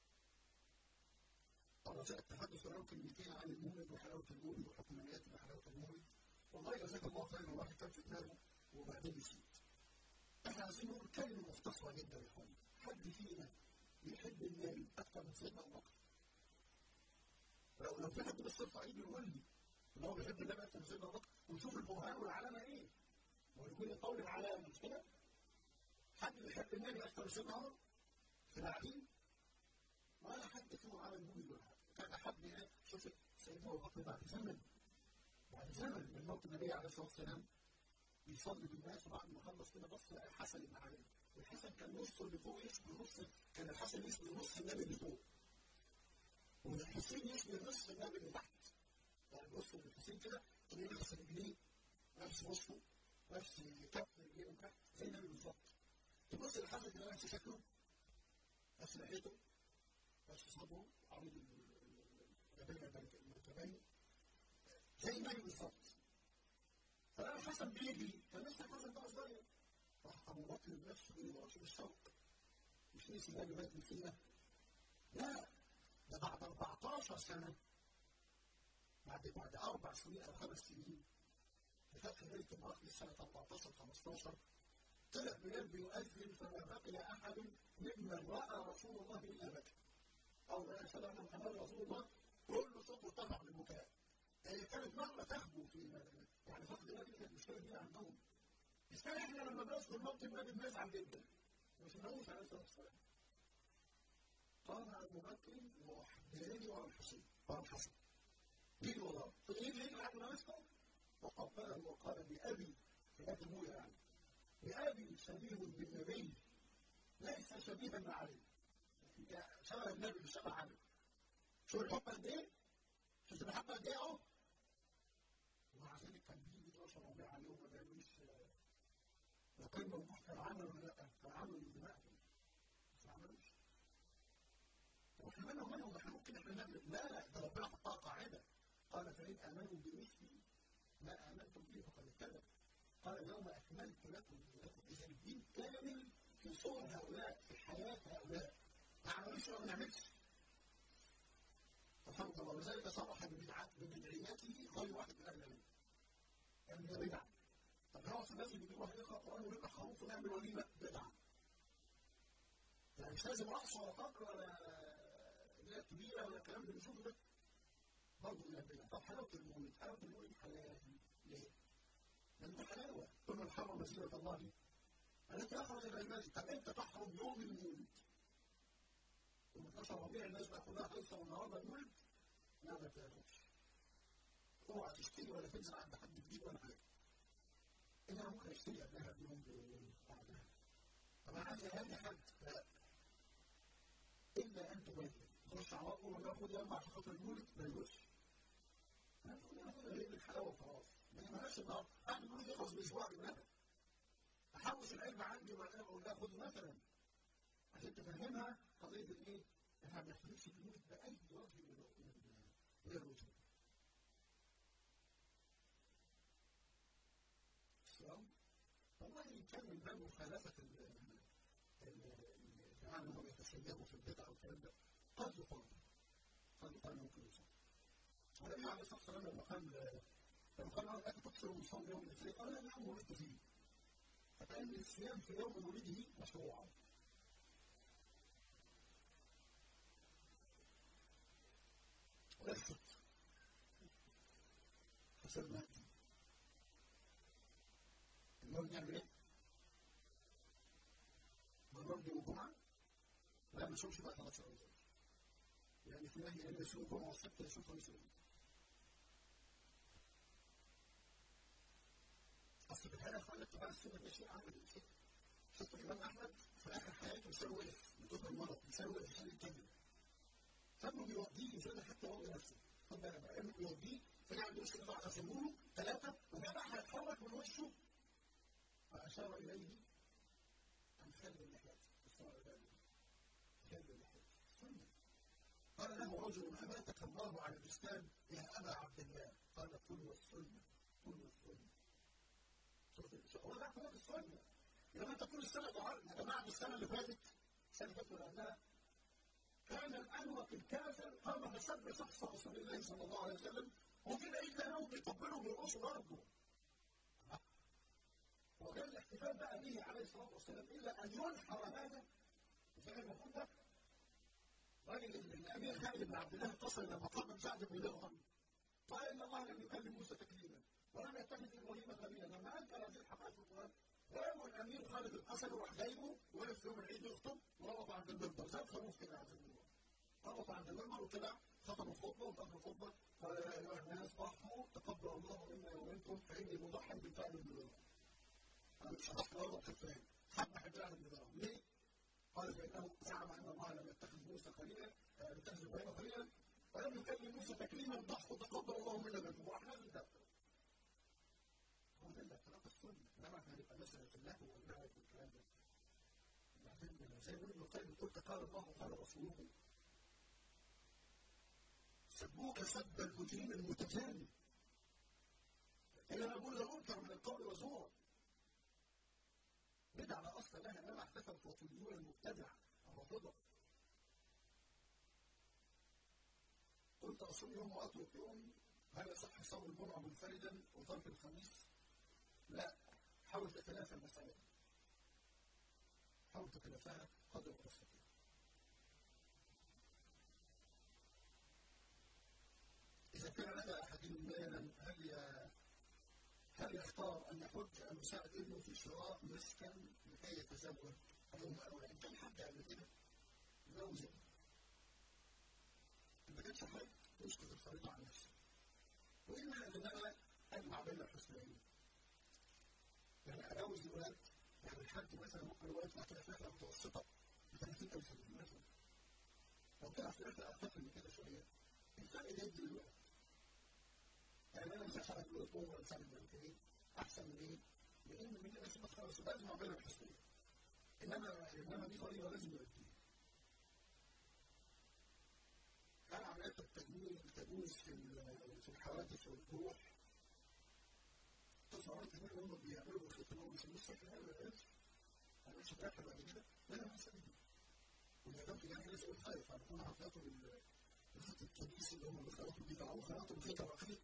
Speaker 1: طبعا جاء التحدث ولو كلمتين عن المولد وحلاوه المولد وحكم من ياتي بحلاوه المولد والله جزاك الله خيرا والله كان في دماغه وبعدين نسيت. احنا عايزين نقول كلمه مختصره جدا يا اخوان. حد فينا بيحب النبي اكثر من سيدنا ابو بكر. لو لو في حد بالصدفه يجي يقول لي ان هو بيحب النبي اكثر من سيدنا ابو بكر ونشوف البرهان والعلامه ايه؟ ولكل قول العلامه مش كده؟ حد بيحب النبي اكثر من سيدنا عمر؟ في العقيد؟ ولا حد فيهم عمل مولد ولا حاجه. كان احب شوف سيدنا ابو بكر بعد زمن بعد زمن من موت النبي عليه الصلاه والسلام بيصلي بالناس وبعد ما خلص كده بص لقى الحسن بن علي والحسن كان نصه اللي فوق يشبه نص كان الحسن يشبه نص النبي اللي فوق والحسين يشبه نص النبي اللي تحت يعني بص الحسين كده تلاقيه نفس رجليه نفس وسطه نفس كف رجليه من تحت زي النبي بالظبط تبص للحسن كده نفس شكله نفس لحيته نفس صدره عريض المرتبين زي النبي بالظبط فلما الحسن بيجي كان لسه الحسن بقى صغير راح ابو بكر بنفسه يقول له شوف الشوق مش نسي النبي مات من فينا لا ده بعد 14 سنه بعد بعد اربع سنين او خمس سنين في فتح بيت المقدس سنه 14 15 طلع بلاد يؤذن فما بقي احد ممن راى رسول الله الا بكى او لا اشهد ان محمد رسول الله كل صوت ارتفع بالبكاء هي كانت نقله تخبو في يعني فقد النبي كانت مشكله كبيره عندهم الثاني احنا لما بنذكر موت النبي بنزعل جدا مش بنقولش عليه الصلاه والسلام قام ابو بكر وحداني ورا الحسين ورا الحسن يجي وراه فايه اللي يجي على نفسه وقبله وقال بابي خلاف ابويا يعني بابي شبيه بالنبي ليس شبيها بعلي شبه النبي مش شبه علي شوف الحب قد ايه؟ شوف المحبه قد ايه اهو ومع ذلك كان بيجي 12 ربيع عليهم ما بيعملوش لو كان موجود كان عمل ولا لا كان عمل دماغهم بس ما عملوش طب احنا مالنا ومالهم احنا ممكن احنا نعمل لا لا ده ربنا حطها قاعده قال فان امنوا بمثل ما امنتم به فقد اهتدوا قال اليوم اكملت لكم دينكم اذا الدين كامل في صور هؤلاء في حياه هؤلاء ما عملوش ولا ما نعملش الحمد لله ولذلك صرح ببدعيته غير واحد من اهل العلم يعني ده بدعه طب هو في الناس اللي بيجيبوا واحد يقرا قران ويذبح خروف ونعمل وليمه بدعه يعني مش لازم رقص ولا فقر ولا ليله كبيره ولا الكلام اللي بنشوفه ده برضه من البدع طب حلاوه المولد حلاوه المولد حلال ليه؟ لان ده حلاوه ثم الحرم مسيره الله التي اخرج الى المسجد طب انت تحرم يوم المولد ثم 12 ربيع الناس بقى كلها خلصه والنهارده المولد لا ما تاخدش اوعى تشتري ولا تنزل عند حد جديد ولا حاجه انا ممكن اشتري قبلها بيوم بعدها طب انا عايز اهدي حد لا الا ان تبين تخش على طول ولا خد يوم عشان خاطر المولد ما يجوزش هي الحلاوه وخلاص ما يهمناش النهارده اعمل المولد يخلص باسبوع بالنبي احوش العلم عندي ولا اقول لا خد مثلا عشان تفهمها قضيه الايه؟ احنا ما بنحتاجش المولد باي وجه من الوجوه الصيام والله يكمل باب مخالفة الجماعة اللي هم يتسيبوا في البدع والكلام ده قد يقال قد يقال ممكن يصام والنبي عليه الصلاة والسلام لما قال لما قال لا تكثر من صوم يوم الاثنين قال لا يوم ولدت فيه فكأن الصيام في يوم مولده مشروعا لفت حسب مهدي المهم نعمل ايه؟ نشوفش بقى ثلاث شهور يعني في نهي ان يسوق جمعه والسبت يسوق خمس يوم اصل في الحقيقه اخوان اتباع السنه ده شيء عملي شيء شفت الامام احمد في اخر حياته لسانه وقف من كتر المرض لسانه وقف عشان يتكلم فابنه بيوديه يزيد حتى هو نفسه خد بالك بقى ابنه بيوديه فجاه عنده مشكله ضعف له ثلاثه وجابها هيتحرك من وشه فاشار اليه ان خلي اللحيات خلي اللحيات سنه قال له رجل اماتك الله على الاسلام يا ابا عبد الله قال كل السنه كل السنه هو ده كل السنه لما انت كل السنه ظهرنا يا جماعه السنه اللي فاتت السنه اللي فاتت اللي قبلها كان الانوق الكافر قام بسب شخص رسول الله صلى الله عليه وسلم وفي العيد لهم بيطبلوا برؤوسه برضه وكان الاحتفال بقى به عليه الصلاه والسلام الا ان ينحر هذا زي المفروض ده راجل الامير خالد بن عبد الله اتصل الى مقام سعد بن لغم قال ان الله لم يكلم موسى تكليما ولم يتخذ ابراهيم خليلا لما انكر هذه الحقائق في القران ويوم الامير خالد الاسد وراح جايبه وقف يوم العيد يخطب وربط عند المنبر زي الخروف كده عند المنبر ربط عند المنبر وطلع خطب الخطبه وقبل الخطبه قال يا ايها الناس ضحوا تقبل الله منا ومنكم فاني مضحى بالفعل بالنظام انا مش هضحي برضه بخفان حب حجاب النظام ليه؟ قال فانه زعم ان الله لم يتخذ موسى خليلا لم يتخذ ابراهيم خليلا ولم يكلم موسى تكليما ضحوا تقبل الله منا ومنكم وراح نازل ده هو ده اللي اختلاف السنه انما احنا هنبقى مثلا في اللهو واللعب والكلام ده وبعدين زي ما ابن القيم قلت قال الله وقال رسوله سبوك سب المجرم المتجانب انا بقول ده منكر من القول وزور بدع لا اصل لها انما احدث الفاطميون المبتدع الرافضه قلت اصوم يوم واترك يوم هل يصح صوم الجمعه منفردا وترك الخميس؟ لا حاول تتلافى المسألة حاول تتلافاها قدر ما تستطيع إذا كان لدى أحد مالا هل هل يختار أن يحج أم يساعد ابنه في شراء مسكن لكي يتزوج أو إن كان حد قبل كده يتزوج إذا كانش حد يسقط الفريضة عن نفسه وإما أن أنا أجمع بين الحسنين يعني أجوز الولاد يعني الحد مثلا ممكن الولاد يطلع كده في رحلة متوسطة ب 30000 جنيه مثلا لو طلع في رحلة أقل من كده شوية الفرق ده يدي الولد يعني انا مش هساعد الاسبوع ولا اساعد البنتين احسن من ايه؟ لان من الناس ما خلاص لازم اعمل الحسنيه انما انما دي طريقه لازم يوديها هل عمليات التجميل تجوز في في الحوادث والجروح؟ تصورات ان هم بيعملوا الخيط اللي هو بيسموه السكن هذا العرس انا مش هتاكل بعد كده لا انا هسوي واذا كان في جانب لازم يتخيط فبكون عطيته الخيط الكبيس اللي هم بيخلطوا بيطلعوه خلطوا بخيط رقيق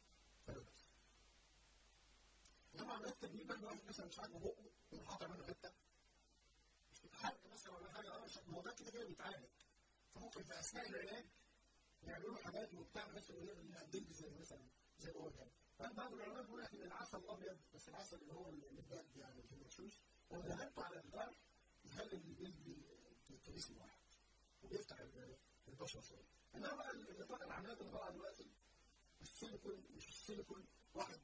Speaker 1: انما عمليات التجميل بقى واحد مثلا مش عاجبه بقه يروح قاطع منه حته مش بتحرق مثلا ولا حاجه اه عشان هو ده كده كده بيتعالج فممكن في اثناء العلاج يعملوا له حاجات وبتاع بس اللي هي الدب زي مثلا زي ما هو كده فبعض العلماء بيقول لك ان العسل الابيض بس العسل اللي هو الجلد يعني اللي مغشوش لو دهنته على الجرح يخلي الجلد يترسم واحد وبيفتح البشره شويه انما بقى الاطلاق العمليات اللي طالعه دلوقتي السيليكون مش السيليكون واحد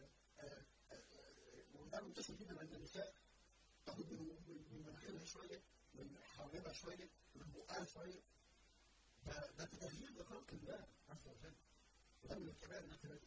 Speaker 1: وده منتشر جدا عند النساء تاخد من مناخيرها شويه من حواجبها شويه من بقها شويه ده ده تغيير لخلق الله عز وجل وده من الكبائر التي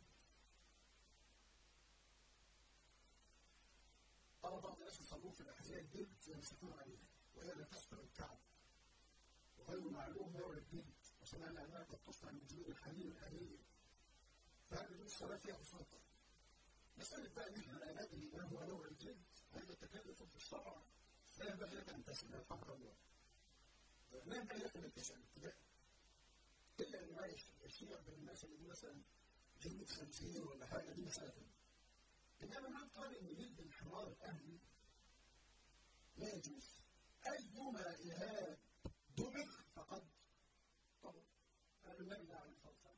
Speaker 1: قال بعض الناس يصلون في الاحذيه الجلد يمسكون عليها وهي لا تستر الكعب وغير معلوم نوع الجلد وسمعنا انها قد تصنع من جلود الحمير الحمير فهل يجوز الصلاه فيها بساطه مسألة بقى نحن لا ندري ما هو نوع الجلد هذا تكلف في الشرع لا ينبغي لك أن تسأل الحق الله لا ينبغي لك أن تسأل ابتداء إلا أن ما يشيع بين الناس اللي مثلا جلد خمسين ولا حاجة دي مسألة إنما من قال إن جلد الحمار الأهلي لا يجوز أيما إهاب دبغ فقد طبعا أنا النبي عليه الصلاة والسلام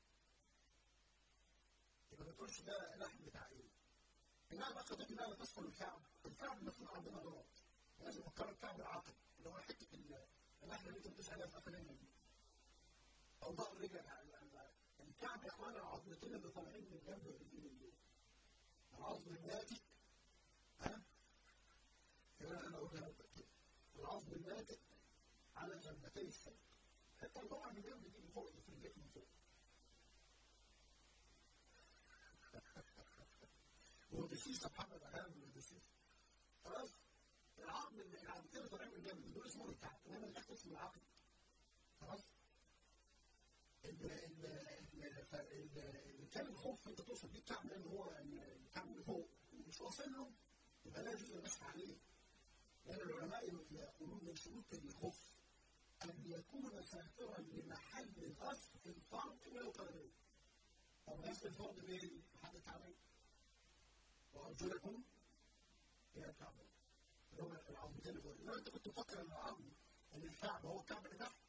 Speaker 1: يبقى ما تقولش ده لحم بتاع ايه؟ انها بقى قضيه انها تدخل الكعب، الكعب المفروض عندنا غلط لازم نفكر الكعب العقل اللي هو حته احنا اللي انت بتسال عليها في افلام دي او ظهر رجلك الكعب يا اخوانا العظمتين اللي طالعين من جنب الرجلين دول العظم الناتج ها كمان انا قلت لك كده العظم الناتج على جنبتي الساق حتى طبعا من جنب دي من فوق في رجليك من فوق ودسيسه محمد اهم من دسيسه خلاص العظم اللي العظمتين اللي طالعين من جنب دول اسمهم الكعب انما اللي تحت اسمه العقل خلاص اللي كان الخوف انت توصل بيه الكعب لان هو الكعب اللي فوق مش واصل له يبقى لا يجوز المسح عليه لان العلماء يقولون من شروط الخوف ان يكون ساترا لمحل غسل الفرد والقدمين طب غسل الفرد فين؟ محل الكعبين وارجلكم الى الكعبين اللي هو العظمتين اللي فوق لو انت كنت مفكر ان العظم ان الكعب هو الكعب اللي تحت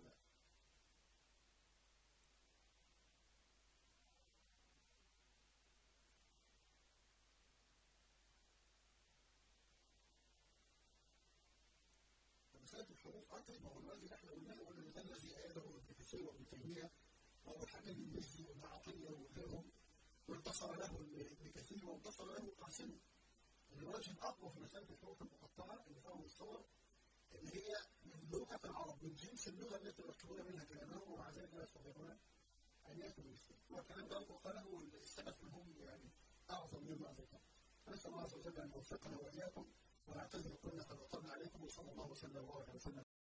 Speaker 1: مسألة الحروف أكثر ما هو الذي نحن قلناه قلنا ده الذي أيده ابن كثير وابن تيمية وأبو حكيم المزي وابن عطية وغيرهم وانتصر له ابن كثير وانتصر له القاسمي الوجه الأقوى في مسألة الحروف المقطعة اللي فيها الصور إن هي من لغة العرب من جنس اللغة التي يركبون منها كلامهم ومع ذلك لا يستطيعون أن يأتوا بالإسلام والكلام ده قاله السلف منهم يعني أعظم مما ذكر نسأل الله عز وجل أن يوفقنا وإياكم ونعتذر كنا قد أطلنا عليكم وصلى الله وسلم وبارك وسلم